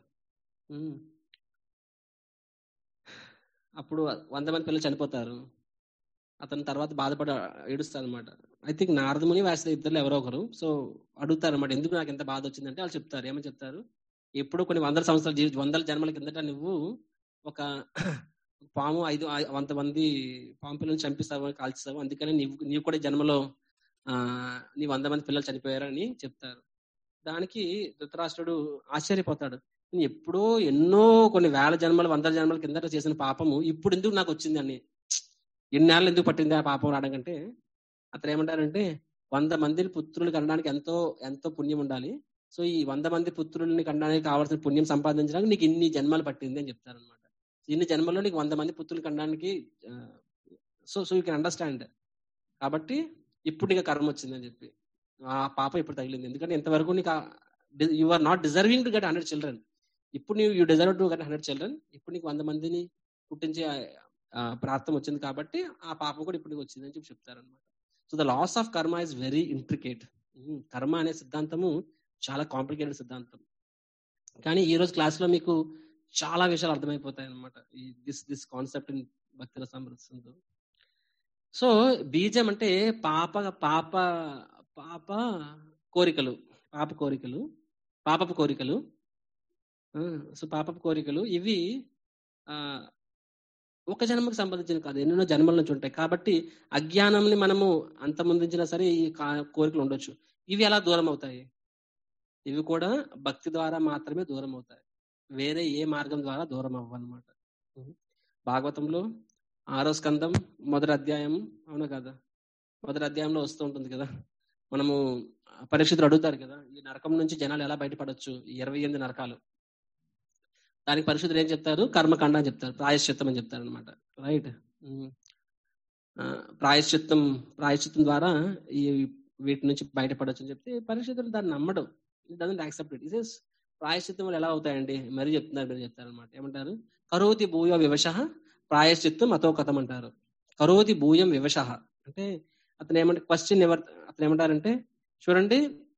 అప్పుడు వంద మంది పిల్లలు చనిపోతారు అతని తర్వాత బాధపడి ఏడుస్తారు అనమాట ఐ థింక్ నారదముని వేస్తే ఇద్దరు ఎవరో ఒకరు సో అడుగుతారు అనమాట ఎందుకు నాకు ఎంత బాధ వచ్చిందంటే వాళ్ళు చెప్తారు ఏమని చెప్తారు ఎప్పుడు కొన్ని వందల సంవత్సరాలు జీవి వందల జన్మల కిందట నువ్వు ఒక పాము ఐదు వంద మంది పాము పిల్లలు చంపిస్తావు కాల్చిస్తావు అందుకని నీవు నీవు కూడా జన్మలో ఆ నీ వంద మంది పిల్లలు చనిపోయారని చెప్తారు దానికి ధృతరాష్ట్రుడు ఆశ్చర్యపోతాడు నేను ఎప్పుడో ఎన్నో కొన్ని వేల జన్మలు వందల జన్మల కిందట చేసిన పాపము ఇప్పుడు ఎందుకు నాకు వచ్చింది అని ఎన్నేళ్ళు ఎందుకు పట్టింది ఆ పాపం రావడం కంటే అతను ఏమంటారంటే వంద మందిని పుత్రులు కనడానికి ఎంతో ఎంతో పుణ్యం ఉండాలి సో ఈ వంద మంది పుత్రుల్ని కనడానికి కావాల్సిన పుణ్యం సంపాదించడానికి నీకు ఇన్ని జన్మలు పట్టింది అని చెప్తారనమాట ఇన్ని జన్మల్లో నీకు వంద మంది పుత్రులు కనడానికి so so you can understand కాబట్టి ఇప్పుడు నీకు కర్మ వచ్చిందని చెప్పి ఆ పాప ఇప్పుడు తగిలింది ఎందుకంటే ఇంతవరకు నీకు you are not deserving to get hundred children ఇప్పుడు నీవు you deserve to get hundred children ఇప్పుడు నీకు వంద మందిని పుట్టించే ఆ, ప్రాప్తం వచ్చింది కాబట్టి ఆ పాపం కూడా ఇప్పుడు నీకు వచ్చింది అని చెప్పి చెప్తారనమాట so the laws of karma is very intricate karma అనే సిద్ధాంతము చాలా కాంప్లికేటెడ్ సిద్ధాంతం కానీ ఈ రోజు క్లాస్ లో మీకు చాలా విషయాలు అర్థమైపోతాయి అనమాట ఈ దిస్ దిస్ కాన్సెప్ట్ ఇన్ భక్తుల సమృద్ధి సో బీజం అంటే పాప పాప పాప కోరికలు పాప కోరికలు పాపపు కోరికలు ఆ, సో పాపపు కోరికలు ఇవి ఆ ఒక జన్మకు సంబంధించిన కాదు ఎన్నెన్నో జన్మల నుంచి ఉంటాయి కాబట్టి అజ్ఞానంని మనము అంతమొందించినా సరే ఈ కా- కోరికలు ఉండొచ్చు ఇవి ఎలా దూరం అవుతాయి ఇవి కూడా భక్తి ద్వారా మాత్రమే దూరం అవుతాయి వేరే ఏ మార్గం ద్వారా దూరం అవ్వనమాట భాగవతంలో ఆరో స్కందం మొదటి అధ్యాయం అవునా కదా మొదటి అధ్యాయంలో వస్తూ ఉంటుంది కదా మనము పరీక్షితులు అడుగుతారు కదా ఈ నరకం నుంచి జనాలు ఎలా బయటపడొచ్చు ఈ ఇరవై ఎనిమిది నరకాలు దానికి పరిశుద్ధులు ఏం చెప్తారు కర్మకాండ అని చెప్తారు ప్రాయశ్చిత్తం అని చెప్తారు అనమాట రైట్ ప్రాయశ్చిత్తం ప్రాయశ్చిత్తం ద్వారా ఈ వీటి నుంచి బయటపడొచ్చు అని చెప్తే పరిశుద్ధులు దాన్ని నమ్మడం డజంట్ యాక్సెప్ట్ ఇట్ ఇస్ ప్రాయశ్చిత్తం వల్ల ఎలా అవుతాయండి మరి చెప్తున్నారు మీరు చెప్తారు అనమాట ఏమంటారు కరోతి భూయ వివశ ప్రాయశ్చిత్తం అతో కథం అంటారు కరోతి భూయం వివశ అంటే అతను ఏమంటే క్వశ్చన్ ఎవరు అతను ఏమంటారంటే చూడండి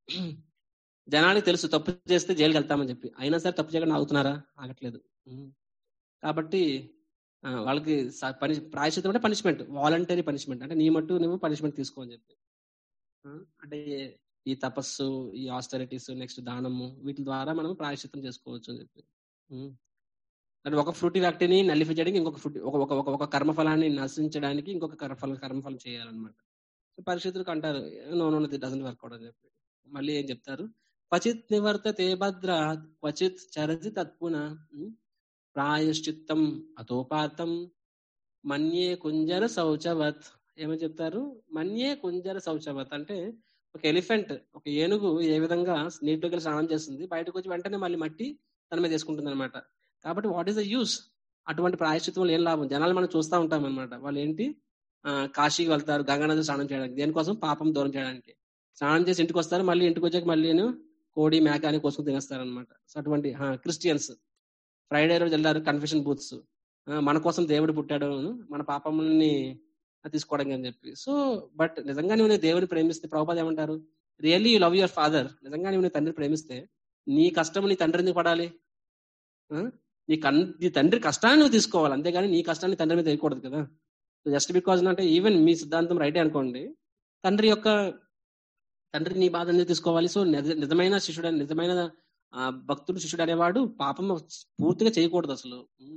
జనానికి తెలుసు తప్పు చేస్తే జైలుకి వెళ్తామని చెప్పి అయినా సరే తప్పు చేయకుండా ఆగుతున్నారా ఆగట్లేదు ఉమ్. కాబట్టి ఆ, వాళ్ళకి స- పని ప్రాయశ్చిత్తం అంటే పనిష్మెంట్ వాలంటరీ పనిష్మెంట్ అంటే నీ మట్టు నువ్వు పనిష్మెంట్ తీసుకో అని చెప్పి ఆ, అంటే ఈ తపస్సు ఈ ఆస్టరిటీస్ నెక్స్ట్ దానము వీటి ద్వారా మనం ప్రాయశ్చిత్తం చేసుకోవచ్చు అని చెప్పి ఉమ్. అంటే ఒక ఫ్రూటి వ్యక్తిని నల్లిఫై చేయడానికి ఇంకొక ఫ్రూట్ ఒక ఒక ఒక- ఒక కర్మఫలాన్ని నశించడానికి ఇంకొక కర్మఫలం కర్మఫలం చేయాలన్నమాట పరిస్థితులకు అంటారు no no doesn't work out అని చెప్పి మళ్ళీ ఏం చెప్తారు క్వచిత్ నివర్తతే భద్ర క్వచిత్ చరతి తత్పున ఉమ్. ప్రాయశ్చిత్తం అతోపాతం మన్యే కుంజర శౌచవత్ ఏమని చెప్తారు మన్యే కుంజర శౌచవత్ అంటే ఒక ఎలిఫెంట్ ఒక ఏనుగు ఏ విధంగా నీటిలోకి వెళ్ళి స్నానం చేస్తుంది బయటకు వచ్చి వెంటనే మళ్ళీ మట్టి తన మీద వేసుకుంటుంది అనమాట కాబట్టి వాట్ ఈస్ ద యూస్ అటువంటి ప్రాయశ్చిత్తం వల్ల ఏం లాభం జనాలు మనం చూస్తూ ఉంటాం అనమాట వాళ్ళు ఏంటి ఆ, కాశీకి వెళ్తారు గంగానది స్నానం చేయడానికి దేనికోసం పాపం దూరం చేయడానికి స్నానం చేసి ఇంటికి వస్తారు మళ్ళీ ఇంటికి వచ్చాక మళ్ళీ కోడి మేక అని కోసుకుని తినేస్తారు అనమాట సో అటువంటి క్రిస్టియన్స్ ఫ్రైడే రోజు వెళ్ళారు కన్ఫెషన్ బూత్స్ మన కోసం దేవుడు పుట్టాడు మన పాపముల్ని తీసుకోవడానికి అని చెప్పి సో బట్ నిజంగా నువ్వు నీ దేవుని ప్రేమిస్తే ప్రభుపాద ఏమంటారు really you love your father నిజంగా నువ్వు నీ తండ్రి ప్రేమిస్తే నీ కష్టం నీ తండ్రి ఎందుకు పడాలి ఆ? నీ కన్ నీ తండ్రి కష్టాన్ని నువ్వు తీసుకోవాలి అంతేగాని నీ కష్టాన్ని తండ్రి మీద వేయకూడదు కదా జస్ట్ బికాజ్ అంటే ఈవెన్ మీ సిద్ధాంతం రైటే అనుకోండి తండ్రి యొక్క తండ్రి నీ బాధ ఎందుకు తీసుకోవాలి సో నిజ- నిజమైన శిష్యుడు అనే- నిజమైన ఆ, భక్తుడు శిష్యుడు అనేవాడు పాపం పూర్తిగా చేయకూడదు అసలు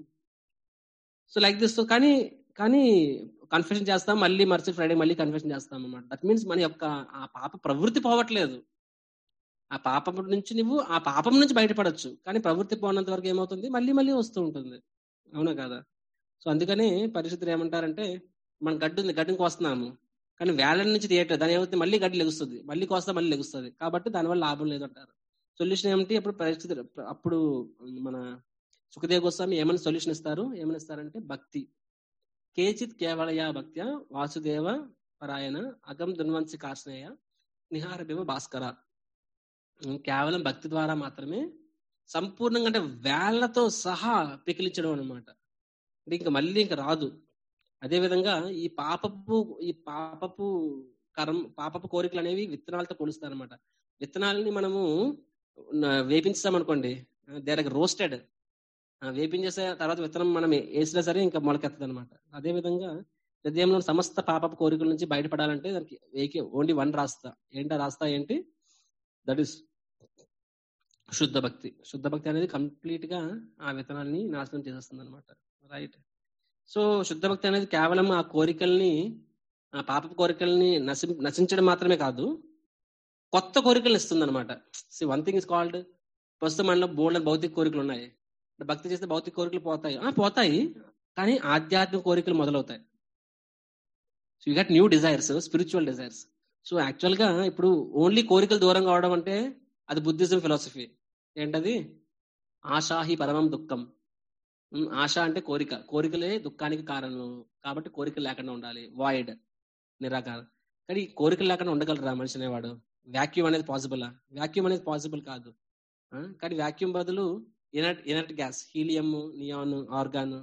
సో లైక్ దిస్ కానీ కానీ కన్ఫెషన్ చేస్తాం మళ్ళీ మరుసటి ఫ్రైడే మళ్ళీ కన్ఫెషన్ చేస్తాం అన్నమాట దట్ మీన్స్ మన యొక్క ఆ పాప ప్రవృత్తి పోవట్లేదు ఆ పాపం నుంచి నువ్వు ఆ పాపం నుంచి బయటపడొచ్చు కానీ ప్రవృత్తి పోనంత వరకు ఏమవుతుంది మళ్ళీ మళ్ళీ వస్తూ ఉంటుంది అవునా కదా సో అందుకని పరిస్థితులు ఏమంటారంటే మనం గడ్డి ఉంది గడ్డిని కోస్తున్నాము కానీ వేల నుంచి తీయట్లేదు దాని ఏమవుతుంది మళ్ళీ గడ్డి లెగుస్తుంది మళ్ళీ కోస్తా మళ్ళీ లెగుస్తుంది కాబట్టి దానివల్ల లాభం లేదు అంటారు సొల్యూషన్ ఏమిటి అప్పుడు పరిస్థితి అప్పుడు మన సుఖదేవ్ గోస్వామి ఏమైనా సొల్యూషన్ ఇస్తారు ఏమైనా ఇస్తారంటే భక్తి కేచిత్ కేవలయా భక్త్య వాసుదేవ పరాయణ అగం దున్వంశి కాశ్నేయ నిహార బివ భాస్కర కేవలం భక్తి ద్వారా మాత్రమే సంపూర్ణంగా అంటే వేళ్లతో సహా పికిలించడం అనమాట అంటే ఇంకా మళ్ళీ ఇంకా రాదు అదే విధంగా ఈ పాపపు ఈ పాపపు కర్మ పాపపు కోరికలు అనేవి విత్తనాలతో పోలుస్తారనమాట విత్తనాలని మనము న- వేపించాం అనుకోండి దేర్ రోస్టెడ్ వేపించేసే తర్వాత విత్తనం మనం వేసినా సరే ఇంకా మొలకెత్తది అనమాట అదే విధంగా హృదయంలో సమస్త పాపపు కోరికల నుంచి బయటపడాలంటే దానికి ఏకే ఓన్లీ వన్ రాస్తా ఏంటా రాస్తా ఏంటి దట్ ఈస్ శుద్ధ భక్తి శుద్ధ భక్తి అనేది కంప్లీట్ గా ఆ విత్తనాన్ని నాశనం చేసేస్తుంది అనమాట రైట్ సో శుద్ధ భక్తి అనేది కేవలం ఆ కోరికల్ని ఆ పాపపు కోరికల్ని నశి నశించడం మాత్రమే కాదు కొత్త కోరికలు ఇస్తుంది అనమాట వన్ థింగ్ ఇస్ కాల్డ్ ప్రస్తుతం మనలో బోల్డ్ భౌతిక కోరికలు ఉన్నాయి భక్తి చేస్తే భౌతిక కోరికలు పోతాయి ఆ పోతాయి కానీ ఆధ్యాత్మిక కోరికలు మొదలవుతాయి so you got new desires spiritual desires so actual గా ఇప్పుడు ఓన్లీ కోరికలు దూరం కావడం అంటే అది బుద్ధిజం ఫిలాసఫీ ఏంటది ఆశాహి పరమం దుఃఖం ఉమ్, ఆశ అంటే కోరిక కోరికలే దుఃఖానికి కారణం కాబట్టి కోరికలు లేకుండా ఉండాలి వాయిడ్ నిరాకారం కానీ ఈ కోరికలు లేకుండా ఉండగలరా మనిషి అనేవాడు వాక్యూమ్ అనేది పాసిబుల్ వాక్యూమ్ అనేది పాసిబుల్ కాదు ఆ, కానీ వాక్యూమ్ బదులు inert inert gas helium neon argon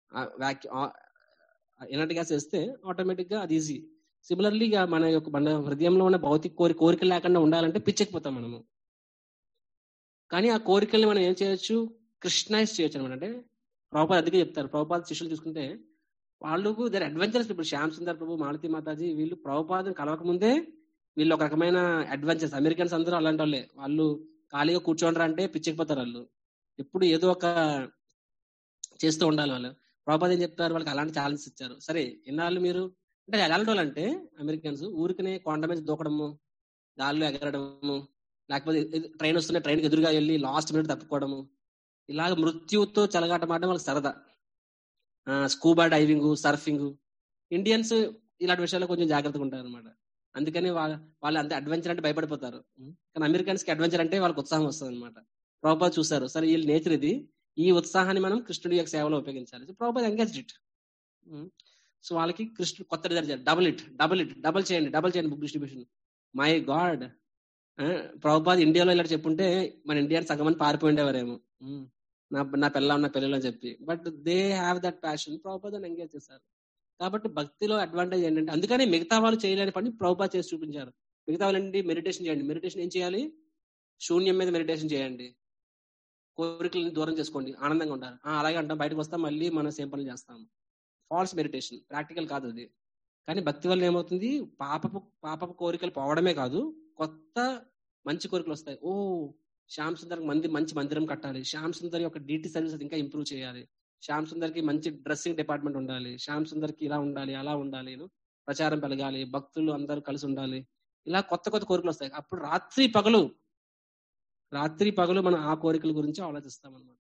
inert gas వేస్తే ఆటోమేటిక్ గా అది ఈజీ సిమిలర్లీ మన యొక్క మన హృదయంలో ఉన్న భౌతిక కోరి కోరికలు లేకుండా ఉండాలంటే పిచ్చెక్కిపోతాం మనము కానీ ఆ కోరికల్ని మనం ఏం చేయొచ్చు కృష్ణైజ్ చేయొచ్చు అనమాట అంటే ప్రభుపాద అందుకే చెప్తారు ప్రభుపాద శిష్యులు చూసుకుంటే వాళ్ళకు దర్ అడ్వెంచర్స్ ఇప్పుడు శ్యామ్ సుందర్ ప్రభు మాలతి మాతాజీ వీళ్ళు ప్రభుపాదం కలవక ముందే వీళ్ళు ఒక రకమైన అడ్వెంచర్స్ అమెరికన్స్ అందరూ అలాంటి వాళ్ళే వాళ్ళు ఖాళీగా కూర్చోండ్రా అంటే పిచ్చెక్కిపోతారు వాళ్ళు ఎప్పుడు ఏదో ఒక చేస్తూ ఉండాలి వాళ్ళు ప్రభుపాద ఏం చెప్తారు వాళ్ళకి అలాంటి ఛాలెంజ్ ఇచ్చారు సరే ఎన్నాళ్ళు మీరు అంటే ఎలాంటి వాళ్ళు అంటే అమెరికన్స్ ఊరికనే కొండ మీద దూకడము గాల్లో ఎగరడము లేకపోతే ట్రైన్ వస్తున్న ట్రైన్కి ఎదురుగా వెళ్ళి లాస్ట్ మినిట్ తప్పుకోవడము ఇలాగ మృత్యుతో చెలగాటమాడడం వాళ్ళకి సరదా స్కూబా డైవింగ్ సర్ఫింగ్ ఇండియన్స్ ఇలాంటి విషయాల్లో కొంచెం జాగ్రత్తగా ఉంటారు అనమాట అందుకని వాళ్ళ వాళ్ళు అంత అడ్వెంచర్ అంటే భయపడిపోతారు ఉం. కానీ అమెరికన్స్ కి అడ్వెంచర్ అంటే వాళ్ళకి ఉత్సాహం వస్తుంది అనమాట ప్రభుపాద్ చూసారు సరే వీళ్ళ నేచర్ ఇది ఈ ఉత్సాహాన్ని మనం కృష్ణుడి యొక్క సేవలో ఉపయోగించాలి so Prabhupad engage it so వాళ్ళకి కృష్ణుడు కొత్త result double it double it double చేయండి డబుల్ చేయండి book distribution my God Prabhupad ఇండియాలో ఇలా చెప్పుంటే మన ఇండియన్ సగం మంది పారిపోయిండేవారేమో ఉం. నా నా పిల్ల ఉన్న పిల్లలు అని చెప్పి but they have that passion Prabhupad అని ఎంగేజ్ చేశారు కాబట్టి భక్తిలో అడ్వాంటేజ్ ఏంటంటే అందుకని మిగతా వాళ్ళు చేయలేని పని ప్రభుపాద్ చేసి చూపించారు మిగతా వాళ్ళండి మెడిటేషన్ చేయండి మెడిటేషన్ ఏం చేయాలి శూన్యం మీద మెడిటేషన్ చేయండి కోరికలను దూరం చేసుకోండి ఆనందంగా ఉండాలి ఆ, అలాగే అంటాం బయటకు వస్తాం మళ్ళీ మనం సేమ్ పనులు చేస్తాం ఫాల్స్ మెడిటేషన్ ప్రాక్టికల్ కాదు అది కానీ భక్తి వల్ల ఏమవుతుంది పాపపు పాపపు కోరికలు పోవడమే కాదు కొత్త మంచి కోరికలు వస్తాయి ఓ శ్యామ్ సుందర్ మంది మంచి మందిరం కట్టాలి శ్యామ్ సుందర్ యొక్క డీటీ సర్వీసెస్ ఇంకా ఇంప్రూవ్ చేయాలి శ్యామ్ సుందర్ కి మంచి డ్రెస్సింగ్ డిపార్ట్మెంట్ ఉండాలి శ్యామ్ సుందర్ కి ఇలా ఉండాలి అలా ఉండాలి you know, ప్రచారం పెరగాలి భక్తులు అందరూ కలిసి ఉండాలి ఇలా కొత్త కొత్త కోరికలు వస్తాయి అప్పుడు రాత్రి పగలు రాత్రి పగలు మనం ఆ కోరికల గురించి ఆలోచిస్తాం అనమాట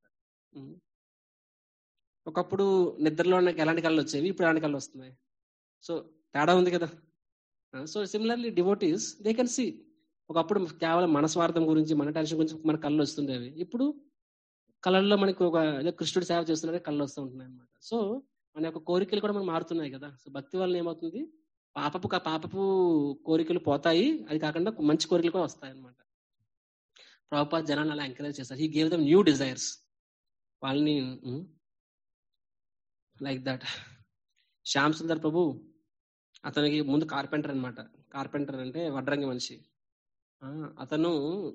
ఒకప్పుడు నిద్రలో నాకు ఎలాంటి కళ్ళు వచ్చేవి ఇప్పుడు ఎలాంటి కళ్ళు వస్తున్నాయి సో తేడా ఉంది కదా so similarly devotees they can see ఒకప్పుడు కేవలం మన స్వార్థం గురించి మన టెన్షన్ గురించి మన కళ్ళు వస్తుండేవి ఇప్పుడు కళ్ళల్లో మనకి ఒక ఏదో కృష్ణుడు సేవ చేస్తున్నట్టు కళ్ళు వస్తూ ఉంటున్నాయి అనమాట సో మన యొక్క కోరికలు కూడా మనం మారుతున్నాయి కదా సో భక్తి వల్ల ఏమవుతుంది పాపపు కా- పాపపు కోరికలు పోతాయి అది కాకుండా మంచి కోరికలు కూడా వస్తాయి అనమాట ప్రభుపాద్ జనాన్ని అలా ఎంకరేజ్ చేస్తారు he gave them new desires వాళ్ళని లైక్ దట్ శ్యామ్ సుందర్ ప్రభు అతనికి ముందు కార్పెంటర్ అన్నమాట కార్పెంటర్ అంటే వడ్రంగి మనిషి ఆ, అతను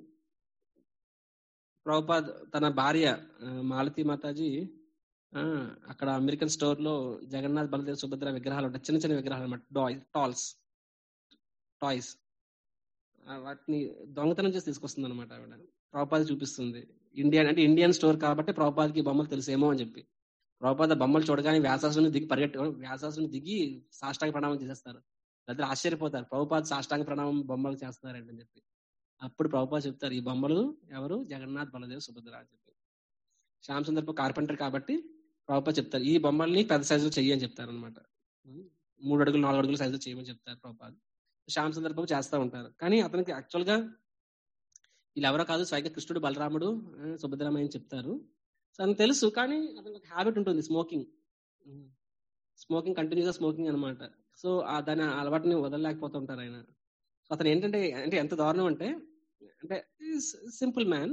ప్రభుపాద్ తన భార్య ఆ, మాలతి మాతాజీ ఆ, అక్కడ అమెరికన్ స్టోర్ లో జగన్నాథ్ బలదేవ్ సుభద్ర విగ్రహాలు ఉంటాయి చిన్న చిన్న విగ్రహాలు అనమాట డాయ్ టాల్స్ టాయ్స్ వాటిని దొంగతనం చేసి తీసుకొస్తుంది అనమాట ఆవిడ ప్రభుపాద చూపిస్తుంది ఇండియన్ అంటే ఇండియన్ స్టోర్ కాబట్టి ప్రభుపాదకి ఈ బొమ్మలు తెలుసేమో అని చెప్పి ప్రభుపాద బొమ్మలు చూడగానే వ్యాసాసుని దిగి పరిగెట్టు వ్యాసాసుని దిగి సాష్టాంగ ప్రణామం చేసేస్తారు లేదా ఆశ్చర్యపోతారు ప్రభుపాద సాష్టాంగ ప్రణామం బొమ్మలు చేస్తున్నారండి అని చెప్పి అప్పుడు ప్రభుపాద చెప్తారు ఈ బొమ్మలు ఎవరు జగన్నాథ్ బలదేవ్ సుభద్ర అని చెప్పి శ్యామ్ సుందర్ కార్పెంటర్ కాబట్టి ప్రభుపాద చెప్తారు ఈ బొమ్మల్ని పెద్ద సైజులో చెయ్యి అని చెప్తారు అనమాట మూడు అడుగులు నాలుగు అడుగుల సైజులో చేయమని చెప్తారు ప్రభుపాద శ్యామ్ సుందర్ బాబు చేస్తూ ఉంటారు కానీ అతనికి యాక్చువల్ గా వీళ్ళు ఎవరో కాదు స్వయంగా కృష్ణుడు బలరాముడు ఆ, సుభద్రామయ్య అని చెప్తారు సో అని తెలుసు కానీ అతనికి ఒక హ్యాబిట్ ఉంటుంది స్మోకింగ్ స్మోకింగ్ కంటిన్యూగా స్మోకింగ్ అనమాట సో ఆ దాని ఆ అలవాటుని వదలలేకపోతూ ఉంటారు ఆయన సో అతను ఏంటంటే అంటే ఎంత దారుణం అంటే అంటే సింపుల్ మ్యాన్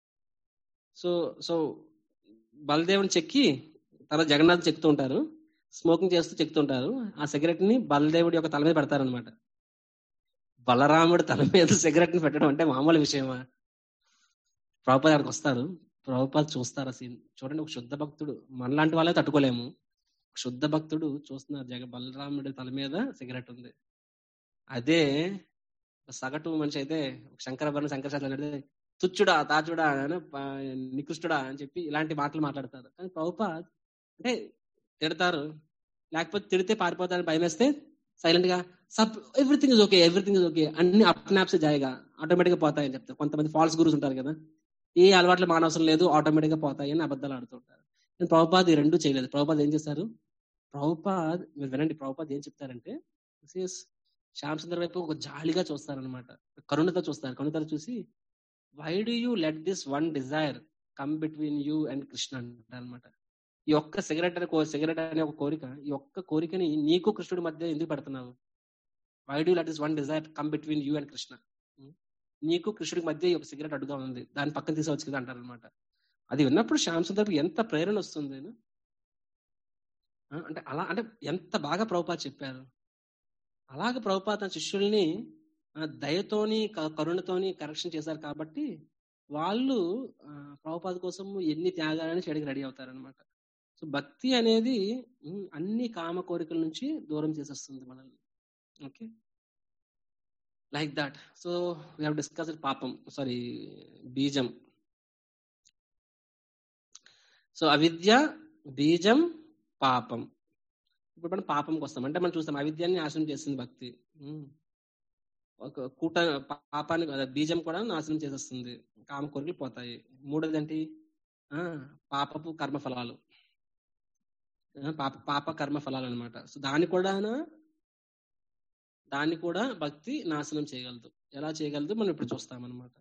సో సో బలదేవుని చెక్కి తర్వాత జగన్నాథ్ చెక్తూ ఉంటారు స్మోకింగ్ చేస్తూ చెక్తుంటారు ఆ సిగరెట్ ని బలదేవుడి యొక్క తల మీద పెడతారనమాట బలరాముడు తల మీద సిగరెట్ ని పెట్టడం అంటే మామూలు విషయమా ప్రభుపాద అక్కడికి వస్తారు ప్రభుపాద చూస్తారు ఆ సీన్ చూడండి ఒక శుద్ధ భక్తుడు మనలాంటి వాళ్ళే తట్టుకోలేము ఒక శుద్ధ భక్తుడు చూస్తున్నారు జగ బలరాముడి తల మీద సిగరెట్ ఉంది అదే ఒక సగటు మనిషి అయితే ఒక శంకరభరణ శంకరశాస్త్రి అంటే తుచ్చుడా తాచుడా అని ప- నికృష్టుడా అని చెప్పి ఇలాంటి మాటలు మాట్లాడతారు కానీ ప్రభుపాద్ అంటే తిడతారు లేకపోతే తిడితే పారిపోతారని భయం వేస్తే సైలెంట్ గా సబ్ everything is okay everything is okay అన్ని అప్నాప్స్ జాయిగా ఆటోమేటిక్ గా పోతాయని చెప్తారు కొంతమంది ఫాల్స్ గురుస్ ఉంటారు కదా ఏ అలవాట్లు మానవసరం లేదు ఆటోమేటిక్ గా పోతాయి అని అబద్ధాలు ఆడుతుంటారు కానీ ప్రభుపాద్ ఈ రెండు చేయలేదు ప్రభుపాద్ ఏం చేశారు ప్రభుపాద్ మీరు వినండి ప్రభుపాద్ ఏం చెప్తారంటే శ్యామ్ సుందర్ వైపు ఒక జాలిగా చూస్తారనమాట కరుణతో చూస్తారు కరుణతో చూసి why do you let this one desire come between you and Krishna అనమాట ఈ ఒక్క సిగరెట్ అనే సిగరెట్ అనే ఒక కోరిక ఈ ఒక్క కోరికని నీకు కృష్ణుడి మధ్య ఎందుకు పెడుతున్నావు why do let this one desire come between you and Krishna నీకు కృష్ణుడికి మధ్య ఈ ఒక సిగరెట్ అడుగా ఉంది దాని పక్కన తీసుకోవచ్చు కదా అంటారు అనమాట అది విన్నప్పుడు శ్యామ్ సుందర్కి ఎంత ప్రేరణ వస్తుంది ఆ, అంటే అలా అంటే ఎంత బాగా ప్రభుపాద చెప్పారు అలాగే ప్రభుపాద తన శిష్యుల్ని ఆ, దయతోని క- కరుణతోని కరెక్షన్ చేశారు కాబట్టి వాళ్ళు ఆ, ప్రభుపాద కోసం ఎన్ని త్యాగాలని చేయడానికి రెడీ అవుతారనమాట సో భక్తి అనేది ఉమ్, అన్ని కామ కోరికల నుంచి దూరం చేసేస్తుంది మనల్ని okay like that so we have discussed పాపం సారీ బీజం సో అవిద్య బీజం పాపం ఇప్పుడు మనం పాపంకి వస్తాం అంటే మనం చూస్తాం అవిద్యాన్ని నాశనం చేస్తుంది భక్తి ఉమ్. ఒక కూట పాపాన్ని అదే బీజం కూడా నాశనం చేసేస్తుంది కామ కోరికలు పోతాయి మూడోది ఏంటి ఆ, పాపపు కర్మ ఫలాలు ఆ, పాప పాప కర్మ ఫలాలు అనమాట సో దాన్ని కూడా దాన్ని కూడా భక్తి నాశనం చేయగలదు ఎలా చేయగలదు మనం ఇప్పుడు చూస్తాం అనమాట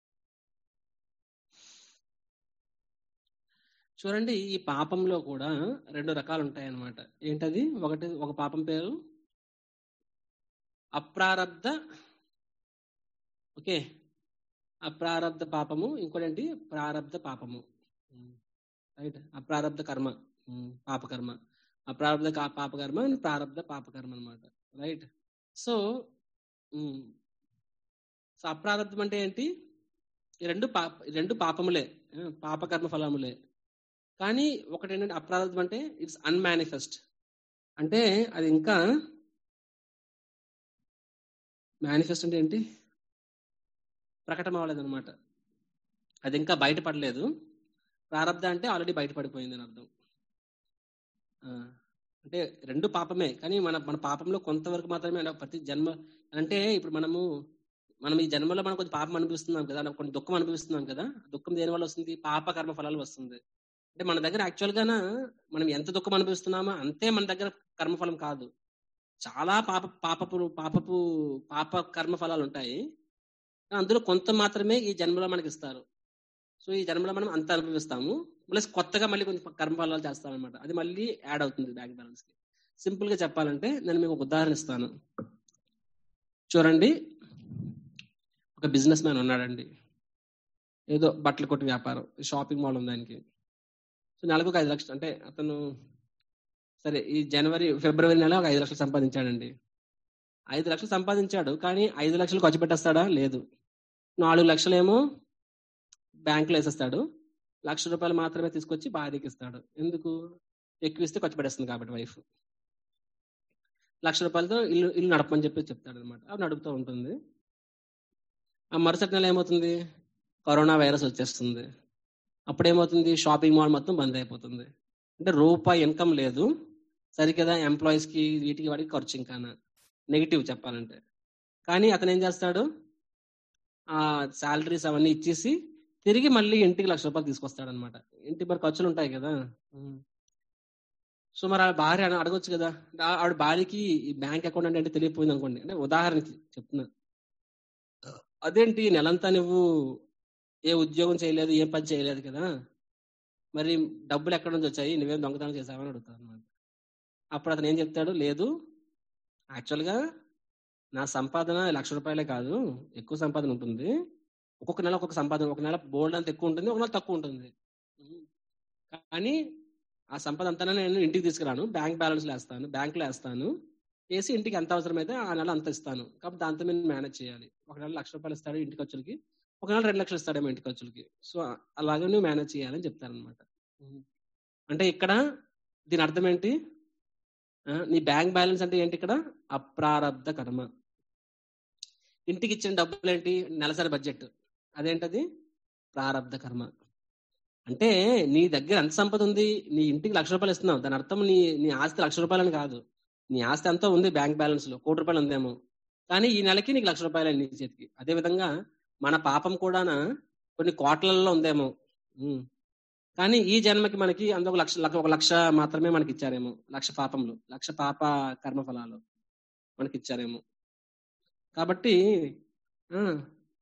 చూడండి ఈ పాపంలో కూడా రెండు రకాలు ఉంటాయి అన్నమాట ఏంటది ఒకటి ఒక పాపం పేరు అప్రారబ్ధ ఓకే అప్రారబ్ధ పాపము ఇంకోటి ఏంటి ప్రారబ్ధ పాపము రైట్ అప్రారబ్ధ కర్మ ఉమ్, పాపకర్మ అప్రారబ్ధ కా- పాపకర్మ and ప్రారబ్ధ పాపకర్మ అనమాట రైట్ సో ఉమ్, సో అప్రారబ్ధం అంటే ఏంటి ఈ రెండు పాప ఈ రెండు పాపములే ఆ, పాపకర్మ ఫలములే కానీ ఒకటి ఏంటంటే అప్రారబ్ధం అంటే ఇట్స్ అన్మానిఫెస్ట్ అంటే అది ఇంకా మేనిఫెస్ట్ అంటే ఏంటి ప్రకటన అవ్వలేదు అనమాట అది ఇంకా బయటపడలేదు ప్రారంధ అంటే ఆల్రెడీ బయటపడిపోయింది అని అర్థం ఆ, అంటే రెండు పాపమే కానీ మన మన పాపంలో కొంతవరకు మాత్రమే అంటే ప్రతి జన్మ అంటే ఇప్పుడు మనము మనం ఈ జన్మలో మనం కొంచెం పాపం అనిపిస్తున్నాం కదా కొన్ని దుఃఖం అనిపిస్తున్నాం కదా దుఃఖం దేని వల్ల వస్తుంది పాప కర్మ ఫలాలు వస్తుంది అంటే మన దగ్గర యాక్చువల్ గాన మనం ఎంత దుఃఖం అనిపిస్తున్నామో అంతే మన దగ్గర కర్మఫలం కాదు చాలా పాప పాపపు పాపపు పాప కర్మ ఫలాలు ఉంటాయి అందులో కొంత మాత్రమే ఈ జన్మలో మనకి ఇస్తారు సో ఈ జన్మలో మనం అంత అనుభవిస్తాము ప్లస్ కొత్తగా మళ్ళీ కొంచెం కర్మ ఫలాలు చేస్తాం అనమాట అది మళ్ళీ యాడ్ అవుతుంది బ్యాంక్ బ్యాలెన్స్ కి సింపుల్ గా చెప్పాలంటే నేను మీకు ఒక ఉదాహరణ ఇస్తాను చూడండి ఒక బిజినెస్ మ్యాన్ ఉన్నాడండి ఏదో బట్టల కొట్టు వ్యాపారం షాపింగ్ మాల్ ఉంది ఆయనకి సో నెలకు ఒక ఐదు లక్షలు అంటే అతను సరే ఈ జనవరి ఫిబ్రవరి నెల ఒక ఐదు లక్షలు సంపాదించాడండి ఐదు లక్షలు సంపాదించాడు కానీ ఐదు లక్షలు ఖర్చు పెట్టేస్తాడా లేదు నాలుగు లక్షలేమో బ్యాంకులో వేసేస్తాడు లక్ష రూపాయలు మాత్రమే తీసుకొచ్చి భార్యకి ఇస్తాడు ఎందుకు ఎక్కువ ఇస్తే ఖర్చు పెట్టేస్తుంది కాబట్టి వైఫ్ లక్ష రూపాయలతో ఇల్లు ఇల్లు నడపమని చెప్పి చెప్తాడు అనమాట అవి నడుపుతూ ఉంటుంది ఆ మరుసటి నెల ఏమవుతుంది కరోనా వైరస్ వచ్చేస్తుంది అప్పుడేమవుతుంది షాపింగ్ మాల్ మొత్తం బంద్ అయిపోతుంది అంటే రూపాయి ఇన్కమ్ లేదు సరికదా ఎంప్లాయీస్ కి వీటికి వాటికి ఖర్చు ఇంకా నెగిటివ్ చెప్పాలంటే కానీ అతను ఏం చేస్తాడు ఆ శాలరీస్ అవన్నీ ఇచ్చేసి తిరిగి మళ్ళీ ఇంటికి లక్ష రూపాయలు తీసుకొస్తాడు అనమాట ఇంటి మరి ఖర్చులు ఉంటాయి కదా ఉమ్. సో మరి ఆ భార్య అన- అడగొచ్చు కదా ఆ- ఆవిడ భార్యకి ఈ బ్యాంక్ అకౌంట్ అంటే ఏంటో తెలియపోయింది అనుకోండి అంటే ఉదాహరణకి చెప్తున్నా అదేంటి నెలంతా నువ్వు ఏ ఉద్యోగం చేయలేదు ఏ పని చేయలేదు కదా మరి డబ్బులు ఎక్కడి నుంచి వచ్చాయి నువ్వేం దొంగతనం చేసావని అడుగుతాడు అనమాట అప్పుడు అతను ఏం చెప్తాడు లేదు యాక్చువల్గా నా సంపాదన లక్ష రూపాయలే కాదు ఎక్కువ సంపాదన ఉంటుంది ఒక్కొక్క నెల ఒక్కొక్క సంపాదన ఒక నెల బోల్డ్ అంత ఎక్కువ ఉంటుంది ఒక నెల తక్కువ ఉంటుంది ఉమ్. కానీ ఆ సంపద అంతా నేను ఇంటికి తీసుకురాను బ్యాంక్ బ్యాలెన్స్ లో వేస్తాను బ్యాంక్ లో వేస్తాను వేసి ఇంటికి ఎంత అవసరమైతే ఆ నెల అంత ఇస్తాను కాబట్టి దాంతో మేము మేనేజ్ చేయాలి ఒక నెల లక్ష రూపాయలు ఇస్తాడు ఇంటి ఖర్చులకి ఒక నెల రెండు లక్షలు ఇస్తాడేమో ఇంటి ఖర్చులకి సో అలాగే నువ్వు మేనేజ్ చేయాలని చెప్తారనమాట అంటే ఇక్కడ దీని అర్థం ఏంటి ఆ, నీ బ్యాంక్ బ్యాలెన్స్ అంటే ఏంటి ఇక్కడ అప్రారబ్ధ కర్మ ఇంటికి ఇచ్చిన డబ్బులు ఏంటి నెలసరి బడ్జెట్ అదేంటది ప్రారబ్ధ కర్మ అంటే నీ దగ్గర ఎంత సంపద ఉంది నీ ఇంటికి లక్ష రూపాయలు ఇస్తున్నావు దాని అర్థం నీ నీ ఆస్తి లక్ష రూపాయలని కాదు నీ ఆస్తి అంతా ఉంది బ్యాంక్ బ్యాలెన్స్ లో కోటి రూపాయలు ఉందేమో కానీ ఈ నెలకి నీకు లక్ష రూపాయలు నీ చేతికి అదే విధంగా మన పాపం కూడా కొన్ని కోట్లలో ఉందేమో ఉమ్. కానీ ఈ జన్మకి మనకి అందులో ఒక లక్ష లక్ష- ఒక లక్ష మాత్రమే మనకి ఇచ్చారేమో లక్ష పాపములు లక్ష పాప కర్మ ఫలాలు మనకి ఇచ్చారేమో కాబట్టి ఆ,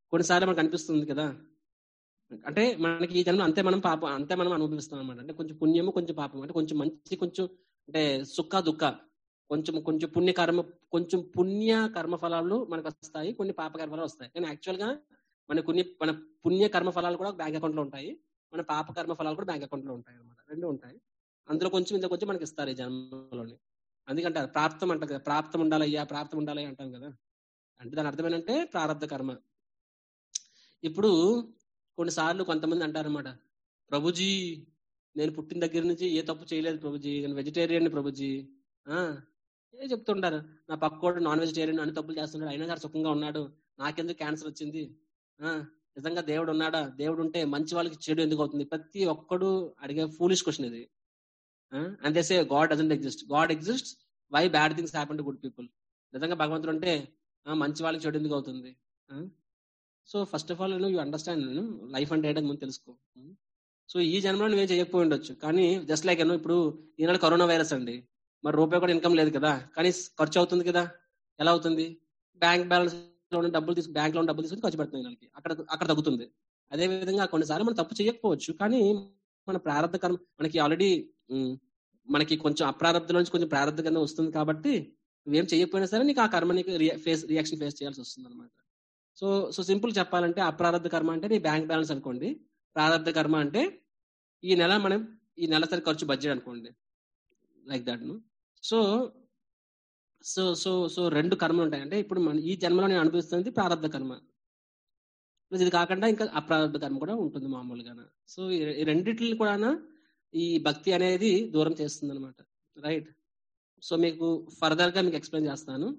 కొన్నిసార్లు మనకు అనిపిస్తుంది కదా అంటే మనకి ఈ జన్మ అంతే మనం పాపం అంతే మనం అనుభవిస్తాం అనమాట అంటే కొంచెం పుణ్యము కొంచెం పాపం అంటే కొంచెం మంచి కొంచెం అంటే సుఖ దుఃఖ కొంచెం కొంచెం పుణ్య కర్మ కొంచెం పుణ్య కర్మ ఫలాలు మనకు వస్తాయి కొన్ని పాప కర్మ ఫలాలు వస్తాయి కానీ యాక్చువల్ గా మన పుణ్య మన పుణ్య కర్మ ఫలాలు కూడా బ్యాంక్ అకౌంట్ లో ఉంటాయి మన పాప కర్మ ఫలాలు కూడా బ్యాంక్ అకౌంట్ లో ఉంటాయి అనమాట రెండు ఉంటాయి అందులో కొంచెం ఇందులో కొంచెం మనకి ఇస్తారు ఈ జన్మలోని అందుకంటే ప్రాప్తం అంటారు కదా ప్రాప్తం ఉండాలయ్యా ప్రాప్తం ఉండాలయ్యా అంటాం కదా అంటే దాని అర్థం ఏంటంటే ప్రారంధ కర్మ ఇప్పుడు కొన్నిసార్లు కొంతమంది అంటారన్నమాట ప్రభుజీ నేను పుట్టిన దగ్గర నుంచి ఏ తప్పు చేయలేదు ప్రభుజీ నేను వెజిటేరియన్ ప్రభుజీ ఆ ఏ చెప్తుంటారు నా పక్కోడు నాన్ వెజిటేరియన్ అన్ని తప్పులు చేస్తున్నాడు అయినా సరే సుఖంగా ఉన్నాడు నాకెందుకు క్యాన్సర్ వచ్చింది ఆ నిజంగా దేవుడు ఉన్నాడా దేవుడు ఉంటే మంచి వాళ్ళకి చెడు ఎందుకు అవుతుంది ప్రతి ఒక్కడు అడిగే ఫూలిష్ క్వశ్చన్ ఇది అంతే say God doesn't exist God exist why bad things happen to good people నిజంగా భగవంతుడు అంటే ఆ, మంచి వాళ్ళకి చెడు ఎందుకు అవుతుంది so first of all you understand life అంటే ఏంటో ముందు తెలుసుకో సో ఈ జన్మలో నువ్వేం చేయకపోయి ఉండొచ్చు కానీ జస్ట్ లైక్ ఇప్పుడు ఈనాడు కరోనా వైరస్ అండి మరి రూపాయి కూడా ఇన్కమ్ లేదు కదా కానీ ఖర్చు అవుతుంది కదా ఎలా అవుతుంది బ్యాంక్ బ్యాలెన్స్ లో ఉన్న డబ్బులు తీసుకు బ్యాంక్ లో ఉన్న డబ్బులు తీసుకుని ఖర్చు పెడుతుంది నెలకి అక్కడ అక్కడ తగ్గుతుంది అదే విధంగా కొన్నిసార్లు మనం తప్పు చేయకపోవచ్చు కానీ మన ప్రారంభ కర్మ మనకి ఆల్రెడీ మనకి కొంచెం అప్రారంభ నుంచి కొంచెం ప్రారంభ కింద వస్తుంది కాబట్టి నువ్వేం చేయకపోయినా సరే నీకు ఆ కర్మ నీకు ఫేస్ రియాక్షన్ ఫేస్ చేయాల్సి వస్తుంది అనమాట సో సో సింపుల్ చెప్పాలంటే అప్రారంభ కర్మ అంటే నీ బ్యాంక్ బ్యాలెన్స్ అనుకోండి ప్రారంభ కర్మ అంటే ఈ నెల మనం ఈ నెలసరి ఖర్చు బడ్జెట్ అనుకోండి like that so so so so రెండు కర్మలు ఉంటాయి అంటే ఇప్పుడు మన ఈ జన్మలో నేను అనుభవిస్తుంది ప్రారంభ కర్మ ప్లస్ ఇది కాకుండా ఇంకా అప్రారంభ కర్మ కూడా ఉంటుంది మామూలుగా సో ఈ రెండిట్లు కూడా ఈ భక్తి అనేది దూరం చేస్తుంది అనమాట రైట్ సో మీకు ఫర్దర్ గా మీకు ఎక్స్ప్లెయిన్ చేస్తాను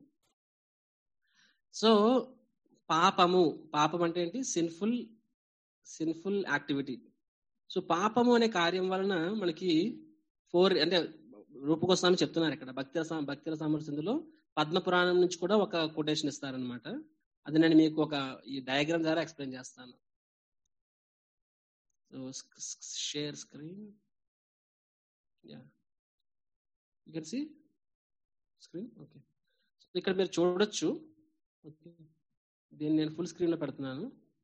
సో పాపము పాపం అంటే ఏంటి సిన్ఫుల్ సిన్ఫుల్ యాక్టివిటీ సో పాపము అనే కార్యం వలన మనకి ఫోర్ అంటే రూపగోస్వామి చెప్తున్నారు ఇక్కడ భక్తి భక్తుల సామర్థ్యంలో పద్మ పురాణం నుంచి కూడా ఒక కొటేషన్ ఇస్తారనమాట అది నేను మీకు ఒక ఈ డయాగ్రామ్ ద్వారా ఎక్స్ప్లెయిన్ చేస్తాను so share screen yeah you can see screen okay ఇక్కడ మీరు చూడొచ్చు ఓకే దీన్ని నేను ఫుల్ స్క్రీన్ లో పెడుతున్నాను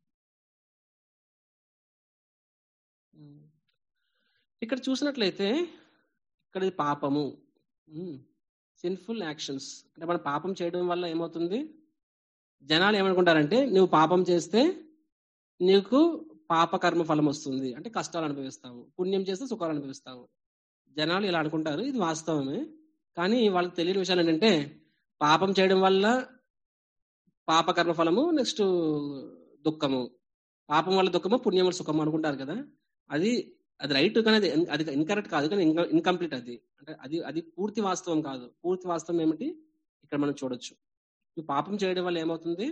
ఇక్కడ చూసినట్లయితే ఇక్కడ పాపము సిన్ఫుల్ యాక్షన్స్ అంటే మనం పాపం చేయడం వల్ల ఏమవుతుంది జనాలు ఏమనుకుంటారంటే నువ్వు పాపం చేస్తే నీకు పాప కర్మ ఫలం వస్తుంది అంటే కష్టాలు అనుభవిస్తావు పుణ్యం చేస్తే సుఖాలు అనుభవిస్తావు జనాలు ఇలా అనుకుంటారు ఇది వాస్తవమే కానీ వాళ్ళకి తెలియని విషయాలు ఏంటంటే పాపం చేయడం వల్ల పాప కర్మ ఫలము నెక్స్ట్ దుఃఖము పాపం వల్ల దుఃఖము పుణ్యం వల్ల సుఖము అనుకుంటారు కదా అది అది రైట్ కానీ అది అది ఇన్కరెక్ట్ కాదు కానీ ఇన్కంప్లీట్ అది అంటే అది అది పూర్తి వాస్తవం కాదు పూర్తి వాస్తవం ఏమిటి ఇక్కడ మనం చూడొచ్చు నువ్వు పాపం చేయడం వల్ల ఏమవుతుంది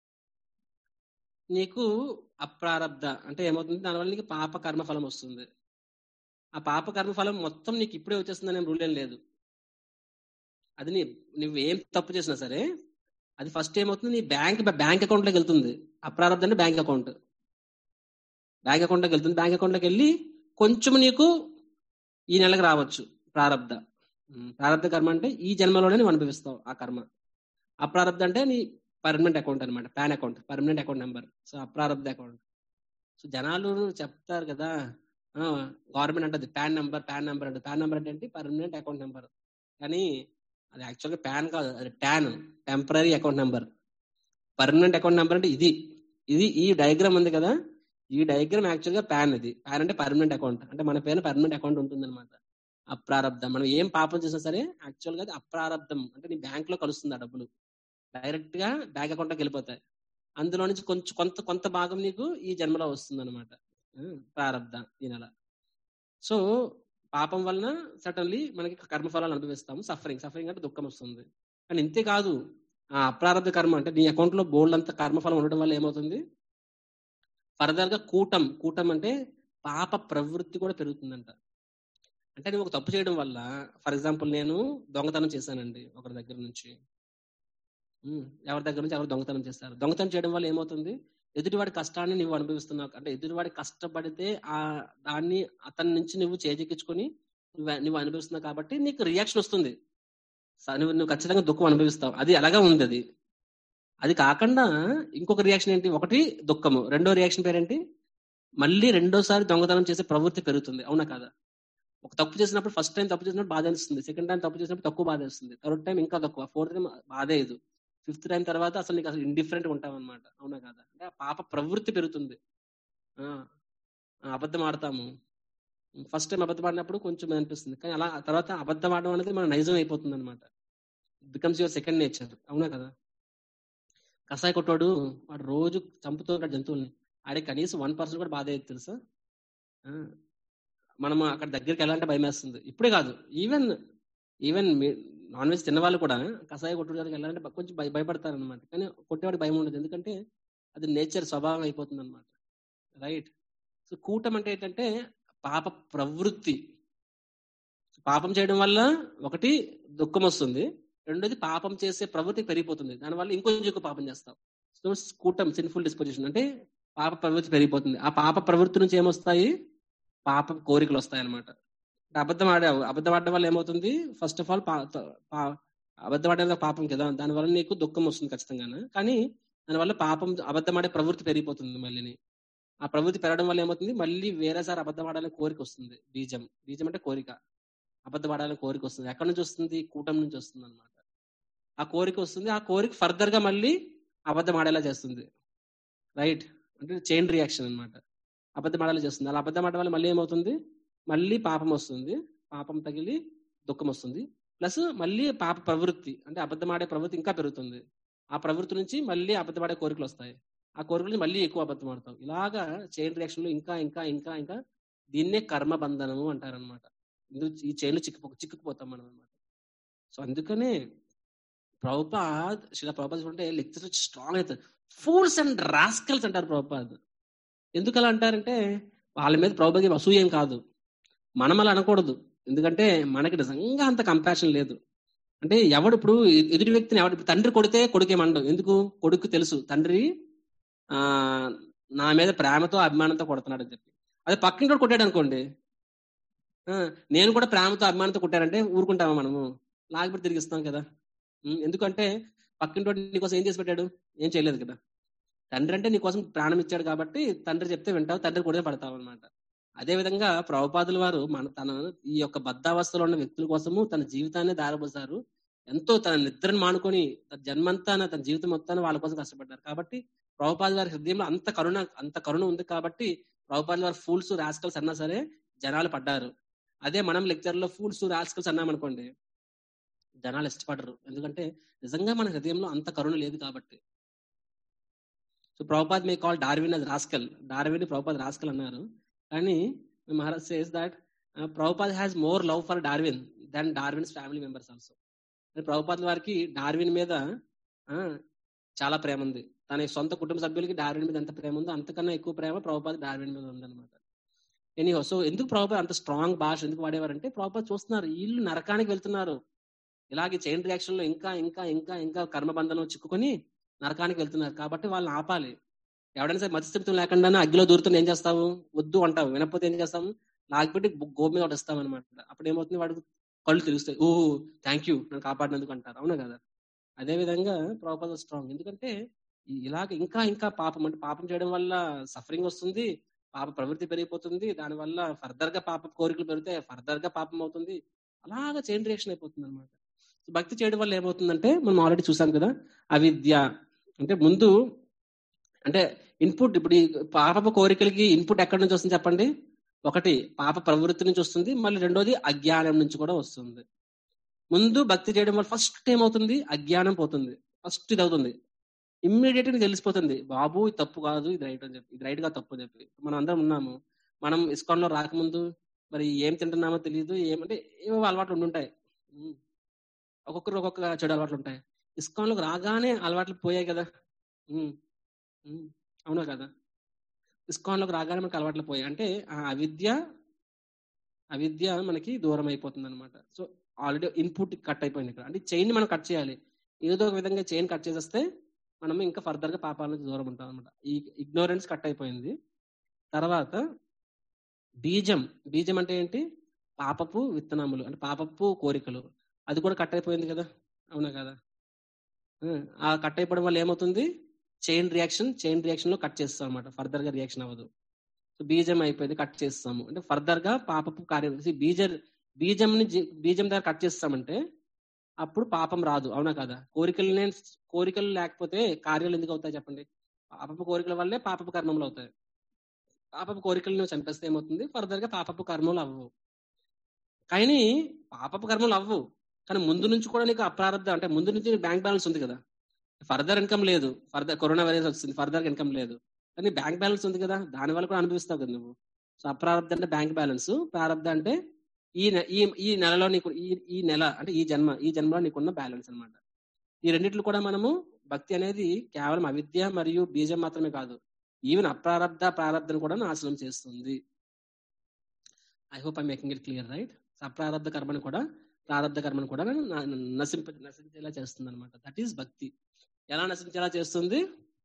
నీకు అప్రారబ్ధ అంటే ఏమవుతుంది దానివల్ల నీకు పాప కర్మ ఫలం వస్తుంది ఆ పాప కర్మ ఫలం మొత్తం నీకు ఇప్పుడే వచ్చేస్తుందనే రూల్ ఏం లేదు అది నీ నువ్వు ఏం తప్పు చేసినా సరే అది ఫస్ట్ ఏమవుతుంది నీ బ్యాంక్ బ్యాంక్ అకౌంట్ లోకి వెళ్తుంది అప్రారబ్ధ అంటే బ్యాంక్ అకౌంట్ బ్యాంక్ అకౌంట్ లోకి వెళ్తుంది బ్యాంక్ అకౌంట్ లోకి వెళ్ళి కొంచెం నీకు ఈ నెలకు రావచ్చు ప్రారంధ ప్రారంధ కర్మ అంటే ఈ జన్మలోనే నువ్వు అనుభవిస్తావు ఆ కర్మ అప్రారంధ అంటే నీ పర్మనెంట్ అకౌంట్ అనమాట PAN account permanent account number so అప్రారంధ అకౌంట్ సో జనాలు చెప్తారు కదా గవర్నమెంట్ అంటది పాన్ నెంబర్ పాన్ నెంబర్ అంటే పాన్ నెంబర్ అంటే ఏంటి పర్మనెంట్ అకౌంట్ నెంబర్ కానీ అది యాక్చువల్గా ప్యాన్ కాదు అది TAN temporary account number permanent account number అంటే ఇది ఇది ఈ డయాగ్రామ్ ఉంది కదా ఈ డయాగ్రామ్ యాక్చువల్ గా ప్యాన్ ఇది ప్యాన్ అంటే పర్మనెంట్ అకౌంట్ అంటే మన పేరు పర్మనెంట్ అకౌంట్ ఉంటుంది అనమాట అప్రారబ్ధం మనం ఏం పాపం చేసినా సరే యాక్చువల్ గా అది అప్రారబ్ధం అంటే నీ బ్యాంక్ లో కలుస్తుంది ఆ డబ్బులు డైరెక్ట్ గా బ్యాంక్ అకౌంట్ లోకి వెళ్ళిపోతాయి అందులో నుంచి కొంచెం కొంత కొంత భాగం నీకు ఈ జన్మలో వస్తుంది అనమాట ప్రారబ్ధ ఈ నెల సో పాపం వలన సడన్లీ మనకి కర్మఫలాలు అనుభవిస్తాము సఫరింగ్ సఫరింగ్ అంటే దుఃఖం వస్తుంది కానీ ఇంతే కాదు ఆ అప్రారబ్ధ కర్మ అంటే నీ అకౌంట్ లో బోల్డ్ అంత కర్మఫలం ఉండడం వల్ల ఏమవుతుంది ఫర్దర్ గా కూటం కూటం అంటే పాప ప్రవృత్తి కూడా పెరుగుతుందంట అంటే నువ్వు ఒక తప్పు చేయడం వల్ల ఫర్ ఎగ్జాంపుల్ నేను దొంగతనం చేశానండి ఒకరి దగ్గర నుంచి ఎవరి దగ్గర నుంచి ఎవరు దొంగతనం చేస్తారు దొంగతనం చేయడం వల్ల ఏమవుతుంది ఎదుటివాడి కష్టాన్ని నువ్వు అనుభవిస్తున్నావు అంటే ఎదుటివాడి కష్టపడితే ఆ దాన్ని అతని నుంచి నువ్వు చేజెక్కించుకొని నువ్వు నువ్వు అనుభవిస్తున్నావు కాబట్టి నీకు రియాక్షన్ వస్తుంది నువ్వు నువ్వు ఖచ్చితంగా దుఃఖం అనుభవిస్తావు అది అలాగా ఉంది అది అది కాకుండా ఇంకొక రియాక్షన్ ఏంటి ఒకటి దుఃఖము రెండో రియాక్షన్ పేరేంటి మళ్ళీ రెండోసారి దొంగతనం చేసే ప్రవృత్తి పెరుగుతుంది అవునా కాదా ఒక తప్పు చేసినప్పుడు ఫస్ట్ టైం తప్పు చేసినప్పుడు బాధ అనిస్తుంది సెకండ్ టైం తప్పు చేసినప్పుడు తక్కువ బాధ వేస్తుంది థర్డ్ టైం ఇంకా తక్కువ ఫోర్త్ టైం బాధే లేదు ఫిఫ్త్ టైం తర్వాత అసలు నీకు అసలు ఇండిఫరెంట్ ఉంటాం అనమాట అవునా కాదా అంటే ఆ పాప ప్రవృత్తి పెరుగుతుంది ఆ, ఆ, అబద్ధం ఆడతాము ఫస్ట్ టైం అబద్ధం ఆడినప్పుడు కొంచెం అనిపిస్తుంది కానీ అలా తర్వాత అబద్ధం ఆడడం అనేది మన నైజం అయిపోతుంది అనమాట బికమ్స్ యువర్ సెకండ్ నేచర్ అవునా కదా కసాయి కొట్టాడు వాడు రోజు చంపుతుంటాడు జంతువుల్ని ఆడికి కనీసం వన్ పర్సెంట్ కూడా బాధ అయ్యేది తెలుసా ఆ, మనం అక్కడ దగ్గరికి వెళ్ళాలంటే భయం వేస్తుంది ఇప్పుడే కాదు ఈవెన్ ఈవెన్ నాన్ వెజ్ తిన్నవాళ్ళు కూడా కషాయ కొట్టుకోవడానికి వెళ్ళాలంటే బ- కొంచెం భయ భయపడతారు అనమాట కానీ కొట్టేవాడికి భయం ఉండదు ఎందుకంటే అది నేచర్ స్వభావం అయిపోతుంది అనమాట రైట్ సో కూటం అంటే ఏంటంటే పాప ప్రవృత్తి పాపం చేయడం వల్ల ఒకటి దుఃఖం వస్తుంది రెండోది పాపం చేసే ప్రవృత్తి పెరిగిపోతుంది దానివల్ల ఇంకొంచెం ఎక్కువ పాపం చేస్తాం సో కూటం సిన్ఫుల్ డిస్పోజిషన్ అంటే పాప ప్రవృత్తి పెరిగిపోతుంది ఆ పాప ప్రవృత్తి నుంచి ఏమొస్తాయి పాప కోరికలు వస్తాయి అనమాట అబద్ధం ఆడావు అబద్ధం ఆడడం వల్ల ఏమవుతుంది ఫస్ట్ ఆఫ్ ఆల్ అబద్ధం ఆడడం పాపం కదా దానివల్ల నీకు దుఃఖం వస్తుంది ఖచ్చితంగా కానీ దానివల్ల పాపం అబద్ధం ఆడే ప్రవృత్తి పెరిగిపోతుంది మళ్ళీని ఆ ప్రవృత్తి పెరగడం వల్ల ఏమవుతుంది మళ్ళీ వేరేసారి అబద్ధం ఆడాలని కోరిక వస్తుంది బీజం బీజం అంటే కోరిక అబద్ధం ఆడాలని కోరిక వస్తుంది ఎక్కడి నుంచి వస్తుంది కూటం నుంచి వస్తుంది అనమాట ఆ కోరిక వస్తుంది ఆ కోరిక ఫర్దర్ గా మళ్ళీ అబద్ధం ఆడేలా చేస్తుంది రైట్ అంటే చైన్ రియాక్షన్ అన్నమాట అబద్ధం ఆడేలా చేస్తుంది అలా అబద్ధం ఆడడం వల్ల మళ్ళీ ఏమవుతుంది మళ్ళీ పాపం వస్తుంది పాపం తగిలి దుఃఖం వస్తుంది ప్లస్ మళ్ళీ పాప ప్రవృత్తి అంటే అబద్ధం ఆడే ప్రవృత్తి ఇంకా పెరుగుతుంది ఆ ప్రవృత్తి నుంచి మళ్ళీ అబద్ధం ఆడే కోరికలు వస్తాయి ఆ కోరికల నుంచి మళ్ళీ ఎక్కువ అబద్ధం ఆడతాం ఇలాగా చైన్ రియాక్షన్ లో ఇంకా ఇంకా ఇంకా ఇంకా దీన్నే కర్మ బంధనము అంటారనమాట ఈ చైన్ లో చిక్కు చిక్కుకుపోతాం మనం అనమాట సో అందుకనే ప్రభుపాద్ శిలా ప్రభుపాద్ చూడంటే లెక్చర్ స్ట్రాంగ్ అవుతుంది ఫూల్స్ అండ్ రాస్కల్స్ అంటారు ప్రభుపాద్ ఎందుకు అలా అంటారంటే వాళ్ళ మీద ప్రభుపాద్ అసూయం కాదు మనం అలా అనకూడదు ఎందుకంటే మనకి నిజంగా అంత కంపాషన్ లేదు అంటే ఎవడు ఇప్పుడు ఎదుటి వ్యక్తిని ఎవడు తండ్రి కొడితే కొడుకేమండవు ఎందుకు కొడుకు తెలుసు తండ్రి ఆ నా మీద ప్రేమతో అభిమానంతో కొడుతున్నాడు అని చెప్పి అదే పక్కింటి కొట్టాడు అనుకోండి ఆ, నేను కూడా ప్రేమతో అభిమానంతో కొట్టానంటే ఊరుకుంటామా మనము లాగిపెట్టి తిరిగిస్తాం కదా ఉం, ఎందుకంటే పక్కింటి నీకోసం ఏం చేసి పెట్టాడు ఏం చేయలేదు కదా తండ్రి అంటే నీకోసం ప్రాణం ఇచ్చాడు కాబట్టి తండ్రి చెప్తే వింటావు తండ్రి కొడితే పడతావు అనమాట అదే విధంగా ప్రభుపాదుల వారు మన తన ఈ యొక్క బద్ధావస్థలో ఉన్న వ్యక్తుల కోసము తన జీవితాన్ని దారబోసారు ఎంతో తన నిద్రను మానుకొని తన జన్మంతా తన జీవితం మొత్తాన్ని వాళ్ళ కోసం కష్టపడ్డారు కాబట్టి ప్రభుపాద వారి హృదయంలో అంత కరుణ అంత కరుణ ఉంది కాబట్టి ప్రభుపాద వారి ఫూల్స్ రాస్కల్స్ అన్నా సరే జనాలు పడ్డారు అదే మనం లెక్చర్ లో ఫూల్స్ రాస్కల్స్ అన్నామనుకోండి జనాలు ఇష్టపడరు ఎందుకంటే నిజంగా మన హృదయంలో అంత కరుణ లేదు కాబట్టి so Prabhupad may call Darwin అది రాస్కల్ డార్విన్ ప్రభుపాద్ రాస్కల్ అన్నారు కానీ Maharaj says that Prabhupad has more love for Darwin than Darwin's family members also Prabhupad వారికి డార్విన్ మీద ఆ, చాలా ప్రేమ ఉంది తన సొంత కుటుంబ సభ్యులకి డార్విన్ మీద ఎంత ప్రేమ ఉందో అంతకన్నా ఎక్కువ ప్రేమ ప్రభుపాద్ డార్విన్ మీద ఉందన్నమాట ఎనీహో సో ఎందుకు ప్రభుపాద్ అంత స్ట్రాంగ్ భాష ఎందుకు వాడేవారంటే ప్రభుపాద్ చూస్తున్నారు వీళ్ళు నరకానికి వెళ్తున్నారు ఇలాగే చైన్ రియాక్షన్ లో ఇంకా ఇంకా ఇంకా ఇంకా కర్మబంధనం చిక్కుకొని నరకానికి వెళ్తున్నారు కాబట్టి వాళ్ళని ఆపాలి ఎవడైనా సరే మతిస్థితం లేకుండా అగ్గిలో దూరుతున్న ఏం చేస్తావు వద్దు అంటావు వినకపోతే ఏం చేస్తాము లాగిపెట్టి గోపు మీద వస్తాం అనమాట అప్పుడు ఏమవుతుంది వాడికి కళ్ళు తెలుస్తాయి ఓ థ్యాంక్ యూ నన్ను కాపాడినందుకు అంటారు అవునా కదా అదే విధంగా ప్రభుపాద స్ట్రాంగ్ ఎందుకంటే ఈ- ఇలాగ ఇంకా ఇంకా పాపం అంటే పాపం చేయడం వల్ల సఫరింగ్ వస్తుంది పాప ప్రవృత్తి పెరిగిపోతుంది దానివల్ల ఫర్దర్ గా పాప కోరికలు పెరిగితే ఫర్దర్ గా పాపం అవుతుంది అలాగా చైన్ రియాక్షన్ అయిపోతుంది అనమాట భక్తి చేయడం వల్ల ఏమవుతుందంటే మనం ఆల్రెడీ చూసాం కదా అవిద్య అంటే ముందు అంటే ఇన్పుట్ ఇప్పుడు ఈ పాప కోరికలకి ఇన్పుట్ ఎక్కడి నుంచి వస్తుంది చెప్పండి ఒకటి పాప ప్రవృత్తి నుంచి వస్తుంది మళ్ళీ రెండోది అజ్ఞానం నుంచి కూడా వస్తుంది ముందు భక్తి చేయడం వల్ల ఫస్ట్ ఏమవుతుంది అజ్ఞానం పోతుంది ఫస్ట్ ఇది అవుతుంది ఇమ్మీడియట్ గా తెలిసిపోతుంది బాబు ఇది తప్పు కాదు ఇది రైట్ అని చెప్పి ఇది రైట్ గా తప్పు అని చెప్పి మనం అందరం ఉన్నాము మనం ఇస్కాన్ లో రాకముందు మరి ఏం తింటున్నామో తెలియదు ఏమంటే ఏవో అలవాట్లు ఉండుంటాయి ఉమ్. ఒక్కొక్కరు ఒక్కొక్క చెడు అలవాట్లు ఉంటాయి ఇస్కాన్ లోకి రాగానే అలవాట్లు పోయాయి కదా ఉమ్. ఉమ్. అవునా కదా ఇస్కాన్ లోకి రాగానే మనకి అలవాట్లు పోయాయి అంటే ఆ అవిద్య అవిద్య మనకి దూరం అయిపోతుంది అనమాట సో ఆల్రెడీ ఇన్పుట్ కట్ అయిపోయింది ఇక్కడ అంటే చైన్ మనం కట్ చేయాలి ఏదో ఒక విధంగా చైన్ కట్ చేసేస్తే మనం ఇంకా ఫర్దర్ గా పాపాల నుంచి దూరం ఉంటాం అనమాట ఈ ఇగ్నోరెన్స్ కట్ అయిపోయింది తర్వాత బీజం బీజం అంటే ఏంటి పాపపు విత్తనములు అంటే పాపపు కోరికలు అది కూడా కట్ అయిపోయింది కదా అవునా కదా ఆ కట్ అయిపోవడం వల్ల ఏమవుతుంది చైన్ రియాక్షన్ చైన్ రియాక్షన్ లో కట్ చేస్తాం అనమాట ఫర్దర్ గా రియాక్షన్ అవ్వదు సో బీజం అయిపోయింది కట్ చేస్తాము అంటే ఫర్దర్ గా పాపపు కార్యం బీజ బీజంని జి- బీజం దగ్గర కట్ చేస్తామంటే అప్పుడు పాపం రాదు అవునా కదా కోరికలు కోరికలు లేకపోతే కార్యాలు ఎందుకు అవుతాయి చెప్పండి పాపపు కోరికల వల్లే పాపపు కర్మములు అవుతాయి పాపపు కోరికలు నువ్వు చంపేస్తే ఏమవుతుంది ఫర్దర్ గా పాపపు కర్మలు అవ్వవు కానీ పాపపు కర్మలు అవ్వవు కానీ ముందు నుంచి కూడా నీకు అప్రారంధం అంటే ముందు నుంచి బ్యాంక్ బ్యాలెన్స్ ఉంది కదా ఫర్దర్ ఇన్కమ్ లేదు ఫర్దర్ కరోనా వైరస్ వచ్చింది ఫర్దర్ ఇన్కమ్ లేదు కానీ బ్యాంక్ బ్యాలెన్స్ ఉంది కదా దాని వల్ల కూడా అనుభవిస్తావు కదా నువ్వు సో అప్రారంధం అంటే బ్యాంక్ బ్యాలెన్స్ ప్రారంధం అంటే ఈ నె- ఈ ఈ నెలలో నీకు ఈ ఈ నెల అంటే ఈ జన్మ ఈ జన్మలో నీకున్న బ్యాలెన్స్ అన్నమాట ఈ రెండిట్లు కూడా మనము భక్తి అనేది కేవలం అవిద్య మరియు బీజం మాత్రమే కాదు ఈవెన్ అప్రారబ్ధ ప్రారంధం కూడా నాశనం చేస్తుంది I hope I making it clear right అప్రారబ్ధ కర్మను కూడా ప్రారంధ కర్మను కూడా న- న- నశింప నశించేలా చేస్తుంది అనమాట దట్ ఈస్ భక్తి ఎలా నశించేలా చేస్తుంది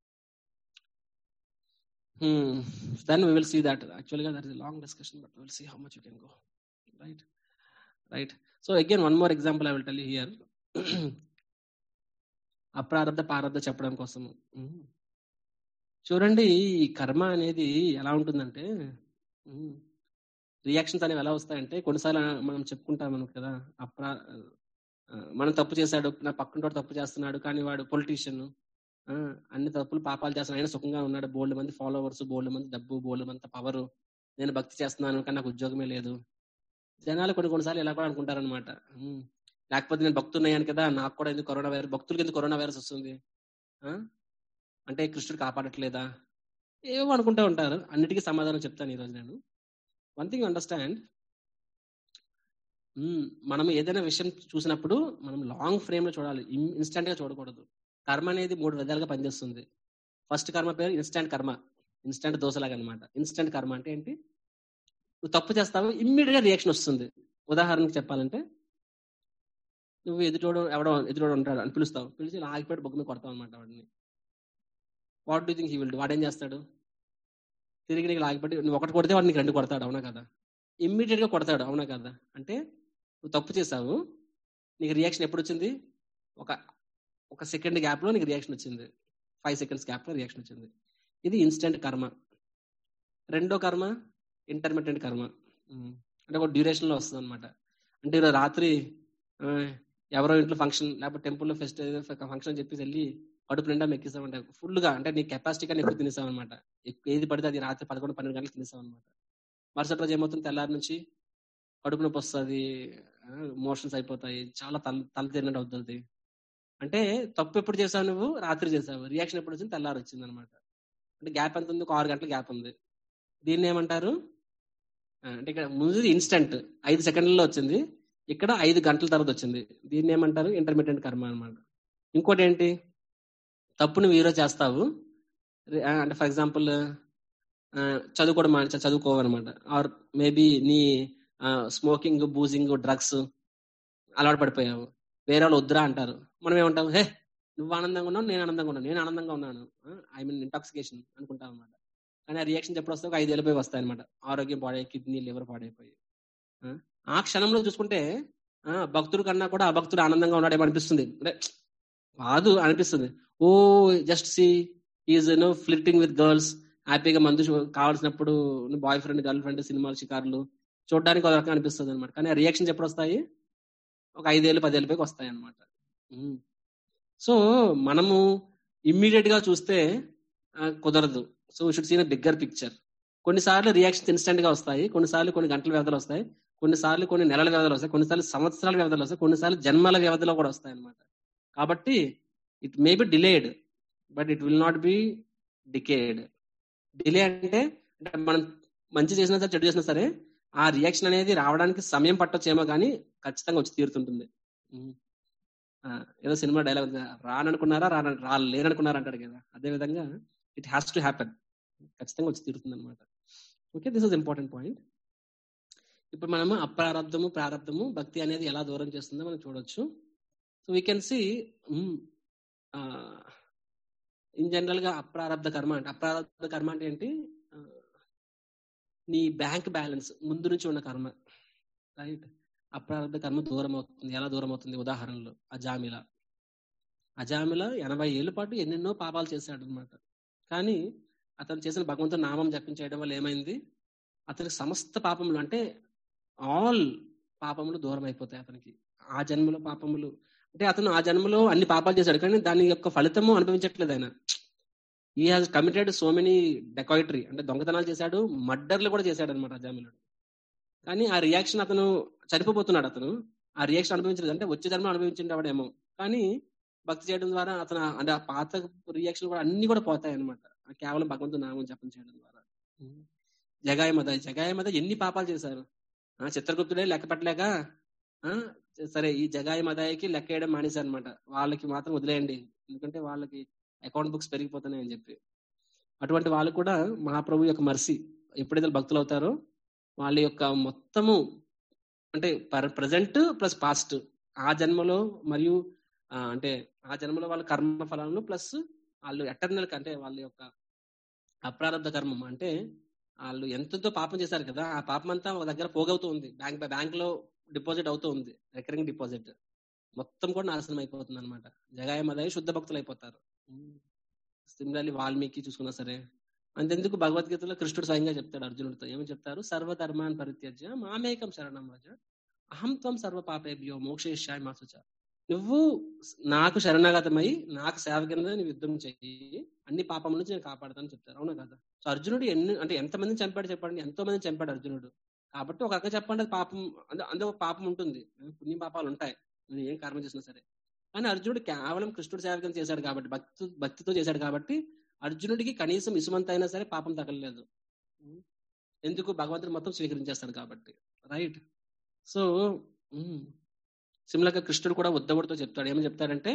then we will see that యాక్చువల్గా that is long discussion but will see how much you can go right right so again one more example I will tell here అప్రారబ్ధ ప్రారబ్ధ చెప్పడం కోసము Hmm. చూడండి ఈ కర్మ అనేది ఎలా ఉంటుందంటే రియాక్షన్స్ అనేవి ఎలా వస్తాయంటే కొన్నిసార్లు మనం చెప్పుకుంటాం మనకు కదా అప్రా ఆ, మనం తప్పు చేశాడు నా పక్కన తప్పు చేస్తున్నాడు కానీ వాడు పొలిటీషియన్ అన్ని తప్పులు పాపాలు చేస్తున్నాడు ఆయన సుఖంగా ఉన్నాడు బోల్డ్ మంది ఫాలోవర్స్ బోల్డ్ మంది డబ్బు బోల్డ్ మంది పవర్ నేను భక్తి చేస్తున్నాను కానీ నాకు ఉద్యోగమే లేదు జనాలు కొన్ని కొన్నిసార్లు ఇలా కూడా అనుకుంటారనమాట లేకపోతే నేను భక్తున్నాను కదా నాకు కూడా ఎందుకు కరోనా వైరస్ భక్తులకి ఎందుకు కరోనా వైరస్ వస్తుంది ఆ? అంటే కృష్ణుడు కాపాడట్లేదా ఏవో అనుకుంటూ ఉంటారు అన్నిటికీ సమాధానం చెప్తాను ఈరోజు నేను వన్ థింగ్ అండర్స్టాండ్ మనం ఏదైనా విషయం చూసినప్పుడు మనం లాంగ్ ఫ్రేమ్ లో చూడాలి ఇన్స్టెంట్ గా చూడకూడదు కర్మ అనేది మూడు విధాలుగా పనిచేస్తుంది ఫస్ట్ కర్మ పేరు ఇన్స్టెంట్ కర్మ ఇన్స్టెంట్ దోశలాగా అనమాట ఇన్స్టెంట్ కర్మ అంటే ఏంటి నువ్వు తప్పు చేస్తావు ఇమ్మీడియట్ గా రియాక్షన్ వస్తుంది ఉదాహరణకు చెప్పాలంటే నువ్వు ఎదుటోడు ఎవడో ఎదుటోడు ఉంటాడు అని పిలుస్తావు పిలిచి ఆగిపోయి బొగ్గ మీద కొడతావు అనమాట వాడిని what do think he will do వాడు ఏం చేస్తాడు తిరిగి నీకు లాగిపట్టి నువ్వు ఒకటి కొడితే వాడు నీకు రెండు కొడతాడు అవునా కదా ఇమ్మీడియట్ గా కొడతాడు అవునా కదా అంటే నువ్వు తప్పు చేసావు నీకు రియాక్షన్ ఎప్పుడు వచ్చింది ఒక ఒక సెకండ్ గ్యాప్ లో నీకు రియాక్షన్ వచ్చింది ఫైవ్ సెకండ్స్ గ్యాప్ లో రియాక్షన్ వచ్చింది ఇది ఇన్స్టెంట్ కర్మ రెండో కర్మ ఇంటర్మీడియట్ కర్మ ఉమ్. అంటే ఒక డ్యూరేషన్ లో వస్తుంది అనమాట అంటే ఈరోజు రాత్రి ఆ, ఎవరో ఇంట్లో ఫంక్షన్ లేకపోతే టెంపుల్లో ఫెస్ట్ ఫంక్షన్ అని చెప్పేసి వెళ్ళి కడుపు నిండా మెక్కిస్తామంట ఫుల్ గా అంటే నీ కెపాసిటీ కానీ ఎక్కువ తినేసాం అనమాట ఏది పడితే అది రాత్రి పదకొండు పన్నెండు గంటలకు తినేసాం అనమాట మరుసటి రోజు ఏమవుతుంది తెల్లారి నుంచి కడుపు నొప్పి వస్తుంది మోషన్స్ అయిపోతాయి చాలా తల తల తిరిగినట్టు అవుతుంది అంటే తప్పు ఎప్పుడు చేసావు నువ్వు రాత్రి చేసావు రియాక్షన్ ఎప్పుడు వచ్చింది తెల్లారి వచ్చింది అనమాట అంటే గ్యాప్ ఎంత ఉంది ఒక ఆరు గంటల గ్యాప్ ఉంది దీన్ని ఏమంటారు ఆ, అంటే ఇక్కడ ముందు ఇన్స్టంట్ ఐదు సెకండ్లలో వచ్చింది ఇక్కడ ఐదు గంటల తర్వాత వచ్చింది దీన్ని ఏమంటారు ఇంటర్మీడియట్ కర్మ అన్నమాట ఇంకోటి ఏంటి తప్పు నువ్వు ఈరోజు చేస్తావు రే- ఆ, అంటే ఫర్ ఎగ్జాంపుల్ చదువుకోవడం మానే- చ- చదువుకోవన్నమాట ఆర్ మేబీ నీ స్మోకింగ్ బూజింగ్ డ్రగ్స్ అలవాటు పడిపోయావు వేరే వాళ్ళు వద్దురా అంటారు మనం ఏమంటాం హే నువ్వు ఆనందంగా ఉన్నావు నేను ఆనందంగా ఉన్నాను నేను ఆనందంగా ఉన్నాను ఐ మీన్ ఇంటాక్సికేషన్ అనుకుంటాం అనమాట కానీ ఆ రియాక్షన్ ఎప్పుడు వస్తే ఒక ఐదు ఏళ్ళపై వస్తాయి అనమాట ఆరోగ్యం పాడై కిడ్నీ లివర్ పాడైపోయి ఆ, ఆ క్షణంలో చూసుకుంటే ఆ, భక్తుడు కన్నా కూడా ఆ భక్తుడు ఆనందంగా ఉన్నాడేమో అనిపిస్తుంది అంటే కాదు అనిపిస్తుంది oh just see is no flitting with girls హ్యాపీగా మందు చూ- కావాల్సినప్పుడు బాయ్ ఫ్రెండ్ గర్ల్ ఫ్రెండ్ సినిమాలు షికారులు చూడడానికి ఒక రకంగా అనిపిస్తుంది అనమాట కానీ ఆ రియాక్షన్స్ ఎప్పుడు వస్తాయి ఒక ఐదేళ్ళు పదేళ్ళ పైకి వస్తాయి అనమాట సో మనము ఇమ్మీడియట్ గా చూస్తే ఆ, కుదరదు so should seen bigger picture కొన్నిసార్లు రియాక్షన్స్ ఇన్స్టెంట్ గా వస్తాయి కొన్నిసార్లు కొన్ని గంటల వ్యవధిలో వస్తాయి కొన్నిసార్లు కొన్ని నెలల వ్యవధిలో వస్తాయి కొన్నిసార్లు సంవత్సరాల వ్యవధిలో వస్తాయి కొన్నిసార్లు జన్మల వ్యవధిలో కూడా వస్తాయి అనమాట కాబట్టి it may be delayed but it will not be decayed delay అంటే అంటే మనం మంచి చేసినా సరే చెడు చేసినా సరే ఆ రియాక్షన్ అనేది రావడానికి సమయం పట్టొచ్చేమో కానీ ఖచ్చితంగా వచ్చి తీరుతుంటుంది ఉమ్. ఆ, ఏదో సినిమా డైలాగ్ రాననుకున్నారా రాన రా లేననుకున్నారా అంటాడు కదా అదే విధంగా ఇట్ హ్యాస్ టు హ్యాపెన్ ఖచ్చితంగా వచ్చి తీరుతుంది అనమాట okay this is important point ఇప్పుడు మనము అప్రారబ్ధము ప్రారబ్ధము భక్తి అనేది ఎలా దూరం చేస్తుందో మనం చూడొచ్చు so we can see in general గా అప్రారబ్ధ కర్మ అంటే అప్రారబ్ధ కర్మ అంటే ఏంటి ఆ, నీ బ్యాంక్ బ్యాలెన్స్ ముందు నుంచి ఉన్న కర్మ రైట్ అప్రారబ్ధ కర్మ దూరం అవుతుంది ఎలా దూరం అవుతుంది ఉదాహరణలు అజామిల అజామిల ఎనభై ఏళ్ళ పాటు ఎన్నెన్నో పాపాలు చేశాడు అనమాట కానీ అతను చేసిన భగవంతుని నామం జపించేయడం వల్ల ఏమైంది అతనికి సమస్త పాపములు అంటే ఆల్ పాపములు దూరం అయిపోతాయి అతనికి ఆ జన్మలో పాపములు అంటే అతను ఆ జన్మలో అన్ని పాపాలు చేశాడు కానీ దాని యొక్క ఫలితము అనుభవించట్లేదు ఆయన ఈ has committed so many dacoity అంటే దొంగతనాలు చేశాడు మర్డర్లు కూడా చేశాడు అనమాట అజామిలుడు కానీ ఆ రియాక్షన్ అతను చనిపోతున్నాడు అతను ఆ రియాక్షన్ అనుభవించలేదు అంటే వచ్చే జన్మ అనుభవించేవాడేమో కానీ భక్తి చేయడం ద్వారా అతను అంటే ఆ పాత రియాక్షన్ కూడా అన్ని కూడా పోతాయి అనమాట కేవలం భగవంతు నామం జపం చేయడం ద్వారా జగాయ మద జగాయ మద ఎన్ని పాపాలు చేశారు ఆ చిత్రగుప్తుడే లెక్క పెట్టలేక ఆ సరే ఈ జగాయ మదాయికి లెక్క వేయడం మానేశారు అనమాట వాళ్ళకి మాత్రం వదిలేయండి ఎందుకంటే వాళ్ళకి అకౌంట్ బుక్స్ పెరిగిపోతున్నాయని చెప్పి అటువంటి వాళ్ళు కూడా మహాప్రభు యొక్క మర్సీ ఎప్పుడైతే భక్తులు అవుతారో వాళ్ళ యొక్క మొత్తము అంటే ప్రజెంట్ ప్లస్ పాస్ట్ ఆ జన్మలో మరియు అంటే ఆ జన్మలో వాళ్ళ కర్మ ఫలాలను ప్లస్ వాళ్ళు ఎటర్నల్ అంటే వాళ్ళ యొక్క అప్రారంధ కర్మం అంటే వాళ్ళు ఎంతతో పాపం చేశారు కదా ఆ పాపం అంతా ఒక దగ్గర పోగవుతూ ఉంది బ్యాంక్ బ్యాంక్ లో డిపాజిట్ అవుతూ ఉంది రికరింగ్ డిపాజిట్ మొత్తం కూడా నాశనం అయిపోతుంది అనమాట జగాయ మదాయి శుద్ధ భక్తులు అయిపోతారు సిమిలర్లీ వాల్మీకి చూసుకున్నా సరే అంతెందుకు భగవద్గీతలో కృష్ణుడు స్వయంగా చెప్తాడు అర్జునుడితో ఏమని చెప్తారు సర్వధర్మాన్ పరిత్యజ్య మామేకం శరణం రజ అహం త్వం సర్వ పాపేభ్యో మోక్షేష్యాయ మాసుచ నువ్వు నాకు శరణాగతమై నాకు సేవ కింద నువ్వు యుద్ధం చెయ్యి అన్ని పాపముల నుంచి నేను కాపాడతాను చెప్తారు అవునా కదా సో అర్జునుడు ఎన్ని అంటే ఎంత మందిని చంపాడు చెప్పండి ఎంతో మందిని చంపాడు అర్జునుడు కాబట్టి ఒక రకంగా చెప్పండి అది పాపం అందులో ఒక పాపం ఉంటుంది పుణ్యం పాపాలు ఉంటాయి నువ్వు ఏం కర్మ చేసినా సరే కానీ అర్జునుడు కేవలం కృష్ణుడు సేవ కింద చేశాడు కాబట్టి భక్తి భక్తితో చేశాడు కాబట్టి అర్జునుడికి కనీసం ఇసుమంత అయినా సరే పాపం తగలలేదు ఎందుకు భగవంతుడు మొత్తం స్వీకరించేస్తాడు కాబట్టి రైట్ సో సిమ్లగా కృష్ణుడు కూడా ఉద్ధవుడితో చెప్తాడు ఏమని చెప్తాడంటే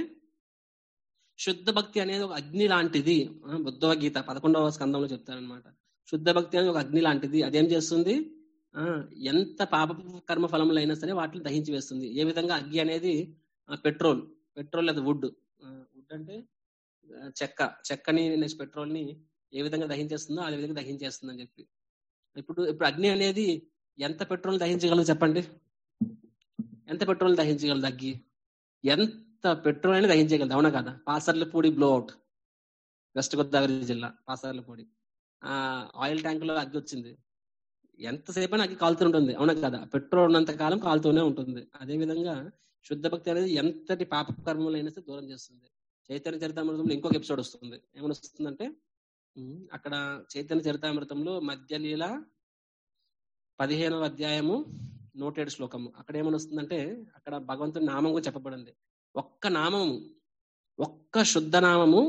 శుద్ధ భక్తి అనేది ఒక అగ్ని లాంటిది బుద్ధవ గీత పదకొండవ స్కందంలో చెప్తారనమాట శుద్ధ భక్తి అనేది ఒక అగ్ని లాంటిది అదేం చేస్తుంది ఆ ఎంత పాప కర్మ ఫలములు అయినా సరే వాటిని దహించి వేస్తుంది ఏ విధంగా అగ్గి అనేది పెట్రోల్ పెట్రోల్ లేదా వుడ్ వుడ్ అంటే చెక్క చెక్కని పెట్రోల్ ని ఏ విధంగా దహించేస్తుందో ఆ విధంగా దహించేస్తుంది అని చెప్పి ఇప్పుడు ఇప్పుడు అగ్ని అనేది ఎంత పెట్రోల్ దహించగలదు చెప్పండి ఎంత పెట్రోల్ దహించగలదు అగ్గి ఎంత పెట్రోల్ అయినా దహించగలదు అవునా కదా Pasarlapudi blow out west Godavari జిల్లా పాసర్లపూడి ఆ ఆయిల్ ట్యాంక్ లో అగ్గి వచ్చింది ఎంతసేపు అయినా అగ్గి కాలుతూనే అవునా కదా పెట్రోల్ ఉన్నంత కాలం కాలుతూనే ఉంటుంది అదే విధంగా శుద్ధ భక్తి అనేది ఎంతటి పాప కర్మలైనా సరే దూరం చేస్తుంది చైతన్య చరితామృతంలో ఇంకొక ఎపిసోడ్ వస్తుంది ఏమని వస్తుందంటే అక్కడ చైతన్య చరితామృతంలో మధ్యలీల పదిహేనవ అధ్యాయము నూట ఏడు శ్లోకము అక్కడ ఏమని వస్తుందంటే అక్కడ భగవంతుని నామం కూడా చెప్పబడింది ఒక్క నామము ఒక్క శుద్ధ నామము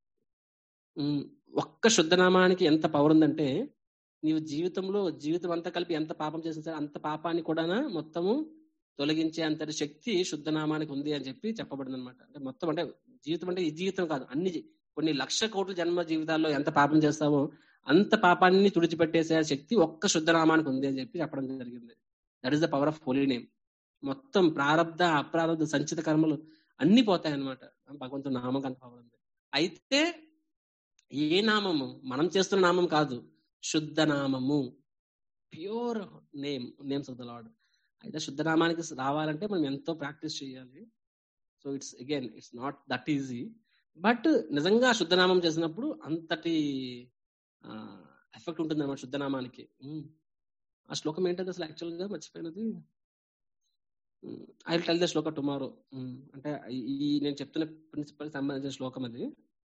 ఒక్క శుద్ధ నామానికి ఎంత పవర్ ఉందంటే నీవు జీవితంలో జీవితం అంతా కలిపి ఎంత పాపం చేసినా సరే అంత పాపాన్ని కూడా మొత్తము తొలగించే అంతటి శక్తి శుద్ధ నామానికి ఉంది అని చెప్పి చెప్పబడింది అనమాట అంటే మొత్తం అంటే జీవితం అంటే ఈ జీవితం కాదు అన్ని కొన్ని లక్ష కోట్ల జన్మ జీవితాల్లో ఎంత పాపం చేస్తావో అంత పాపాన్ని తుడిచిపెట్టేసే శక్తి ఒక్క శుద్ధ నామానికి ఉంది అని చెప్పి చెప్పడం జరిగింది that is the power of holy name మొత్తం ప్రారంధ అప్రారంధ సంచిత కర్మలు అన్ని పోతాయి అనమాట భగవంతుడు నామం అంత పవర్ ఉంది అయితే ఏ నామము మనం చేస్తున్న నామం కాదు శుద్ధ నామము pure name names of the lord అయితే శుద్ధ నామానికి రావాలంటే మనం ఎంతో ప్రాక్టీస్ చేయాలి so it's again it's not that easy but నిజంగా శుద్ధనామం చేసినప్పుడు అంతటి ఎఫెక్ట్ ఉంటుంది అనమాట శుద్ధనామానికి ఆ శ్లోకం ఏంటంటే అసలు యాక్చువల్ గా మర్చిపోయినది I tell the shloka tomorrow అంటే ఈ నేను చెప్తున్న ప్రిన్సిపల్ సంబంధించిన శ్లోకం అది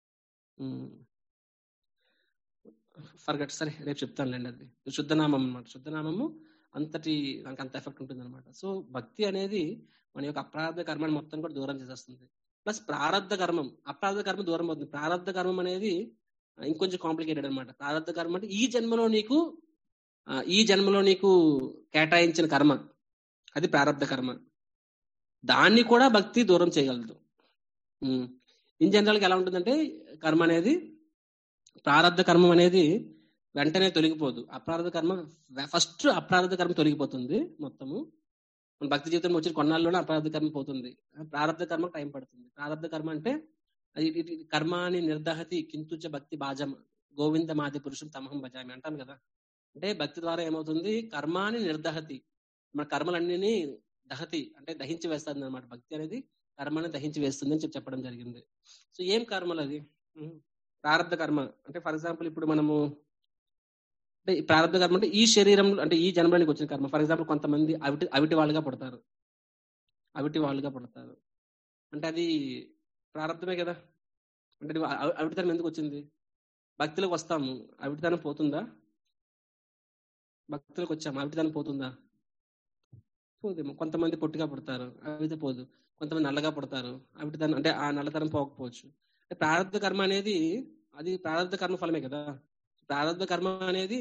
ఫర్గట్ సరే రేపు చెప్తానులేండి అది శుద్ధనామం అనమాట శుద్ధనామము అంతటి దానికి అంత ఎఫెక్ట్ ఉంటుంది అనమాట సో భక్తి అనేది మన యొక్క అప్రార్థ కర్మని మొత్తం కూడా దూరం చేసేస్తుంది ప్లస్ ప్రారంధ కర్మం అప్రార్థ కర్మ దూరం అవుతుంది ప్రారంధ కర్మం అనేది ఇంకొంచెం కాంప్లికేటెడ్ అనమాట ప్రారంధ కర్మ అంటే ఈ జన్మలో నీకు ఈ జన్మలో నీకు కేటాయించిన కర్మ అది ప్రారంధ కర్మ దాన్ని కూడా భక్తి దూరం చేయగలదు ఇన్ జనరల్గా ఎలా ఉంటుందంటే కర్మ అనేది ప్రారంధ కర్మం అనేది వెంటనే తొలగిపోదు అప్రార్థ కర్మ ఫస్ట్ అప్రార్థ కర్మ తొలగిపోతుంది మొత్తము మన భక్తి జీవితం వచ్చి కొన్నాళ్ళలోనే అప్రార్థ కర్మ పోతుంది ప్రారంభ కర్మ టైం పడుతుంది ప్రారంభ కర్మ అంటే కర్మాని నిర్దహతి కింతుచ భక్తి బాజం గోవింద మాది పురుషం తమహం భజామి అంటాం కదా అంటే భక్తి ద్వారా ఏమవుతుంది కర్మాని నిర్దహతి మన కర్మలన్నీ దహతి అంటే దహించి వేస్తుంది అనమాట భక్తి అనేది కర్మని దహించి వేస్తుంది అని చెప్పి చెప్పడం జరిగింది సో ఏం కర్మలు అది ఉమ్, ప్రారంధ కర్మ అంటే ఫర్ ఎగ్జాంపుల్ ఇప్పుడు మనము అంటే ఈ ప్రారంభ కర్మ అంటే ఈ శరీరంలో అంటే ఈ జన్మలోనికి వచ్చిన కర్మ ఫర్ ఎగ్జాంపుల్ కొంతమంది అవిటి అవిటి వాళ్ళుగా పుడతారు అవిటి వాళ్ళుగా పుడతారు అంటే అది ప్రారంభమే కదా అంటే నువ్వు అవి- అవిటితనం ఎందుకు వచ్చింది భక్తిలోకి వస్తాము అవిటితనం పోతుందా భక్తులకు వచ్చాము అవిటితనం పోతుందా పోదేమో కొంతమంది పొట్టిగా పుడతారు అవితే పోదు కొంతమంది నల్లగా పుడతారు అవిటితనం అంటే ఆ నల్లతనం పోకపోవచ్చు అంటే ప్రారంభ కర్మ అనేది అది ప్రారంభ కర్మ ఫలమే కదా ప్రారంభ కర్మ అనేది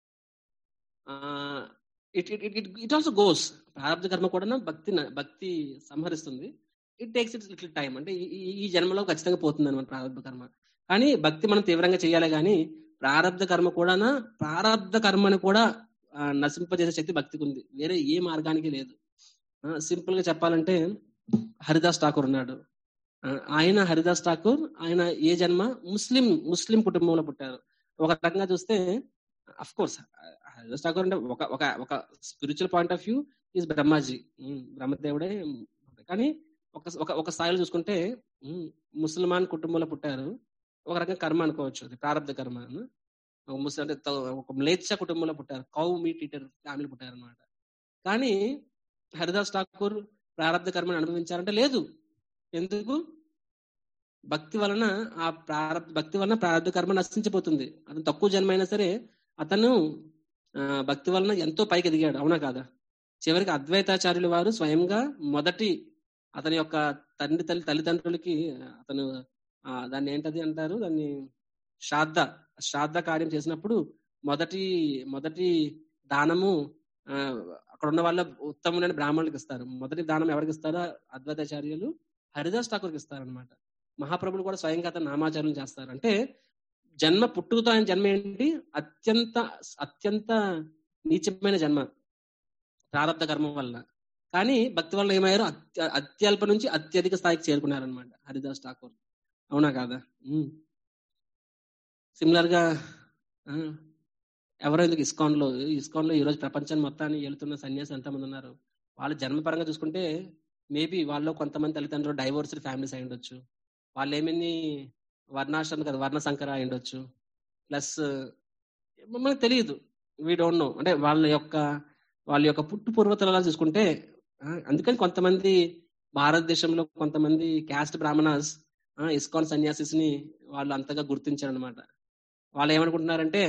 it it it it also goes ప్రారంభ కర్మ కూడా భక్తి భక్తి సంహరిస్తుంది it takes it's little time అంటే ఈ- ఈ- ఈ జన్మలో ఖచ్చితంగా పోతుంది అనమాట ప్రారంభ కర్మ కానీ భక్తి మనం తీవ్రంగా చేయాలి కానీ ప్రారంధ కర్మ కూడా ప్రారంధ కర్మని కూడా ఆ, నశింపజేసే శక్తి భక్తికి ఉంది వేరే ఏ మార్గానికి లేదు సింపుల్ గా చెప్పాలంటే హరిదాస్ ఠాకూర్ ఉన్నాడు ఆ, ఆయన హరిదాస్ ఠాకూర్ ఆయన ఏ జన్మ ముస్లిం ముస్లిం కుటుంబంలో పుట్టారు ఒక రకంగా చూస్తే అఫ్ కోర్స్ హరిదాస్ ఠాకూర్ అంటే ఒక ఒక ఒక spiritual point of view is Brahmaji um, బ్రహ్మదేవుడే కానీ ఒక ఒక ఒక స్థాయిలో చూసుకుంటే ఉమ్, ముసల్మాన్ కుటుంబంలో పుట్టారు ఒక రకంగా కర్మ అనుకోవచ్చు అది ప్రారంభ కర్మ అను. ఒక ముస్లిం అంటే త- ఒక మ్లేచ్ఛ కుటుంబంలో పుట్టారు కౌ మీట్ ఈటర్ ఫ్యామిలీ పుట్టారు అనమాట కానీ హరిదాస్ ఠాకూర్ ప్రారంభ కర్మని అనుభవించారంటే లేదు ఎందుకు భక్తి వలన ఆ ప్రారంభ భక్తి వలన ప్రారంభ కర్మ నశించిపోతుంది అతను తక్కువ జన్మ అయినా సరే అతను ఆ, భక్తి వలన ఎంతో పైకి ఎదిగాడు అవునా కాదా చివరికి అద్వైతాచార్యులు వారు స్వయంగా మొదటి అతని యొక్క తండ్రి తల్లి తల్లిదండ్రులకి అతను ఆ, దాన్ని ఏంటది అంటారు దాన్ని శ్రాద్ధ శ్రాద్ధ కార్యం చేసినప్పుడు మొదటి మొదటి దానము ఆ, అక్కడ ఉన్న వాళ్ళ ఉత్తములైన బ్రాహ్మణులకు ఇస్తారు మొదటి దానం ఎవరికి ఇస్తారో అద్వైతాచార్యులు హరిదాస్ ఠాకూర్కి ఇస్తారనమాట మహాప్రభులు కూడా స్వయంగా అతను నామాచార్యం చేస్తారు అంటే జన్మ పుట్టుకతో ఆయన జన్మ ఏంటి అత్యంత అత్యంత నీచమైన జన్మ ప్రారంభ కర్మ వల్ల కానీ భక్తి వల్ల ఏమయ్యారు అత్య అత్యల్ప నుంచి అత్యధిక స్థాయికి చేరుకున్నారనమాట హరిదాస్ ఠాకూర్ అవునా కాదా సిమిలర్ గా ఆ, ఎవరో ఎందుకు ఇస్కాన్ లో ఇస్కాన్ లో ఈ రోజు ప్రపంచాన్ని మొత్తాన్ని ఏలుతున్న సన్యాసి ఎంతమంది ఉన్నారు వాళ్ళ జన్మపరంగా చూసుకుంటే మేబీ వాళ్ళు కొంతమంది తల్లిదండ్రులు డైవోర్స్డ్ ఫ్యామిలీస్ అయి ఉండొచ్చు వాళ్ళు ఏమని వర్ణాశ్రమం కదా వర్ణ సంకర అయి ఉండొచ్చు ప్లస్ మనకు తెలియదు వీ డోంట్ నో అంటే వాళ్ళ యొక్క వాళ్ళ యొక్క పుట్టు పూర్వతరాలు చూసుకుంటే ఆ, అందుకని కొంతమంది భారతదేశంలో కొంతమంది క్యాస్ట్ బ్రాహ్మణాస్ ఇస్కాన్ సన్యాసిస్ ని వాళ్ళు అంతగా గుర్తించారు అనమాట వాళ్ళు ఏమనుకుంటున్నారంటే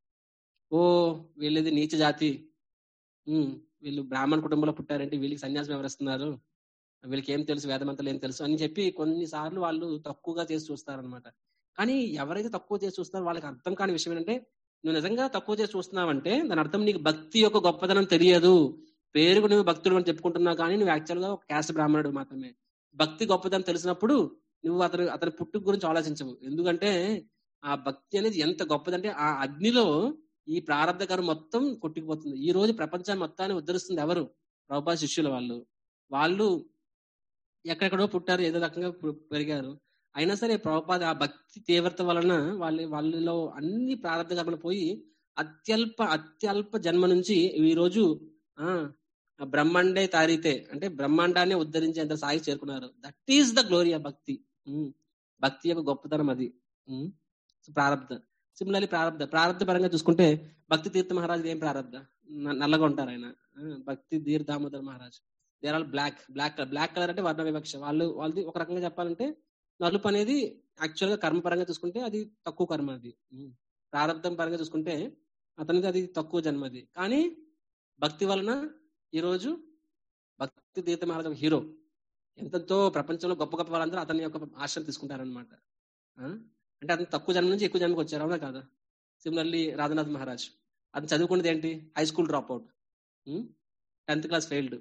ఓ వీళ్ళది నీచ జాతి ఉమ్, వీళ్ళు బ్రాహ్మణ కుటుంబంలో పుట్టారంటే వీళ్ళకి సన్యాసం ఎవరిస్తున్నారు వీళ్ళకి ఏం తెలుసు వేదమంతలు ఏం తెలుసు అని చెప్పి కొన్నిసార్లు వాళ్ళు తక్కువగా చేసి చూస్తారనమాట కానీ ఎవరైతే తక్కువ చేసి చూస్తారో వాళ్ళకి అర్థం కాని విషయం ఏంటంటే నువ్వు నిజంగా తక్కువ చేసి చూస్తున్నావంటే దాని అర్థం నీకు భక్తి యొక్క గొప్పతనం తెలియదు పేరుకు నువ్వు భక్తుడు అని చెప్పుకుంటున్నావు కానీ నువ్వు యాక్చువల్ గా ఒక క్యాస్ట్ బ్రాహ్మణుడు మాత్రమే భక్తి గొప్పతనం తెలిసినప్పుడు నువ్వు అతను అతని పుట్టుక గురించి ఆలోచించవు ఎందుకంటే ఆ భక్తి అనేది ఎంత గొప్పదంటే ఆ అగ్నిలో ఈ ప్రారంభ కర్మ మొత్తం కొట్టుకుపోతుంది ఈ రోజు ప్రపంచాన్ని మొత్తాన్ని ఉద్ధరిస్తుంది ఎవరు ప్రభుపా శిష్యుల వాళ్ళు వాళ్ళు ఎక్కడెక్కడో పుట్టారు ఏదో రకంగా పు- పెరిగారు అయినా సరే ప్రభుపాద ఆ భక్తి తీవ్రత వలన వాళ్ళ వాళ్ళలో అన్ని ప్రారంభ కర్మలు పోయి అత్యల్ప అత్యల్ప జన్మ నుంచి ఈ రోజు ఆ ఆ బ్రహ్మాండే తారితే అంటే బ్రహ్మాండాన్ని ఉద్ధరించేంత స్థాయి చేరుకున్నారు that is the glory of bhakti um. భక్తి యొక్క గొప్పతనం అది ఉమ్. సో ప్రారంధ సిమిలర్లీ ప్రారంధ ప్రారంధ పరంగా చూసుకుంటే భక్తి తీర్థ మహారాజ్ ఏం ప్రారంధ న- నల్లగా ఉంటారు ఆయన ఆ, Bhakti Dhir Damodar Maharaj there all black black black colour అంటే వర్ణ వివక్ష వాళ్ళు వాళ్ళది ఒక రకంగా చెప్పాలంటే నలుపు అనేది యాక్చువల్ గా కర్మ పరంగా చూసుకుంటే అది తక్కువ కర్మ అది ఉమ్. ప్రారంధం పరంగా చూసుకుంటే అతనిది అది తక్కువ జన్మ అది కానీ భక్తి వలన ఈరోజు భక్తి తీర్థ మహారాజ్ ఒక హీరో ఎంతతో ప్రపంచంలో గొప్ప గొప్ప వాళ్ళందరూ అతని యొక్క ఆశ్రయం తీసుకుంటారనమాట అంటే అతను తక్కువ జన్మ నుంచి ఎక్కువ జన్మకి వచ్చారు అవునా కాదా సిమిలర్లీ రాధనాథ్ మహారాజ్ అతను చదువుకున్నది ఏంటి high school drop out tenth class failed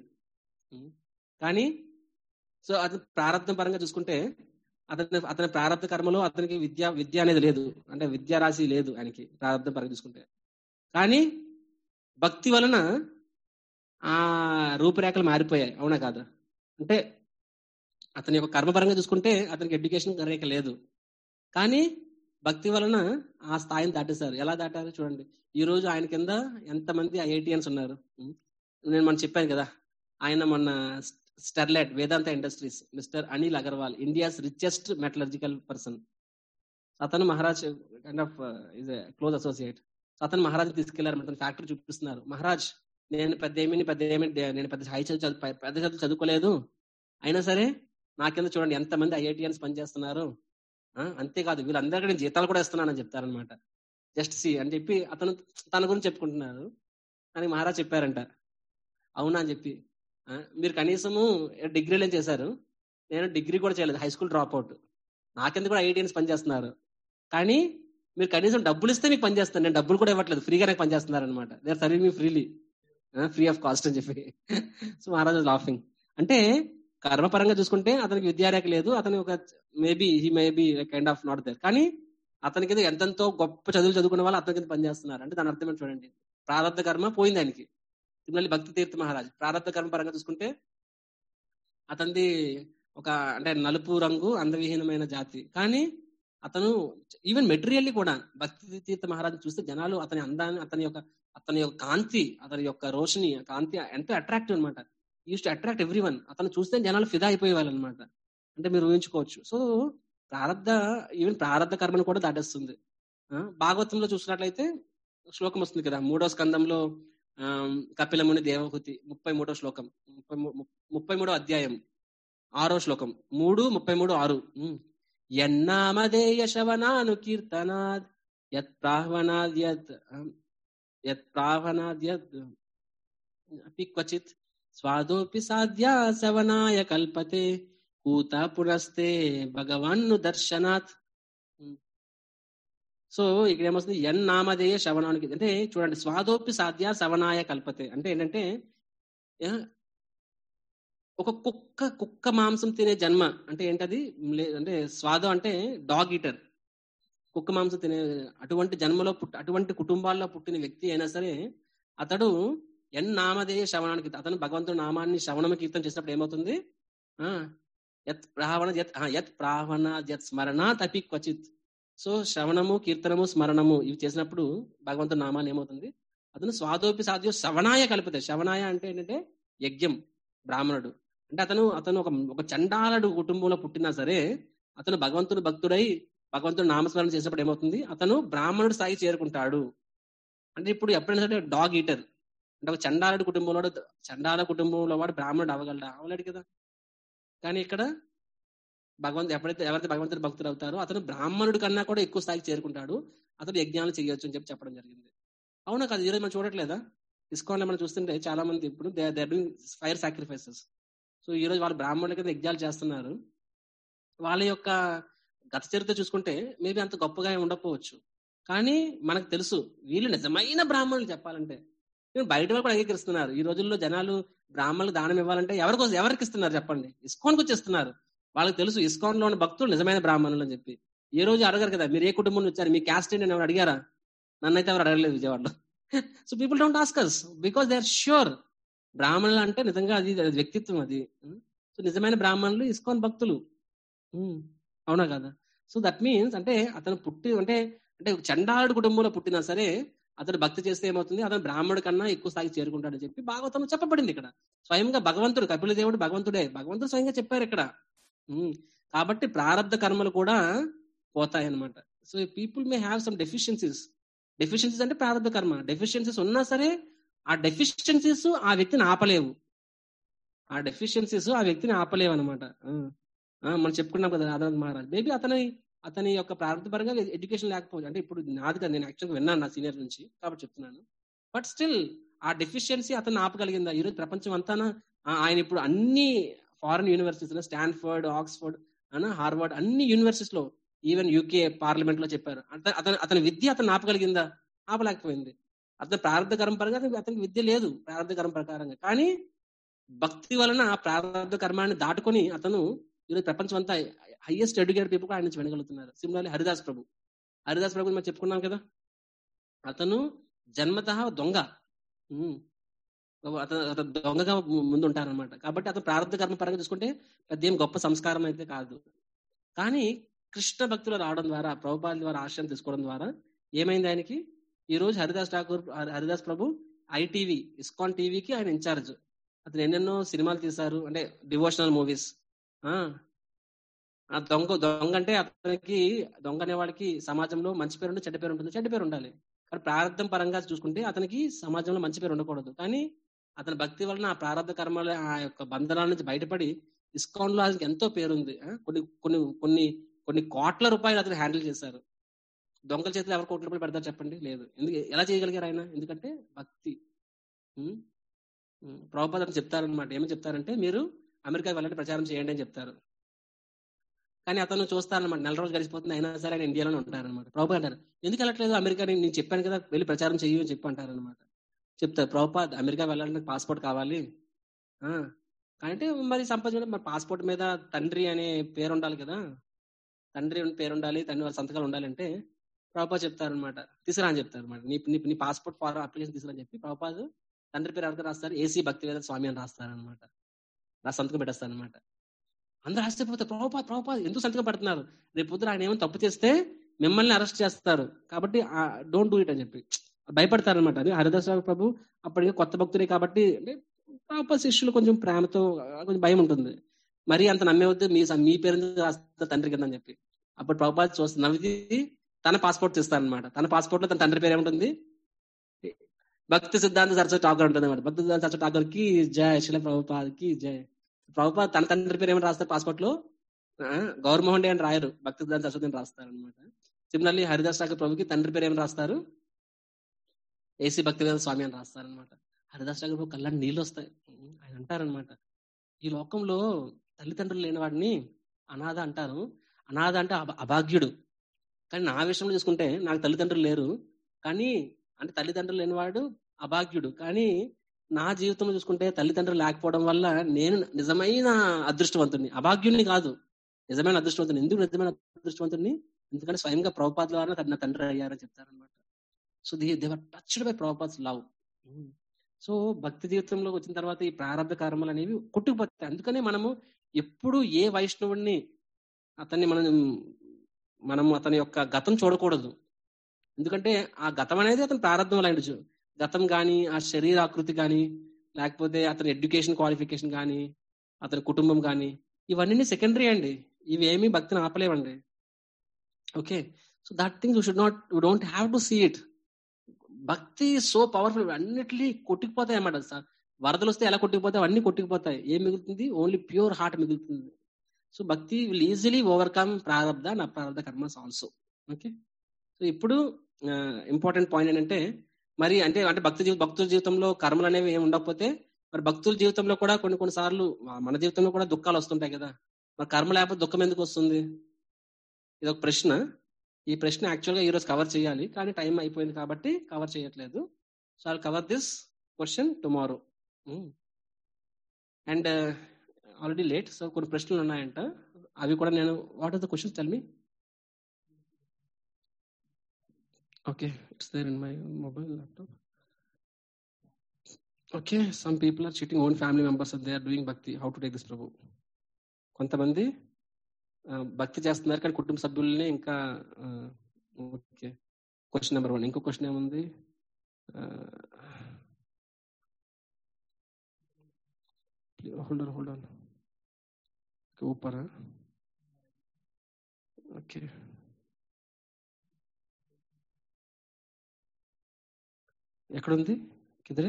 కానీ సో అతను ప్రారంభం పరంగా చూసుకుంటే అతని అతని ప్రారంభ కర్మలో అతనికి విద్య విద్య అనేది లేదు అంటే విద్యా రాశి లేదు ఆయనకి ప్రారంభం పరంగా చూసుకుంటే కానీ భక్తి వలన ఆ రూపురేఖలు మారిపోయాయి అవునా కాదా అంటే అతని యొక్క కర్మపరంగా చూసుకుంటే అతనికి ఎడ్యుకేషన్ రేఖ లేదు కానీ భక్తి వలన ఆ స్థాయిని దాటేశారు ఎలా దాటారు చూడండి ఈ రోజు ఆయన కింద ఎంతమంది ఐఐటియన్స్ ఉన్నారు ఉం? నేను మనం చెప్పాను కదా ఆయన మొన్న Sterlite Vedanta industries mister Anil Agarwal India's richest metallurgical person అతను Maharaj kind of is close associate అతను మహారాజ్ తీసుకెళ్లారు అతను ఫ్యాక్టరీ చూపిస్తున్నారు మహారాజ్ నేను పెద్ద ఏమి పెద్ద ఏమి నేను పెద్ద హై చదువు చదువు- పెద్ద చదువు చదువుకోలేదు అయినా సరే నా కింద చూడండి ఎంతమంది ఐఐటిఎన్స్ పనిచేస్తున్నారు ఆ, అంతేకాదు వీళ్ళందరికీ నేను జీతాలు కూడా ఇస్తున్నానని చెప్తారనమాట జస్ట్ సి అని చెప్పి అతను తన గురించి చెప్పుకుంటున్నారు అని మహారాజ్ చెప్పారంట అవునా అని చెప్పి ఆ, మీరు కనీసము డిగ్రీలు ఏం చేశారు నేను డిగ్రీ కూడా చేయలేదు హై స్కూల్ డ్రాప్ అవుట్ నాకెందుకు కూడా ఐఐటిఎన్స్ పనిచేస్తున్నారు కానీ మీరు కనీసం డబ్బులు ఇస్తే మీకు పనిచేస్తాను నేను డబ్బులు కూడా ఇవ్వట్లేదు ఫ్రీగా నాకు పనిచేస్తున్నారు అనమాట they are serving me freely free of cost అని చెప్పి సో మహారాజ్ లాఫింగ్ అంటే కర్మపరంగా చూసుకుంటే అతనికి విద్యారేఖ లేదు అతని ఒక maybe he maybe kind of not there కానీ అతనికి ఏదో ఎంతెంతో గొప్ప చదువులు చదువుకున్న వాళ్ళు అతనికి పనిచేస్తున్నారు అంటే దాని అర్థం ఏంటి చూడండి ప్రారంభ కర్మ పోయింది ఆయనకి తిరుమల భక్తి తీర్థ మహారాజ్ ప్రారంభ కర్మ పరంగా చూసుకుంటే అతనిది ఒక అంటే నలుపు రంగు అందవిహీనమైన జాతి కానీ అతను ఈవెన్ మెటీరియల్లీ కూడా భక్తి తీర్థ మహారాజ్ చూస్తే జనాలు అతని అందాన్ని అతని యొక్క అతని యొక్క కాంతి అతని యొక్క రోషని ఆ కాంతి ఎంతో అట్రాక్టివ్ అనమాట use to attract everyone అతను చూస్తే జనాలు ఫిదా అయిపోయేవాళ్ళు అనమాట అంటే మీరు ఊహించుకోవచ్చు సో ప్రారంధ ఈవెన్ ప్రారంధ కర్మను కూడా దాటేస్తుంది ఆ, భాగవతంలో చూసినట్లయితే శ్లోకం వస్తుంది కదా మూడో స్కందంలో ఆ, కపిలముని దేవహుతి ముప్పై మూడో శ్లోకం ముప్పై మూ- ముప్పై మూడో అధ్యాయం ఆరో శ్లోకం మూడు ముప్పై మూడు ఆరు ఉమ్. యన్నామధేయ శవనాను కీర్తనాద్ యత్ ప్రాహ్వనాద్ యత్ ఆమ్, యత్ ప్రాహ్వనాద్ యత్ అపి క్వచిత్ స్వాదోపి సాధ్యా శవనాయ కల్పతే కూత పునస్తే భగవాన్ను దర్శనాత్ ఉమ్. సో ఇక్కడ ఏమొస్తుంది ఎన్ నామధేయ శవనానికి అంటే చూడండి స్వాదోపి సాధ్య శవనాయ కల్పతే అంటే ఏంటంటే ఆ, ఒక కుక్క కుక్క మాంసం తినే జన్మ అంటే ఏంటది లే- అంటే స్వాదం అంటే డాగ్ ఈటర్ కుక్క మాంసం తినే అటువంటి జన్మలో పుట్టి అటువంటి కుటుంబాల్లో పుట్టిన వ్యక్తి అయినా సరే అతడు ఎన్ నామధేయ శ్రవణానికి అతను భగవంతుడి నామాన్ని శ్రవణము కీర్తన చేసినప్పుడు ఏమవుతుంది ఆ యత్ ప్రావణ యత్ ఆ, యత్ ప్రావణ యత్ స్మరణ తపి క్వచిత్ సో శ్రవణము కీర్తనము స్మరణము ఇవి చేసినప్పుడు భగవంతుడి నామాన్ని ఏమవుతుంది అతను స్వాదోపి సాధ్యో శ్రవణాయ కలిపితే శ్రవణాయ అంటే ఏంటంటే యజ్ఞం బ్రాహ్మణుడు అంటే అతను అతను ఒక ఒక చండాలుడు కుటుంబంలో పుట్టినా సరే అతను భగవంతుడు భక్తుడై భగవంతుడు నామస్మరణ చేసినప్పుడు ఏమవుతుంది అతను బ్రాహ్మణుడు స్థాయి చేరుకుంటాడు అంటే ఇప్పుడు ఎప్పుడైనా సరే డాగ్ ఈటర్ అంటే ఒక చండాలుడు కుటుంబంలో చండాల కుటుంబంలో వాడు బ్రాహ్మణుడు అవ్వగలడా అవ్వలేడు కదా కానీ ఇక్కడ భగవంతు ఎప్పుడైతే ఎవరైతే భగవంతుడు భక్తులు అవుతారో అతను బ్రాహ్మణుడి కన్నా కూడా ఎక్కువ స్థాయికి చేరుకుంటాడు అతను యజ్ఞాలు చేయొచ్చు అని చెప్పి చెప్పడం జరిగింది అవునా కాదు ఈరోజు మనం చూడట్లేదా ఇస్కాన్లో మనం చూస్తుంటే చాలా మంది ఇప్పుడు they they doing fire sacrifices so ఈ రోజు వాళ్ళు బ్రాహ్మణుల కింద యజ్ఞాలు చేస్తున్నారు వాళ్ళ యొక్క గత చరిత్ర చూసుకుంటే మేబీ అంత గొప్పగా ఏమి ఉండకపోవచ్చు కానీ మనకు తెలుసు వీళ్ళు నిజమైన బ్రాహ్మణులు చెప్పాలంటే వీళ్ళు బయట వాళ్ళు కూడా అంగీకరిస్తున్నారు ఈ రోజుల్లో జనాలు బ్రాహ్మణులకు దానం ఇవ్వాలంటే ఎవరికి ఎవరికి ఇస్తున్నారు చెప్పండి ఇస్కాన్కి వచ్చేస్తున్నారు వాళ్ళకి తెలుసు ఇస్కాన్ లో ఉన్న భక్తులు నిజమైన బ్రాహ్మణులు అని చెప్పి ఏ రోజు అడగరు కదా మీరు ఏ కుటుంబం నుంచి వచ్చారు మీ క్యాస్ట్ ఏంటి అని ఎవరు అడిగారా నన్నైతే ఎవరు అడగలేదు విజయవాడలో so people don't ask us because they are sure బ్రాహ్మణులు అంటే నిజంగా అది అది వ్యక్తిత్వం అది సో నిజమైన బ్రాహ్మణులు ఇస్కాన్ భక్తులు ఉమ్, అవునా కదా సో దట్ మీన్స్ అంటే అతను పుట్టి అంటే అంటే చండాలుడు కుటుంబంలో పుట్టినా సరే అతను భక్తి చేస్తే ఏమవుతుంది అతను బ్రాహ్మణుడి కన్నా ఎక్కువ స్థాయికి చేరుకుంటాడని చెప్పి భాగవతం చెప్పబడింది ఇక్కడ స్వయంగా భగవంతుడు కపిల దేవుడు భగవంతుడే భగవంతుడు స్వయంగా చెప్పారు ఇక్కడ ఉమ్, కాబట్టి ప్రారంధ కర్మలు కూడా పోతాయి అనమాట so people may have some deficiencies deficiencies అంటే ప్రారంభ కర్మ డెఫిషియన్సీస్ ఉన్నా సరే ఆ డెఫిషియన్సీస్ ఆ వ్యక్తిని ఆపలేవు ఆ డెఫిషియన్సీస్ ఆ వ్యక్తిని ఆపలేవు అనమాట మనం చెప్పుకున్నాం కదా రాధానాథ్ మహారాజ్ మేబీ అతని అతని యొక్క ప్రారంభపరంగా ఎడ్యుకేషన్ లేకపోవచ్చు అంటే ఇప్పుడు నాది కదా నేను యాక్చువల్గా విన్నాను నా సీనియర్ నుంచి కాబట్టి చెప్తున్నాను బట్ స్టిల్ ఆ డెఫిషియన్సీ అతను ఆపగలిగిందా ఈరోజు ప్రపంచం అంతా ఆయన ఇప్పుడు అన్ని ఫారిన్ యూనివర్సిటీస్ స్టాన్ఫర్డ్ ఆక్స్ఫర్డ్ అన్న హార్వర్డ్ అన్ని యూనివర్సిటీస్ లో ఈవెన్ యూకే పార్లమెంట్ లో చెప్పారు అత- అతను అతని విద్య అతను ఆపగలిగిందా ఆపలేకపోయింది అతని ప్రారంభ కర్మ పరంగా అతనికి అతనికి విద్య లేదు ప్రారంభ కర్మ ప్రకారంగా కానీ భక్తి వలన ఆ ప్రారంభ కర్మాన్ని దాటుకొని అతను ఈరోజు ప్రపంచం అంతా హైయెస్ట్ ఎడ్యుకేటెడ్ పీపుల్ ఆయన నుంచి వినగలుగుతున్నారు సిమిలర్లీ హరిదాస్ ప్రభు హరిదాస్ ప్రభు మనం చెప్పుకున్నాం కదా అతను జన్మత దొంగ ఉమ్. అతను అతను దొంగగా ము- ముందు ఉంటారనమాట కాబట్టి అతను ప్రారంభ కర్మ పరంగా చూసుకుంటే పెద్ద ఏం గొప్ప సంస్కారం అయితే కాదు కానీ కృష్ణ భక్తులు రావడం ద్వారా ప్రభుపాల ద్వారా ఆశ్రయం తీసుకోవడం ద్వారా ఏమైంది ఆయనకి ఈ రోజు హరిదాస్ ఠాకూర్ హరి- హరిదాస్ ప్రభు ఐటీవీ ఇస్కాన్ టీవీకి ఆయన ఇన్ఛార్జ్ అతను ఎన్నెన్నో సినిమాలు తీశారు అంటే డివోషనల్ మూవీస్ ఆ దొంగ దొంగ అంటే అతనికి దొంగ అనే వాడికి సమాజంలో మంచి పేరు ఉంటే చెడ్డ పేరు ఉంటుంది చెడ్డ పేరు ఉండాలి కానీ ప్రారంభం పరంగా చూసుకుంటే అతనికి సమాజంలో మంచి పేరు ఉండకూడదు కానీ అతని భక్తి వలన ఆ ప్రారంభ కర్మల ఆ యొక్క బంధనాల నుంచి బయటపడి ఇస్కాన్ లో అతనికి ఎంతో పేరుంది ఆ, కొన్ని కొన్ని కొన్ని కొన్ని కోట్ల రూపాయలు అతను హ్యాండిల్ చేశారు దొంగల చేతిలో ఎవరు కోట్ల రూపాయలు పెడతారు చెప్పండి లేదు ఎందుకు ఎలా చేయగలిగారు ఆయన ఎందుకంటే భక్తి ఉం? ఉం. ప్రభుపాద అతను చెప్తారనమాట ఏమని చెప్తారంటే మీరు అమెరికాకి వెళ్ళండి ప్రచారం చేయండి అని చెప్తారు కానీ అతను చూస్తారనమాట నెల రోజులు గడిచిపోతుంది అయినా సరే ఆయన ఇండియాలోనే ఉంటారనమాట ప్రభుపాద అంటారు ఎందుకు వెళ్ళట్లేదు అమెరికా నేను నేను చెప్పాను కదా వెళ్ళి ప్రచారం చెయ్యి అని చెప్పి అంటారనమాట చెప్తారు ప్రభుపాద్ అమెరికా వెళ్ళాలంటే పాస్పోర్ట్ కావాలి ఆ, అంటే మరి సంపాదించడం మరి పాస్పోర్ట్ మీద తండ్రి అనే పేరు ఉండాలి కదా తండ్రి అనే పేరు ఉండాలి తండ్రి వాళ్ళ సంతకాలు ఉండాలంటే ప్రభుపాద్ చెప్తారనమాట తీసుకురా అని చెప్తారు అనమాట నీ నీ నీ పాస్పోర్ట్ ఫారం అప్లికేషన్ తీసుకురా అని చెప్పి ప్రభుపాద్ తండ్రి పేరు ఎవరికి రాస్తారు ఏసీ భక్తి వేద స్వామి అని రాస్తారనమాట నా సంతకం పెట్టేస్తారనమాట అందరూ ఆశ్చర్యపోతారు ప్రభుపాద్ ప్రభుపాద్ ఎందుకు సంతకం పెడుతున్నారు రేపు పొద్దున ఆయన ఏమైనా తప్పు చేస్తే మిమ్మల్ని అరెస్ట్ చేస్తారు కాబట్టి డోంట్ డూ ఇట్ అని చెప్పి భయపడతారు అనమాట అది హరిదాసరావు ప్రభు అప్పటికే కొత్త భక్తుడే కాబట్టి అంటే పాప శిష్యులు కొంచెం ప్రేమతో ఆ, కొంచెం భయం ఉంటుంది మరి అంత నమ్మేవద్దు మీ మీ పేరు ఎందుకు రాస్తారు తండ్రి కింద అని చెప్పి అప్పుడు ప్రభుపాద్ చూస్తే నవ్వి తన పాస్పోర్ట్ తీస్తారనమాట తన పాస్పోర్ట్ లో తన తండ్రి పేరు ఏముంటుంది భక్తి సిద్ధాంత సరస్వతి ఠాకూర్ ఉంటుంది అనమాట భక్తి సిద్ధాంత సరస్వతి ఠాకూర్ కి జయ శిల ప్రభుపాద్ కి జయ ప్రభుపాద్ తన తండ్రి పేరు ఏమని రాస్తారు పాస్పోర్ట్ లో ఆ, గౌరమోహన్ డే అని రాయరు భక్తి సిద్ధాంత సరస్వతి అని రాస్తారు అనమాట సిమిలర్లీ హరిదాస్ ఠాకూర్ ప్రభుకి తండ్రి పేరు ఏమని రాస్తారు ఏసీ భక్తివేద స్వామి అని రాస్తారనమాట హరిదాస్ ఠాకూర్ ప్రభు కళ్ళని నీళ్ళు వస్తాయి ఆయన అంటారనమాట ఈ లోకంలో తల్లిదండ్రులు లేని వాడిని అనాథ అంటారు అనాథ అంటే అభ- అభాగ్యుడు కానీ నా విషయంలో చూసుకుంటే నాకు తల్లిదండ్రులు లేరు కానీ అంటే తల్లిదండ్రులు లేనివాడు అభాగ్యుడు కానీ నా జీవితంలో చూసుకుంటే తల్లిదండ్రులు లేకపోవడం వల్ల నేను నిజమైన అదృష్టవంతుడిని అభాగ్యుడిని కాదు నిజమైన అదృష్టవంతుని ఎందుకు నిజమైన అదృష్టవంతుడిని ఎందుకంటే స్వయంగా ప్రభుపాద ద్వారా నా తండ్రి అయ్యారని చెప్తారనమాట so the they were touched by Prabhupad's love so భక్తి జీవితంలో వచ్చిన తర్వాత ఈ ప్రారంభ కర్మలు అనేవి కొట్టుకుపోతాయి అందుకనే మనము ఎప్పుడు ఏ వైష్ణవుడిని అతన్ని మనం మనము అతని యొక్క గతం చూడకూడదు ఎందుకంటే ఆ గతం అనేది అతని ప్రారంభం లాంటి గతం కానీ ఆ శరీర ఆకృతి కానీ లేకపోతే అతని ఎడ్యుకేషన్ క్వాలిఫికేషన్ కానీ అతని కుటుంబం కానీ ఇవన్నీ సెకండరీ అండి ఇవి ఏమీ భక్తిని ఆపలేవండి okay so that thing you should not you don't have to see it bhakti so powerful అన్నిటినీ కొట్టుకుపోతాయి అన్నమాట సార్ వరదలు వస్తే ఎలా కొట్టుకుపోతాయి అవన్నీ కొట్టుకుపోతాయి ఏం మిగులుతుంది ఓన్లీ ప్యూర్ హార్ట్ మిగులుతుంది so bhakti will easily overcome prarabdha and aprarabdha karmas also okay so ఇప్పుడు ఇంపార్టెంట్ పాయింట్ ఏంటంటే మరి అంటే అంటే భక్తి జీవి భక్తుల జీవితంలో కర్మలు అనేవి ఏమి ఉండకపోతే మరి భక్తుల జీవితంలో కూడా కొన్ని కొన్ని సార్లు మన జీవితంలో కూడా దుఃఖాలు వస్తుంటాయి కదా మరి కర్మ లేకపోతే దుఃఖం ఎందుకు వస్తుంది ఇది ఒక ప్రశ్న ఈ ప్రశ్న యాక్చువల్ గా ఈ రోజు కవర్ చేయాలి కానీ టైం అయిపోయింది కాబట్టి కవర్ చేయట్లేదు so I cover this question tomorrow and already late so కొన్ని ప్రశ్నలు ఉన్నాయంట అవి కూడా నేను what are the questions tell me okay it's there in my mobile laptop okay some people are cheating own family members they are doing bhakti how to take this prabhu కొంతమంది ఆ, భక్తి చేస్తున్నారు కానీ కుటుంబ సభ్యుల్ని ఇంకా ఓకే క్వశ్చన్ నెంబర్ వన్ ఇంకో question ఏముంది హోల్డర్ హోల్డర్ ఊపరా ఓకే ఎక్కడుంది కిదరే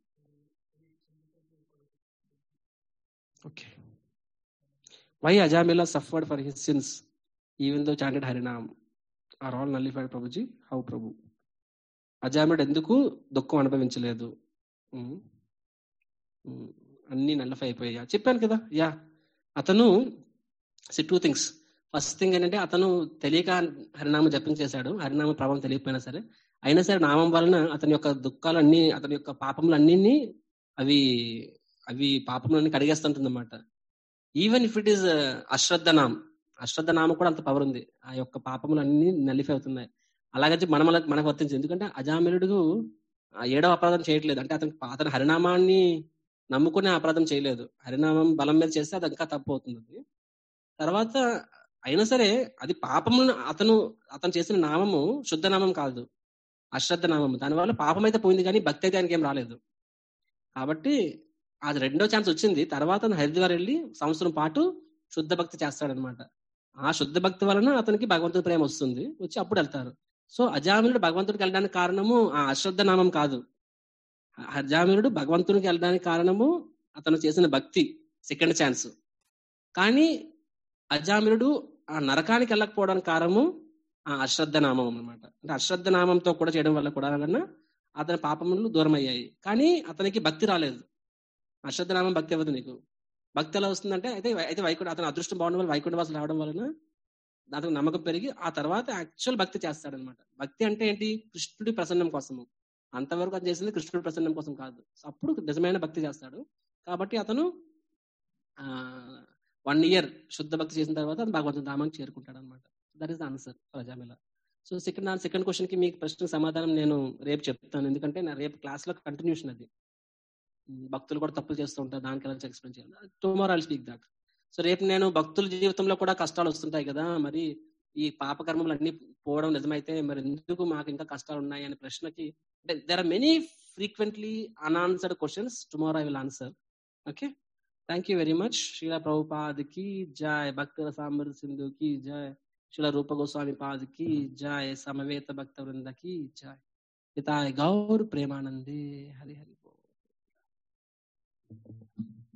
okay why Ajamila suffered for his sins even though chanted Harinam are all nullified Prabhuji how Prabhu Ajamila ఎందుకు దుఃఖం అనుభవించలేదు ఉమ్. ఉమ్. అన్ని నల్లఫై అయిపోయా చెప్పాను కదా యా అతను see two things first thing ఏంటంటే అతను తెలియక హరినామం జపం చేశాడు హరినామ ప్రభావం తెలియకపోయినా సరే అయినా సరే నామం వలన అతని యొక్క దుఃఖాలు అన్ని అతని యొక్క పాపములు అన్ని అవి అవి పాపములన్నీ కడిగేస్తుంటుంది అనమాట ఈవెన్ ఇఫ్ ఇట్ ఈస్ అశ్రద్ధ నామ్ అశ్రద్ధ నామం కూడా అంత పవర్ ఉంది ఆ యొక్క పాపములు అన్ని నలిఫై అవుతున్నాయి అలాగే మనం అలా- మనకు వర్తించింది ఎందుకంటే అజామిలుడు ఆ ఏడవ అపరాధం చేయట్లేదు అంటే అతను అతని హరినామాన్ని నమ్ముకునే అపరాధం చేయలేదు హరినామం బలం మీద చేస్తే అది ఇంకా తప్పు అవుతుంది అది. తర్వాత అయినా సరే అది పాపములను అతను అతను చేసిన నామము శుద్ధ నామం కాదు అశ్రద్ధ నామము దానివల్ల పాపం అయితే పోయింది కానీ భక్తి అయితే ఆయనకి ఏం రాలేదు కాబట్టి అది రెండో ఛాన్స్ వచ్చింది తర్వాత అతను హరిద్వార్ వెళ్ళి సంవత్సరం పాటు శుద్ధ భక్తి చేస్తాడనమాట ఆ శుద్ధ భక్తి వలన అతనికి భగవంతుడి ప్రేమ వస్తుంది వచ్చి అప్పుడు వెళ్తారు సో అజామినుడు భగవంతుడికి వెళ్ళడానికి కారణము ఆ అశ్రద్ధ నామం కాదు అజామినుడు భగవంతునికి వెళ్ళడానికి కారణము అతను చేసిన భక్తి సెకండ్ ఛాన్స్ కానీ అజామినుడు ఆ నరకానికి వెళ్ళకపోవడానికి కారణము ఆ అశ్రద్ధ నామం అన్నమాట అంటే అశ్రద్ధ నామంతో కూడా చేయడం వల్ల కూడా కన్నా అతని పాపములు దూరం అయ్యాయి కానీ అతనికి భక్తి రాలేదు అశ్రద్ధ నామం భక్తి అవ్వదు నీకు భక్తి ఎలా వస్తుందంటే అయితే అయితే వైకుంఠ అతను అదృష్టం బాగుండడం వల్ల వైకుంఠ వాసులు రావడం వలన అతనికి నమ్మకం పెరిగి ఆ తర్వాత యాక్చువల్ భక్తి చేస్తాడనమాట భక్తి అంటే ఏంటి కృష్ణుడి ప్రసన్నం కోసము అంతవరకు అతను చేసింది కృష్ణుడి ప్రసన్నం కోసం కాదు అప్పుడు నిజమైన భక్తి చేస్తాడు కాబట్టి అతను ఆ వన్ ఇయర్ శుద్ధ భక్తి చేసిన తర్వాత అతను భగవంతుని ధామానికి చేరుకుంటాడు అనమాట దట్ ఈస్ ద ఆన్సర్ ప్రజామిల సో సెకండ్ సెకండ్ క్వశ్చన్ కి మీకు ప్రశ్న సమాధానం నేను రేపు చెప్తాను ఎందుకంటే నా రేపు క్లాస్ లో కంటిన్యూషన్ అది ఉమ్, భక్తులు కూడా తప్పులు చేస్తూ ఉంటారు దానికి ఎలా ఎక్స్ప్లెయిన్ చేయాలి tomorrow I'll speak that so రేపు నేను భక్తుల జీవితంలో కూడా కష్టాలు వస్తుంటాయి కదా మరి ఈ పాపకర్మలు అన్ని పోవడం నిజమైతే మరి ఎందుకు మాకు ఇంకా కష్టాలు ఉన్నాయి అనే ప్రశ్నకి there are many frequently unanswered questions tomorrow I will answer okay thank you very much Srila Prabhupad కి జయ భక్తుల సాంబర్ సింధు కి జయ శ్రీల రూప గోస్వామి పాద్ కి జయ సమవేత భక్త వృంద కి జయ పితాయ్ గౌర్ ప్రేమానందే హరి హరి బోల్